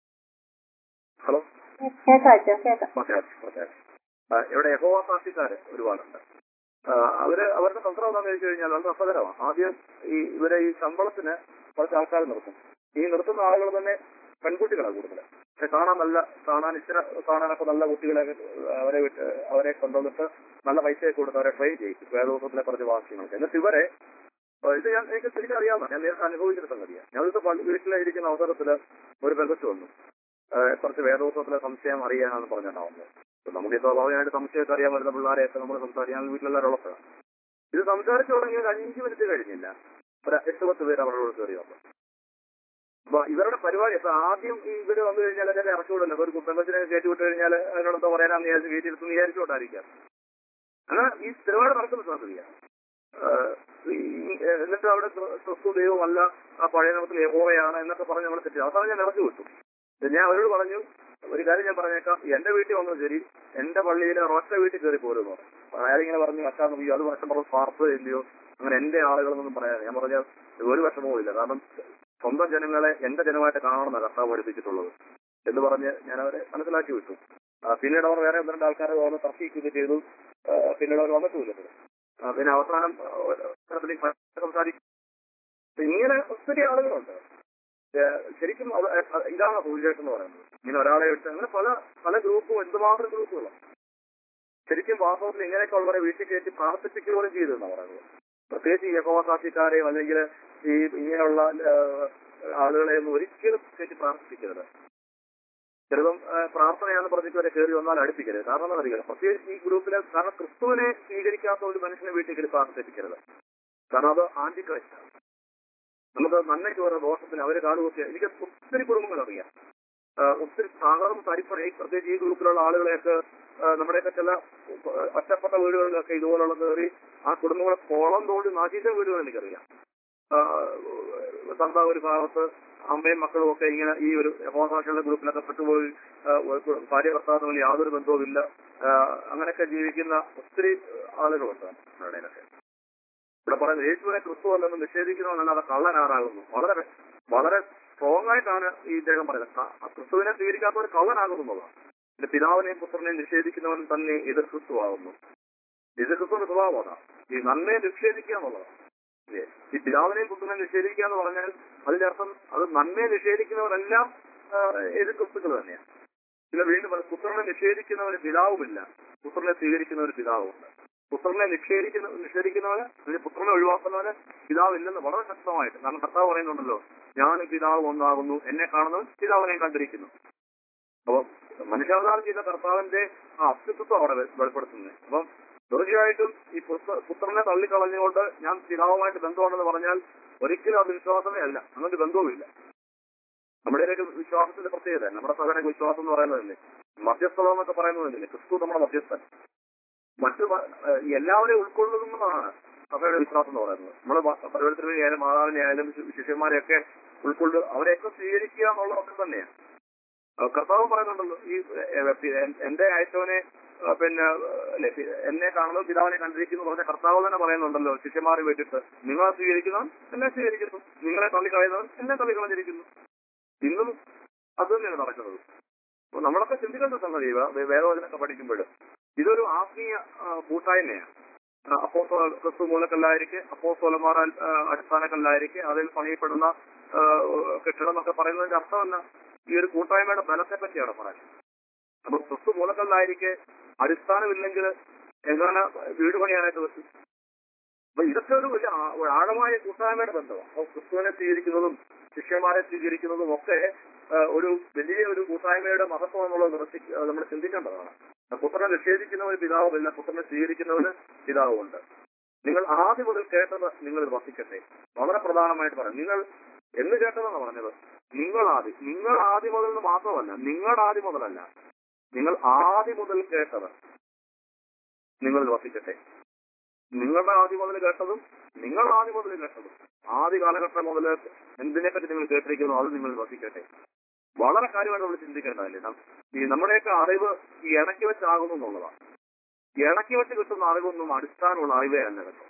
ഹലോ കേക്കാം അച്ഛാ കേക്കാം ഓക്കെ ഓക്കെ ഇവിടെ യഹോവ സാക്ഷിക്കാര് ഒരുപാടുണ്ട് ആ, അവര് അവരുടെ തന്ത്രം എന്താണെന്ന് ചോദിച്ചു കഴിഞ്ഞാൽ വളരെ രസകരമാണ് ആദ്യം ഈ ഇവരെ ഈ ശമ്പളത്തിന് കുറച്ച് ആൾക്കാർ നിർത്തും ഈ നിർത്തുന്ന ആളുകൾ തന്നെ പെൺകുട്ടികളാണ് കൂടുതൽ പക്ഷെ കാണാൻ നല്ല കാണാൻ ഇച്ചിരി കാണാനൊക്കെ നല്ല കുട്ടികളെ അവരെ വിട്ട് അവരെ കൊണ്ടുവന്നിട്ട് നല്ല പൈസയൊക്കെ കൊടുത്ത് അവരെ ട്രെയിൻ ചെയ്യിക്കും വേദോസത്തിലെ കുറച്ച് വാക്യങ്ങൾക്ക് എന്നിട്ട് ഇവരെ ആ, ഇത് ഞാൻ എനിക്ക് ശരിക്കും അറിയാവുന്ന ഞാൻ നേരത്തെ അനുഭവിച്ചിട്ട് സംഗതിയാണ് ഞാനിത് പള്ളി വീട്ടിലിരിക്കുന്ന അവസരത്തില് ഒരു പെൺകൊച്ചു വന്നു ആ, കുറച്ച് വേദോസത്തിലെ സംശയം അറിയാനാണ് പറഞ്ഞിട്ടുണ്ടാവുന്നത് അപ്പൊ നമുക്ക് ഈ സ്വാഭാവികമായിട്ട് സംശയമൊക്കെ അറിയാൻ വരുന്ന പിള്ളേരെയൊക്കെ നമ്മൾ സംസാരിക്കാൻ വീട്ടിലെല്ലാവരും ഉള്ളപ്പോഴാണ് ഇത് സംസാരിച്ചു തുടങ്ങി ഒരു അഞ്ച് മിനിറ്റ് കഴിഞ്ഞില്ല ഒരു എട്ട് പത്ത് പേര് അവരോട് കയറി വന്നു അപ്പൊ ഇവരുടെ പരിപാടി അപ്പൊ ആദ്യം ഈ ഇവര് വന്നു കഴിഞ്ഞാൽ അതിനെ ഇറക്കി വിടല്ലോ ഒരു കുട്ടമ്പത്തിനെ കയറ്റി വിട്ട് കഴിഞ്ഞാൽ അതിനോട് എന്താ പറയാനാന്ന് വിചാരിച്ച് കയറ്റി എടുത്ത് വിചാരിച്ചോണ്ടായിരിക്കാം അങ്ങനെ ഈ സ്ഥിരമായിട്ട് നടക്കുന്ന സംഗതിയാണ് ആഹ് ഈ- എന്നിട്ട് അവിടെ ക്രി- ക്രിസ്തു ദൈവമല്ല ആ പഴയ നമുക്ക് യഹോവയാണ് എന്നൊക്കെ പറഞ്ഞ് നമ്മൾ തെറ്റി അവസാനം ഞാൻ ഇറക്കി വിട്ടു ഞാൻ അവരോട് പറഞ്ഞു ഒരു കാര്യം ഞാൻ പറഞ്ഞേക്കാം എന്റെ വീട്ടിൽ വന്നത് ശരി എന്റെ പള്ളിയിലെ ഒറ്റ വീട്ടിൽ കയറി പോരുന്നു അയാളിങ്ങനെ പറഞ്ഞു അച്ഛാ നോക്കി അത് വർഷം പറഞ്ഞ സ്വാർത്ഥത ഇല്ലയോ അങ്ങനെ എന്റെ ആളുകളെന്നൊന്നും പറയാൻ ഞാൻ പറഞ്ഞ ഒരു വിഷമവും ഇല്ല കാരണം സ്വന്തം ജനങ്ങളെ എന്റെ ജനമായിട്ട് കാണണമെന്നാണ് കർത്താവ് പഠിപ്പിച്ചിട്ടുള്ളത് എന്ന് പറഞ്ഞ് ഞാൻ അവരെ മനസ്സിലാക്കി വിട്ടു ആ, പിന്നീട് അവർ വേറെ ഒന്ന് രണ്ട് ആൾക്കാരെ വന്ന് തർക്കിക്കുകയൊക്കെ ചെയ്തു ആ, പിന്നീട് അവർ വന്നിട്ടുമില്ല ഇവിടെ. ആ, പിന്നെ അവസാനം ആ, ഒരു സംസാരിക്കും ഇങ്ങനെ ഒത്തിരി ആളുകളുണ്ട് ഏ, ശരിക്കും അത് അത് ഇതാണ് സൂചികേട്ട് എന്ന് പറയുന്നത് ഇങ്ങനെ ഒരാളെ എടുത്ത് അങ്ങനെ പല പല ഗ്രൂപ്പും എന്തുമാത്രം ഗ്രൂപ്പുകളും ശരിക്കും വാസ്തവത്തിൽ ഇങ്ങനെയൊക്കെ ഉള്ളവരെ വീട്ടിൽ കയറ്റി പ്രാർത്ഥിപ്പിക്കുക പോലും ചെയ്തെന്നാണ് പറയുന്നത് പ്രത്യേകിച്ച് ഈ യഹോവാസാക്ഷിക്കാരെയും അല്ലെങ്കിൽ ഈ ഇങ്ങനെയുള്ള ആ, ആളുകളെ ഒന്നും ഒരിക്കലും കയറ്റി പ്രാർത്ഥിപ്പിക്കരുത് ചിലതും ആ, പ്രാർത്ഥനയാണെന്ന് പറഞ്ഞിട്ട് വരെ കയറി വന്നാൽ അടുപ്പിക്കരുത് കാരണം എന്താ അറിയില്ല പ്രത്യേകിച്ച് ഈ ഗ്രൂപ്പിലെ കാരണം ക്രിസ്തുവിനെ സ്വീകരിക്കാത്ത ഒരു മനുഷ്യനെ വീട്ടിൽ കയറി പ്രാർത്ഥിപ്പിക്കരുത് കാരണം അത് ആന്റിക്രൈസ്റ്റാണ് നമുക്ക് നന്മയ്ക്ക് ഓരോ ദോഷത്തിന് അവര് കാണുകയൊക്കെ എനിക്ക് ഒത്തിരി കുടുംബങ്ങൾ അറിയാം ആ, ഒത്തിരി തകർന്ന് തരിപ്പണി പ്രത്യേകിച്ച് ഈ ഗ്രൂപ്പിലുള്ള ആളുകളെയൊക്കെ ആ, നമ്മുടെയൊക്കെ ചില ആ, ഒറ്റപ്പെട്ട വീടുകളിലൊക്കെ ഇതുപോലുള്ള കയറി ആ കുടുംബങ്ങളെ കോളം തോണ്ടി നശിച്ച വീടുകൾ എനിക്കറിയാം ആ, സന്താ ഒരു ഭാഗത്ത് അമ്മയും മക്കളും ഒക്കെ ഇങ്ങനെ ഈ ഒരു ഹോമാശയുടെ ഗ്രൂപ്പിലൊക്കെ പെട്ടുപോയി ആ, ഒരു ഭാര്യ ഭർത്താവ് തമ്മിൽ യാതൊരു ബന്ധവുമില്ല ആ, അങ്ങനെയൊക്കെ ജീവിക്കുന്ന ഒത്തിരി ആളുകളുണ്ട് നമ്മുടെ ഇടയിലൊക്കെ ഇവിടെ പറയുന്നത് യേശുവിനെ ക്രിസ്തു അല്ലെന്ന് നിഷേധിക്കുന്നവനല്ലാതെ കള്ളനാറാകുന്നു വളരെ വളരെ സ്ട്രോങ് ആയിട്ടാണ് ഈ ഇദ്ദേഹം പറയുന്നത് ക- ക്രിസ്തുവിനെ സ്വീകരിക്കാത്തവർ കള്ളനാകുന്നതാണ് പിന്നെ പിതാവിനെയും പുത്രനെയും നിഷേധിക്കുന്നവൻ തന്നെ ഇത് ക്രിസ്തു ആകുന്നു ഇത് ക്രിസ്തുവിന്റെ സ്വഭാവമാണ് ഈ നന്മയെ നിഷേധിക്കുക എന്നുള്ളതാണ് ഇല്ലേ? ഈ പിതാവിനെയും പുത്രനെയും നിഷേധിക്കുക എന്ന് പറഞ്ഞാൽ അതിന്റെ അർത്ഥം അത് നന്മയെ നിഷേധിക്കുന്നവരെല്ലാം ആ, ഇത് ക്രിസ്തുക്കൾ തന്നെയാണ് പിന്നെ വീണ്ടും പറയും, പുത്രനെ നിഷേധിക്കുന്നവന് പിതാവുമില്ല പുത്രനെ സ്വീകരിക്കുന്ന ഒരു പിതാവുമുണ്ട് പുത്രനെ നിഷേധിക്കുന്ന നിഷേധിക്കുന്നവന് അല്ലെങ്കിൽ പുത്രനെ ഒഴിവാക്കുന്നവന് പിതാവില്ലെന്ന് വളരെ ശക്തമായിട്ട് കാരണം കർത്താവ് പറയുന്നുണ്ടല്ലോ ഞാനും പിതാവ് ഒന്നാകുന്നു എന്നെ കാണുന്നവൻ പിതാവിനെ കണ്ടിരിക്കുന്നു അപ്പൊ മനുഷ്യാവതാരം ചെയ്ത കർത്താവിന്റെ ആ അസ്തിത്വം അവിടെ വെ- വെളിപ്പെടുത്തുന്നത് അപ്പം തീർച്ചയായിട്ടും ഈ പുത്ര- പുത്രനെ തള്ളിക്കളഞ്ഞുകൊണ്ട് ഞാൻ പിതാവുമായിട്ട് ബന്ധമുണ്ടെന്ന് പറഞ്ഞാൽ ഒരിക്കലും അത് വിശ്വാസമേ അല്ല അങ്ങനൊരു ബന്ധവുമില്ല നമ്മുടെയൊക്കെ വിശ്വാസത്തിന്റെ പ്രത്യേകത നമ്മുടെ സഭയുടെ വിശ്വാസം എന്ന് പറയുന്നതല്ലേ മധ്യസ്ഥത എന്നൊക്കെ പറയുന്നതല്ലേ ക്രിസ്തു നമ്മുടെ മധ്യസ്ഥൻ മറ്റു പ- ഏഹ് എല്ലാവരെയും ഉൾക്കൊള്ളുന്നതാണ് സഭയുടെ വിശ്വാസം എന്ന് പറയുന്നത് നമ്മൾ പരിവർത്തന ആയാലും മാതാവിനെ ആയാലും ശി- ശിഷ്യന്മാരെയൊക്കെ ഉൾക്കൊള്ളു അവരെയൊക്കെ സ്വീകരിക്കുക എന്നുള്ളതൊക്കെ തന്നെയാണ് ആ, കർത്താവ് പറയുന്നുണ്ടല്ലോ ഈ ഏഹ്, പി- എൻ- എന്റെ അയച്ചവനെ ആ, പിന്നെ അല്ലെ എന്നെ കാണുന്നത് പിതാവിനെ കണ്ടിരിക്കുന്നു പറഞ്ഞ കർത്താവ് തന്നെ പറയുന്നുണ്ടല്ലോ ശിഷ്യന്മാരെ വിട്ടിട്ട് നിങ്ങളെ സ്വീകരിക്കുന്നവൻ എന്നെ സ്വീകരിക്കുന്നു നിങ്ങളെ തള്ളിക്കളയുന്നവൻ എന്നെ തള്ളിക്കളഞ്ഞിരിക്കുന്നു ഇന്നും അത് തന്നെയാണ് നടക്കുന്നത് അപ്പൊ നമ്മളൊക്കെ ചിന്തിക്കേണ്ട സംഗതി ഇവ വേ- വേദവചനമൊക്കെ പഠിക്കുമ്പോൾ ഇതൊരു ആത്മീയ ആ, കൂട്ടായ്മയാണ് ആ, അപ്പോസ്തല ക്രിസ്തു മൂലക്കല്ലായിരിക്കെ അപ്പോസ്തോലന്മാർ ആ, അടിസ്ഥാനക്കല്ലായിരിക്കെ അതിൽ പണിയപ്പെടുന്ന ആ, കെട്ടിടം എന്നൊക്കെ പറയുന്നതിന്റെ അർത്ഥം എന്നാ ഈ ഒരു കൂട്ടായ്മയുടെ ബലത്തെ പറ്റിയാണ് പറയുന്നത് അപ്പൊ ക്രിസ്തു മൂലക്കല്ലായിരിക്കെ അടിസ്ഥാനമില്ലെങ്കിൽ എങ്ങനെ വീട് പണിയാനായിട്ട് പറ്റും അപ്പൊ ഇതൊക്കെ ഒരു വലിയ ആ- ഒരു ആഴമായ കൂട്ടായ്മയുടെ ബന്ധമാണ് അപ്പൊ ക്രിസ്തുവിനെ സ്വീകരിക്കുന്നതും ശിഷ്യന്മാരെ സ്വീകരിക്കുന്നതും ഒക്കെ ആ, ഒരു വലിയ ഒരു കൂട്ടായ്മയുടെ മഹത്വം എന്നുള്ളത് നിർത്തി- ആ, നമ്മൾ ചിന്തിക്കേണ്ടതാണ് പുത്രനെ നിഷേധിക്കുന്നവന് പിതാവുമില്ല പുത്രനെ സ്വീകരിക്കുന്നവന് പിതാവുമുണ്ട് നിങ്ങൾ ആദ്യം മുതൽ കേട്ടത് നിങ്ങൾ വസിക്കട്ടെ വളരെ പ്രധാനമായിട്ട് പറയാം നിങ്ങൾ എന്ന് കേട്ടതെന്നാണ് പറഞ്ഞത് നിങ്ങൾ ആദ്യം നിങ്ങൾ ആദ്യം മുതൽ എന്ന് മാത്രമല്ല നിങ്ങൾ ആദ്യം മുതലല്ല നിങ്ങൾ ആദ്യം മുതൽ കേട്ടത് നിങ്ങൾ വസിക്കട്ടെ നിങ്ങളുടെ ആദ്യം മുതൽ കേട്ടതും നിങ്ങൾ ആദ്യം മുതൽ കേട്ടതും ആദ്യ കാലഘട്ടം മുതൽ എന്തിനെപ്പറ്റി നിങ്ങൾ കേട്ടിരിക്കുന്നു അത് നിങ്ങൾ വസിക്കട്ടെ വളരെ കാര്യമായിട്ട് നമ്മൾ ചിന്തിക്കേണ്ടതല്ലേ നം- ഈ നമ്മുടെയൊക്കെ അറിവ് ഈ ഇണക്കി വെച്ചാകുന്നു എന്നുള്ളതാണ് ഇണക്കി വെച്ച് കിട്ടുന്ന അറിവൊന്നും അടിസ്ഥാനമുള്ള അറിവേ അല്ല കേട്ടോ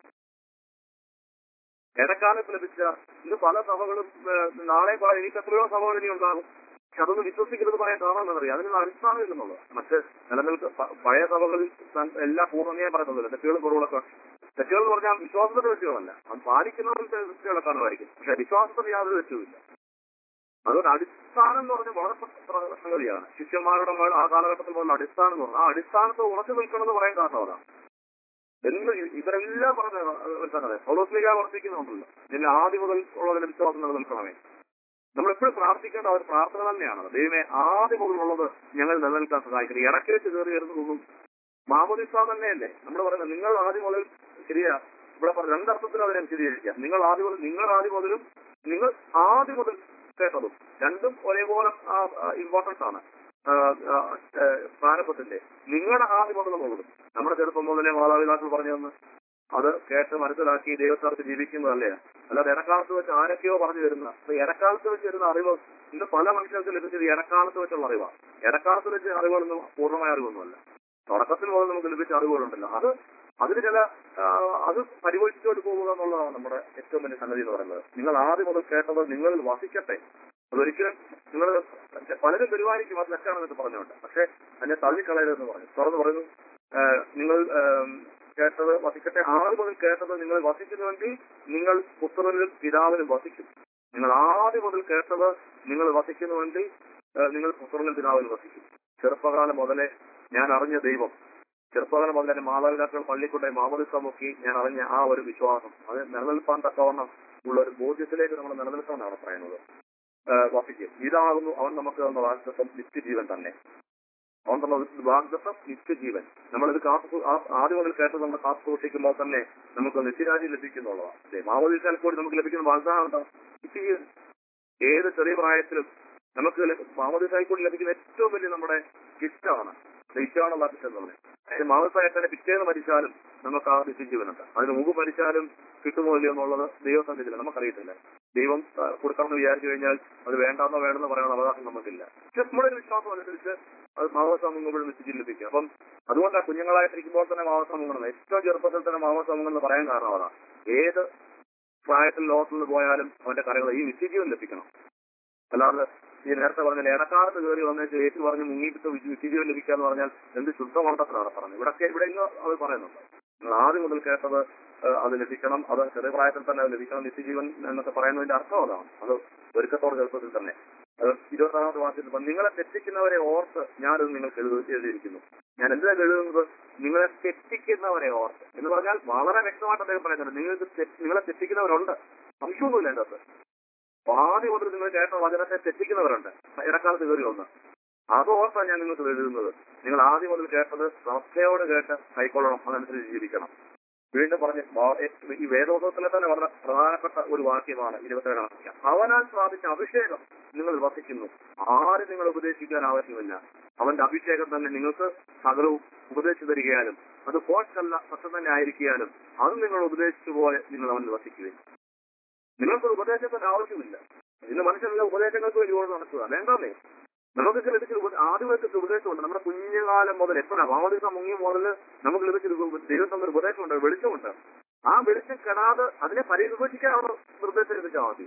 ഇടക്കാലത്ത് ലഭിച്ച ഇത് പല സഭകളും ഏഹ്, നാളെ പല എനിക്ക് എത്രയോ സഭകൾ ഇനി ഉണ്ടാകും പക്ഷെ അതൊന്നും വിശ്വസിക്കരുത് പറയാൻ കാരണം എന്താണെന്നറിയാം അതിനുള്ള അടിസ്ഥാനം ഇല്ലെന്നുള്ളത് മറ്റ് നിലനിൽക്ക പ- പഴയ സഭകളിൽ തൻ- എല്ലാ പൂർണ്ണതയും പറയുന്നില്ല തെറ്റുകളും കുറവുകളൊക്കെ തെറ്റുകൾ എന്ന് പറഞ്ഞാൽ വിശ്വാസത്തിന്റെ തെറ്റുകളല്ല അത് പാലിക്കുന്നവരുടെ തെറ്റുകളൊക്കെ കാണുമായിരിക്കും പക്ഷെ വിശ്വാസത്തിന് യാതൊരു തെറ്റുമില്ല അതൊരു അടിസ്ഥാനം എന്ന് പറഞ്ഞാൽ വളരെ പ്ര- സംഗതിയാണ് ശിഷ്യന്മാരുടെ മേൽ ആ കാലഘട്ടത്തിൽ വന്ന അടിസ്ഥാനം എന്ന് പറഞ്ഞാൽ ആ അടിസ്ഥാനത്തെ ഉറച്ചു നിൽക്കണം എന്ന് പറയാൻ കാരണം അതാണ് എന്ന് ഇ- ഇവരെല്ലാം പറഞ്ഞ ഒരു സംഗതി പൗലോസ്ലിക വർദ്ധിക്കുന്നുണ്ടല്ലോ ഇതിന്റെ ആദ്യം മുതൽ ഉള്ളതിന്റെ വിശ്വാസം നിലനിൽക്കണമേ നമ്മൾ എപ്പോഴും പ്രാർത്ഥിക്കേണ്ട ആ ഒരു പ്രാർത്ഥന തന്നെയാണ് ദൈവമേ ആദ്യം മുതലുള്ളത് ഞങ്ങൾ നിലനിൽക്കാൻ സഹായിക്കണം ഇടയ്ക്ക് വെച്ച് കയറി വരുന്നതൊന്നും മാമോദിസ തന്നെയല്ലേ നമ്മൾ പറയുന്നത് നിങ്ങൾ ആദ്യം മുതൽ ശരിയാ ഇവിടെ പറഞ്ഞ രണ്ടർത്ഥത്തിലും അതിനെ വിശദീകരിക്കാം നിങ്ങൾ ആദ്യം മുതൽ നിങ്ങൾ ആദ്യം മുതലും നിങ്ങൾ ആദ്യം മുതൽ കേട്ടതും രണ്ടും ഒരേപോലെ ഇമ്പോർട്ടൻസ് ആണ് ആ, ആ, ആ, സ്ഥാനപ്പത്തിന്റെ നിങ്ങളുടെ ആദ്യം മുതൽ എന്നുള്ളതും നമ്മുടെ ചെറുപ്പം മുതലേ മാതാപിതാക്കൾ പറഞ്ഞു തന്ന് അത് കേട്ട് മനസ്സിലാക്കി ദൈവസ്ഥാനത്ത് ജീവിക്കുന്നതല്ലേ അല്ലാതെ ഇടക്കാലത്ത് വെച്ച് ആരൊക്കെയോ പറഞ്ഞു തരുന്ന അപ്പൊ ഇടക്കാലത്ത് വെച്ച് വരുന്ന അറിവ് ഇന്ന് പല മനുഷ്യർക്ക് ലഭിച്ചത് ഇടക്കാലത്ത് വെച്ചുള്ള അറിവാണ് ഇടക്കാലത്ത് വെച്ച് അറിവുകളൊന്നും പൂർണ്ണമായ അറിവൊന്നുമല്ല തുടക്കത്തിൽ മുതൽ നമുക്ക് ലഭിച്ച അറിവുകളുണ്ടല്ലോ അത് അതിന് ചില ആ, അത് പരിപോഷിച്ചോട്ട് പോവുക എന്നുള്ളതാണ് നമ്മുടെ ഏറ്റവും വലിയ സംഗതി എന്ന് പറയുന്നത് നിങ്ങൾ ആദ്യം മുതൽ കേട്ടത് നിങ്ങളിൽ വസിക്കട്ടെ അതൊരിക്കലും നിങ്ങൾ പലരും പെരുമാറിക്കും അത് തെറ്റാണെന്നൊക്കെ പറഞ്ഞുകൊണ്ട് പക്ഷെ അതിനെ തള്ളിക്കളയരുതെന്ന് പറഞ്ഞു തുറന്നു പറയുന്നു ആ, നിങ്ങൾ ആം, കേട്ടത് വസിക്കട്ടെ ആദ്യം മുതൽ കേട്ടത് നിങ്ങൾ വസിക്കുന്നുവെങ്കിൽ നിങ്ങൾ പുത്രനിലും പിതാവിനും വസിക്കും നിങ്ങൾ ആദ്യം മുതൽ കേട്ടത് നിങ്ങൾ വസിക്കുന്നുവെങ്കിൽ ആ, നിങ്ങൾ പുത്രനിലും പിതാവിനും വസിക്കും ചെറുപ്പകാലം മുതലേ ഞാൻ അറിഞ്ഞ ദൈവം ചെറുപ്പകാലം മുതൽ എന്റെ മാതാപിതാക്കൾ പള്ളിക്കൂട്ടെ മാമോദിസ മുക്കി ഞാൻ അറിഞ്ഞ ആ ഒരു വിശ്വാസം അത് നിലനിൽപ്പാൻ തക്കവണ്ണം ഉള്ള ഒരു ബോധ്യത്തിലേക്ക് നമ്മൾ നിലനിൽക്കണമെന്നാണ് പറയുന്നത് ആ, വസിക്കും ഇതാകുന്നു അവൻ നമുക്ക് തന്ന വാഗ്ദത്തം നിത്യജീവൻ തന്നെ അവൻ തന്ന വാഗ്ദത്തം നിത്യജീവൻ നമ്മളിത് കാത്തു സൂ- ആ- ആദ്യം മുതൽ കേട്ടത് നമ്മൾ കാത്തു സൂക്ഷിക്കുമ്പോൾ തന്നെ നമുക്ക് നിത്യരാജ്യം ലഭിക്കുന്നുള്ളതാണ് മാമോദിസാൽ കൂടി നമുക്ക് ലഭിക്കുന്ന വാഗ്ദാനം എന്താ നിത്യജീവൻ ഏത് ചെറിയ പ്രായത്തിലും നമുക്ക് മാമോദിസായി കൂടി ലഭിക്കുന്ന ഏറ്റവും വലിയ നമ്മുടെ ഗിഫ്റ്റാണ് ദൈത്യമാണ് ലഭിച്ചത് എന്നുള്ളത് അതായത് മാമോദിസായിട്ടെ പിറ്റേന്ന് മരിച്ചാലും നമുക്ക് ആ നിത്യജീവനുണ്ട് അതിന് മുമ്പ് മരിച്ചാലും കിട്ടുമോ ഇല്ലയോ എന്നുള്ളത് ദൈവസന്നിധിയില്ല നമുക്കറിയത്തില്ല ദൈവം ആ, കൊടുക്കണമെന്ന് വിചാരിച്ചു കഴിഞ്ഞാൽ അത് വേണ്ടാന്നോ വേണമെന്ന് പറയാനുള്ള അവകാശം നമുക്കില്ല പക്ഷെ നമ്മുടെ ഒരു വിശ്വാസം അനുസരിച്ച് അത് മാവസമൂഹങ്ങളും നിശ്ചയിച്ച് ലഭിക്കും അപ്പം അതുകൊണ്ടാണ് കുഞ്ഞുങ്ങളായിട്ടിരിക്കുമ്പോൾ തന്നെ മാവസമൂഹങ്ങൾ ഏറ്റവും ചെറുപ്പത്തിൽ തന്നെ മാവസമൂഹങ്ങൾ എന്ന് പറയാൻ കാരണം അതാണ് ഏത് പ്രായത്തിൽ ലോകത്തിൽ നിന്ന് പോയാലും അവന്റെ കറികൾ ഈ നിത്യജീവൻ ലഭിക്കണം അല്ലാതെ ഈ നേരത്തെ പറഞ്ഞ ഇടക്കാലത്ത് കയറി വന്നേച്ച് ഏറ്റു പറഞ്ഞ് മുങ്ങിയിട്ട് വിശു- നിത്യജീവൻ ലഭിക്കുക എന്ന് പറഞ്ഞാൽ എന്ത് ശുദ്ധമണ്ഡത്തിലാണ് പറഞ്ഞത് ഇവിടൊക്കെ ഇവിടെ ഇന്ന് അത് പറയുന്നുണ്ട് നിങ്ങൾ ആദ്യം മുതൽ കേട്ടത് ഏഹ്, അത് ലഭിക്കണം അത് ചെറിയ പ്രായത്തിൽ തന്നെ അത് ലഭിക്കണം നിത്യജീവൻ എന്നൊക്കെ പറയുന്നതിന്റെ അർത്ഥം അതാണ് അത് ഒരുക്കത്തോടെ ചെറുപ്പത്തിൽ തന്നെ അത് ഇരുപത്താറാമത്തെ വാക്യത്തിൽ പറഞ്ഞു, നിങ്ങളെ തെറ്റിക്കുന്നവരെ ഓർത്ത് ഞാനത് നിങ്ങൾക്ക് എഴുതി എഴുതിയിരിക്കുന്നു ഞാൻ എന്തിനാണ് എഴുതുന്നത് നിങ്ങളെ തെറ്റിക്കുന്നവരെ ഓർത്ത് എന്ന് പറഞ്ഞാൽ വളരെ വ്യക്തമായിട്ട് അദ്ദേഹം പറയുന്നുണ്ട് നിങ്ങൾക്ക് തെറ്റ്- നിങ്ങളെ തെറ്റിക്കുന്നവരുണ്ട് സംശയമൊന്നുമില്ല എൻ്റെ അകത്ത് ആദ്യം മുതൽ നിങ്ങൾ കേട്ട വചനത്തെ തെറ്റിക്കുന്നവരുണ്ട് ഇടക്കാലത്ത് കയറി വന്ന് അത് ഓർത്താണ് ഞാൻ നിങ്ങൾക്ക് എഴുതുന്നത് നിങ്ങൾ ആദ്യം മുതൽ കേട്ടത് ശ്രദ്ധയോടെ കേട്ട് കൈക്കൊള്ളണം അതനുസരിച്ച് ജീവിക്കണം വീണ്ടും പറഞ്ഞ് വാ- ഈ വേദോത്സവത്തിലെ തന്നെ വളരെ പ്രധാനപ്പെട്ട ഒരു വാക്യമാണ് ഇരുപത്തേഴാം വാക്യം അവനാൽ സ്ഥാപിച്ച അഭിഷേകം നിങ്ങൾ വസിക്കുന്നു ആരും നിങ്ങൾ ഉപദേശിക്കാൻ ആവശ്യമില്ല അവന്റെ അഭിഷേകം തന്നെ നിങ്ങൾക്ക് സകലവും ഉപദേശിച്ചു തരികയാലും അത് പോഷല്ല സത്യം തന്നെ ആയിരിക്കാനും അത് നിങ്ങൾ ഉപദേശിച്ചു പോലെ നിങ്ങൾ അവനിൽ വസിക്കുകയും നിങ്ങൾക്ക് ഉപദേശത്തിന്റെ ആവശ്യമില്ല ഇന്ന് മനുഷ്യരുടെ ഉപദേശങ്ങൾക്ക് വേണ്ടി ഓടി നടക്കുക വേണ്ടേ നമുക്ക് ലഭിച്ച ഉപ- ആദ്യം ലഭിച്ച ഉപദേശമുണ്ട് നമ്മുടെ കുഞ്ഞുകാലം മുതൽ എപ്പോഴാണ് ഭാവദിവസം മുങ്ങി മുതൽ നമുക്ക് ലഭിച്ച ദൈവം തന്നൊരു ഉപദേശമുണ്ട് വെളിച്ചമുണ്ട് ആ വെളിച്ചം കെടാതെ അതിനെ പരിപോഷിക്കാനുള്ള നിർദ്ദേശം ലഭിച്ചാൽ മതി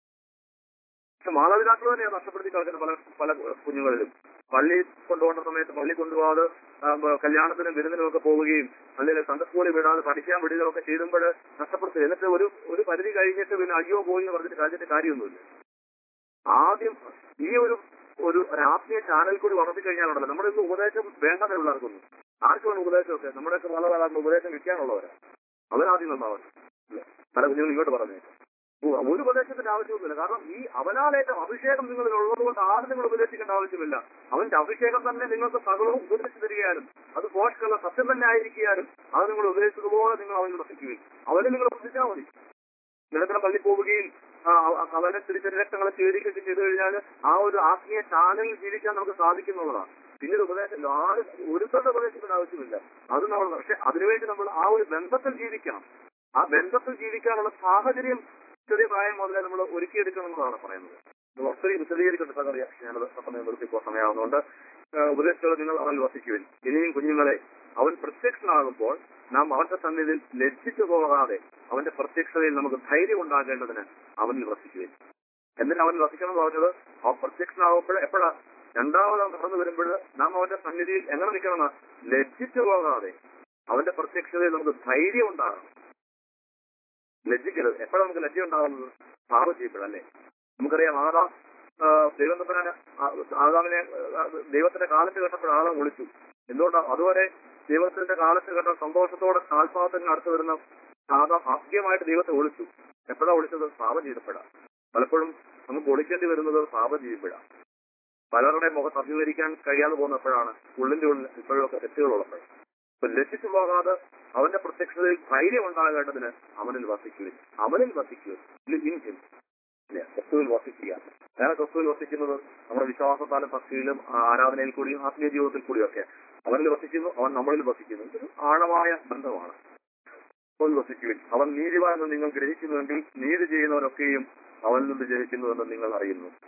പക്ഷെ മാതാപിതാക്കൾ തന്നെ നഷ്ടപ്പെടുത്തി കളക്കുന്ന പല പല കുഞ്ഞുങ്ങളിലും പള്ളി കൊണ്ടുപോകേണ്ട സമയത്ത് പള്ളി കൊണ്ടുപോകാതെ ആ, ബ- കല്യാണത്തിനും വിരുന്നിനും ഒക്കെ പോവുകയും അല്ലെങ്കിൽ സൺഡേ സ്കൂളിൽ വിടാതെ പഠിക്കാൻ വിടുകയും ഒക്കെ ചെയ്യുമ്പോൾ നഷ്ടപ്പെടുത്തുക എന്നിട്ട് ഒരു ഒരു പരിധി കഴിഞ്ഞിട്ട് പിന്നെ അയ്യോ പോയി എന്ന് പറഞ്ഞിട്ട് കഴിഞ്ഞിട്ട് കാര്യമൊന്നുമില്ല ആദ്യം ഈ ഒരു ഒരു ഒരു ആത്മീയ ചാനൽ കൂടി വളർത്തി കഴിഞ്ഞാലുണ്ടല്ലോ നമ്മുടെ ഇന്ന് ഉപദേശം വേണ്ടതേ ഉള്ളവർക്കൊന്നും ആർക്കും ഉപദേശമൊക്കെ നമ്മുടെയൊക്കെ പല പല ഉപദേശം വിൽക്കാനുള്ളവരാ അവരാദ്യം നന്നാവട്ടെ ഇല്ല. പല കുഞ്ഞുങ്ങൾ ഇങ്ങോട്ട് പറഞ്ഞു ഒരു ഉപദേശത്തിന്റെ ആവശ്യമൊന്നുമില്ല കാരണം ഈ അവനാലേറ്റം അഭിഷേകം നിങ്ങളിൽ ഉള്ളതുകൊണ്ട് ആരും നിങ്ങൾ ഉപദേശിക്കേണ്ട ആവശ്യമില്ല അവന്റെ അഭിഷേകം തന്നെ നിങ്ങൾക്ക് സകലവും ഉപദേശിച്ചു തരികയാലും അത് പോഷകല്ല സത്യം തന്നെ ആയിരിക്കാനും അത് നിങ്ങൾ ഉപദേശിച്ചതുപോലെ നിങ്ങൾ അവനിൽ വസിക്കുകയും അവനെ നിങ്ങൾ ഉപദേശിച്ചാൽ മതി നിലത്തിലെ പള്ളി പോവുകയും ആ, അ- അവനെ തിരിച്ചരക്തങ്ങളെ സ്വീകരിക്കുകയൊക്കെ ചെയ്തു കഴിഞ്ഞാൽ ആ ഒരു ആത്മീയ ചാനലിൽ ജീവിക്കാൻ നമുക്ക് സാധിക്കുന്നുള്ളതാണ് പിന്നീട് ഉപദേശം ആരും ഒരുത്തരുടെ ഉപദേശത്തിന്റെ ആവശ്യമില്ല അത് നമ്മൾ പക്ഷെ അതിനുവേണ്ടി നമ്മൾ ആ ഒരു ബന്ധത്തിൽ ജീവിക്കണം ആ ബന്ധത്തിൽ ജീവിക്കാനുള്ള സാഹചര്യം ചെറിയ പ്രായം മുതലേ നമ്മൾ ഒരുക്കിയെടുക്കണം എന്നതാണ് പറയുന്നത് ഇത് ഒത്തിരി വിശദീകരിക്കേണ്ട സംഗതിയാണ് ഞാനത് പെട്ടെന്ന് നിർത്തിപ്പോ സമയമാകുന്നുണ്ട് ഉപദേശിച്ചത് നിങ്ങൾ അവൻ വസിക്കുവിൻ ഇനിയും കുഞ്ഞുങ്ങളെ അവൻ പ്രത്യക്ഷനാകുമ്പോൾ നാം അവന്റെ സന്നിധിയിൽ ലജ്ജിച്ചു പോകാതെ അവന്റെ പ്രത്യക്ഷതയിൽ നമുക്ക് ധൈര്യം ഉണ്ടാകേണ്ടതിന് അവനിൽ വസിക്കുവിൻ എന്തിനാ അവൻ വസിക്കണം എന്ന് പറഞ്ഞത് അവൻ പ്രത്യക്ഷനാകുമ്പോൾ എപ്പോഴാ രണ്ടാമത് അവൻ കടന്നു വരുമ്പോൾ നാം അവന്റെ സന്നിധിയിൽ എങ്ങനെ നിൽക്കണമെന്ന് ലജ്ജിച്ചു പോകാതെ അവന്റെ പ്രത്യക്ഷതയിൽ നമുക്ക് ധൈര്യം ഉണ്ടാകണം ലജ്ജിക്കരുത് എപ്പോഴാണ് നമുക്ക് ലജ്ജ ഉണ്ടാകുന്നത് പാപം ചെയ്യപ്പെടല്ലേ നമുക്കറിയാം ആദാം ആ, ദൈവം തമ്പുരാന് ആ- ആദാമിനെ ആ, ദൈവത്തിന്റെ കാലത്ത് കേട്ടപ്പോൾ ആദാം വിളിച്ചു എന്തുകൊണ്ടാണ് അതുവരെ ദൈവത്തിന്റെ കാലത്ത് കേട്ട സന്തോഷത്തോടെ കാൽപാദത്തിന് അടുത്ത് വരുന്ന ആദാം ആദ്യമായിട്ട് ദൈവത്തെ വിളിച്ചു എപ്പോഴാ വിളിച്ചത് പാപം ചെയ്തപ്പെടാം പലപ്പോഴും നമുക്ക് ഒളിക്കേണ്ടി വരുന്നത് പാപം ചെയ്യപ്പെടാം പലരുടെ മുഖത്ത് അഭിമുഖീകരിക്കാൻ കഴിയാതെ പോകുന്നപ്പോഴാണ് ഉള്ളിന്റെ ഉള്ളിൽ ഇപ്പോഴൊക്കെ തെറ്റുകളുള്ളപ്പോൾ ഇപ്പൊ ലക്ഷിച്ചു പോകാതെ അവന്റെ പ്രത്യക്ഷതയിൽ ധൈര്യം ഉണ്ടാകേണ്ടതിന് അവനിൽ വസിക്കുകയും അവനിൽ വസിക്കുകയും ഇൻ ഹിം ക്രിസ്തുവിൽ വസിക്കുക അങ്ങനെ ക്രിസ്തുവിൽ വസിക്കുന്നത് നമ്മുടെ വിശ്വാസത്താലും ഭക്തിയിലും ആ, ആരാധനയിൽ കൂടിയും ആത്മീയ ജീവിതത്തിൽ കൂടിയും ഒക്കെ അവനിൽ വസിക്കുന്നു അവൻ നമ്മളിൽ വസിക്കുന്നു ഇതൊരു ആഴമായ ബന്ധമാണ് ക്രിസ്തുവിൽ വസിക്കുവിൻ അവൻ നീതിവാനെന്ന് നിങ്ങൾ ഗ്രഹിക്കുന്നുവെങ്കിൽ നീതി ചെയ്യുന്നവരൊക്കെയും അവനിൽ നിന്ന് ജയിക്കുന്നുവെന്ന് നിങ്ങൾ അറിയുന്നു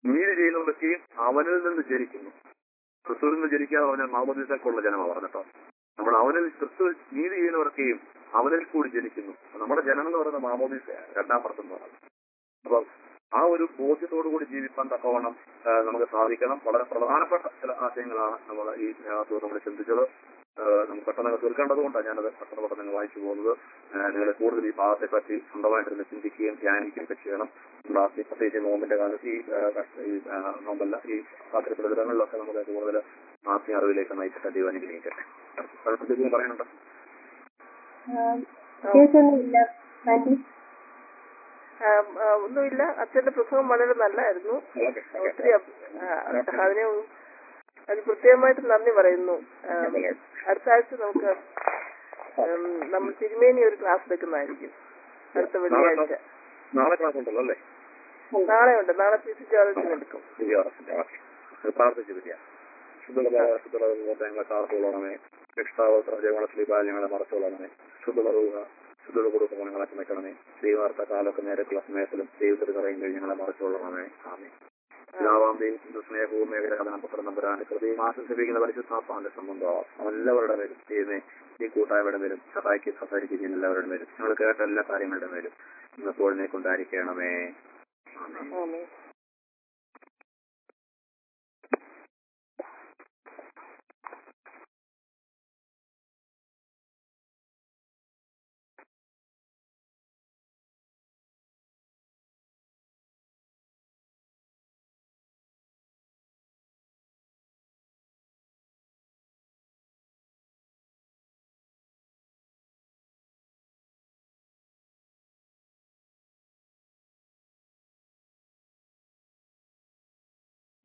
നീതി ചെയ്യുന്നവർക്കെയും അവനിൽ നിന്ന് ജനിക്കുന്നു ക്രിസ്തുവിൽ നിന്ന് ജനിക്കുക എന്ന് പറഞ്ഞാൽ മാമോദിസക്കുള്ള ജനമാണ് പറഞ്ഞിട്ടോ നമ്മൾ അവനിൽ ക്രിസ്തു നീതി ചെയ്യുന്നവർക്കെയും അവനിൽ കൂടി ജനിക്കുന്നു നമ്മുടെ ജനം എന്ന് പറയുന്ന മാമോദിസ രണ്ടാം പ്രശ്നം പറയുന്നത് അപ്പൊ ആ ഒരു ബോധ്യത്തോടു കൂടി ജീവിക്കാൻ തക്കവണ്ണം ആ, നമുക്ക് സാധിക്കണം വളരെ പ്രധാനപ്പെട്ട ചില ആശയങ്ങളാണ് നമ്മൾ ഈ സ്നേഹത്തോട് നമ്മൾ ചിന്തിച്ചത് ആ, നമുക്ക് പെട്ടെന്ന് തീർക്കേണ്ടത് കൊണ്ടാണ് ഞാനത് പെട്ടെന്ന് പെട്ടെന്ന് വായിച്ചു പോകുന്നത് നിങ്ങൾ കൂടുതൽ ഈ ഭാഗത്തെ പറ്റി സ്വന്തമായിട്ടിരുന്ന് ചിന്തിക്കുകയും ധ്യാനിക്കുകയും ഒക്കെ ചെയ്യണം ലാസ്റ്റ് ഈ പ്രത്യേകിച്ച് നോമ്പിന്റെ കാലത്ത് ഈ ആ, കഷ്ട- ഈ ആ, നോമ്പല്ല ഈ രാത്രി ദിനങ്ങളിലൊക്കെ നമുക്ക് കൂടുതൽ ആത്മീയ അറിവിലേക്ക് നയിച്ചിട്ട് ദൈവം അനുഗ്രഹിക്കട്ടെ പ്രത്യേകിച്ച് പറയാനുണ്ട് പ്രത്യേകിച്ചൊന്നുമില്ല ആന്റി ആ, ആ, ഒന്നുമില്ല അച്ഛന്റെ പ്രസംഗം വളരെ നല്ലായിരുന്നു ഓക്കെ ഓക്കെ ഒത്തിരി അഭി- ആ, അതിന് അതിന് പ്രത്യേകമായിട്ട് നന്ദി പറയുന്നു ആ, അടുത്ത ആഴ്ച നമുക്ക് ഉം, നമ്മൾ തിരുമേനി ഒരു ക്ലാസ് എടുക്കുന്നതായിരിക്കും അടുത്ത വെള്ളിയാഴ്ച നാളെ ക്ലാസ് ഉണ്ടല്ലോ അല്ലേ നാളെ ഉണ്ട് നാളെ പി സി ജോർജിന് എടുക്കും വിദ്യാഭ്യാസത്തിന്റെ ഓക്കെ പ്രാർത്ഥിച്ചു വിദ്യ ശുദ്ധ ശുദ്ധ ഞങ്ങളെ കാർത്തുകൊള്ളണമേ രക്ഷാവത്ര ജയഗുണശ്രീ ബാല്യങ്ങളെ മറച്ചുകൊള്ളണമേ ശുദ്ധ ശുദ്ധ കൊടുക്കുമ്പോൾ ഞങ്ങളെ ചുമക്കണമേ ദൈവാർത്ഥ കാലൊക്കെ നേരത്തെ സമയത്തിലും ദൈവത്തിന് പറയും കഴിഞ്ഞ് ഞങ്ങളെ മറച്ചുകൊള്ളണമേ ആമേ പിതാവാം ദൈവത്തിന്റെ സ്നേഹവും മേഖല പുത്രം നമ്പരാണ് ഹൃദയം ആശ്വസിപ്പിക്കുന്ന പരിശുദ്ധാത്മാന്റെ സംബന്ധം എല്ലാവരുടെ മേലും ദൈവമേ ഈ കൂട്ടായ്മയുടെ മേലും സഹായിക്ക് സഹായിക്കുകയും എല്ലാവരുടെ മേലും ഞങ്ങൾ കേട്ട എല്ലാ കാര്യങ്ങളുടെ മേലും ഇന്നപ്പോൾ നീ കൊണ്ടായിരിക്കണമേ ആമേ ആമേൻ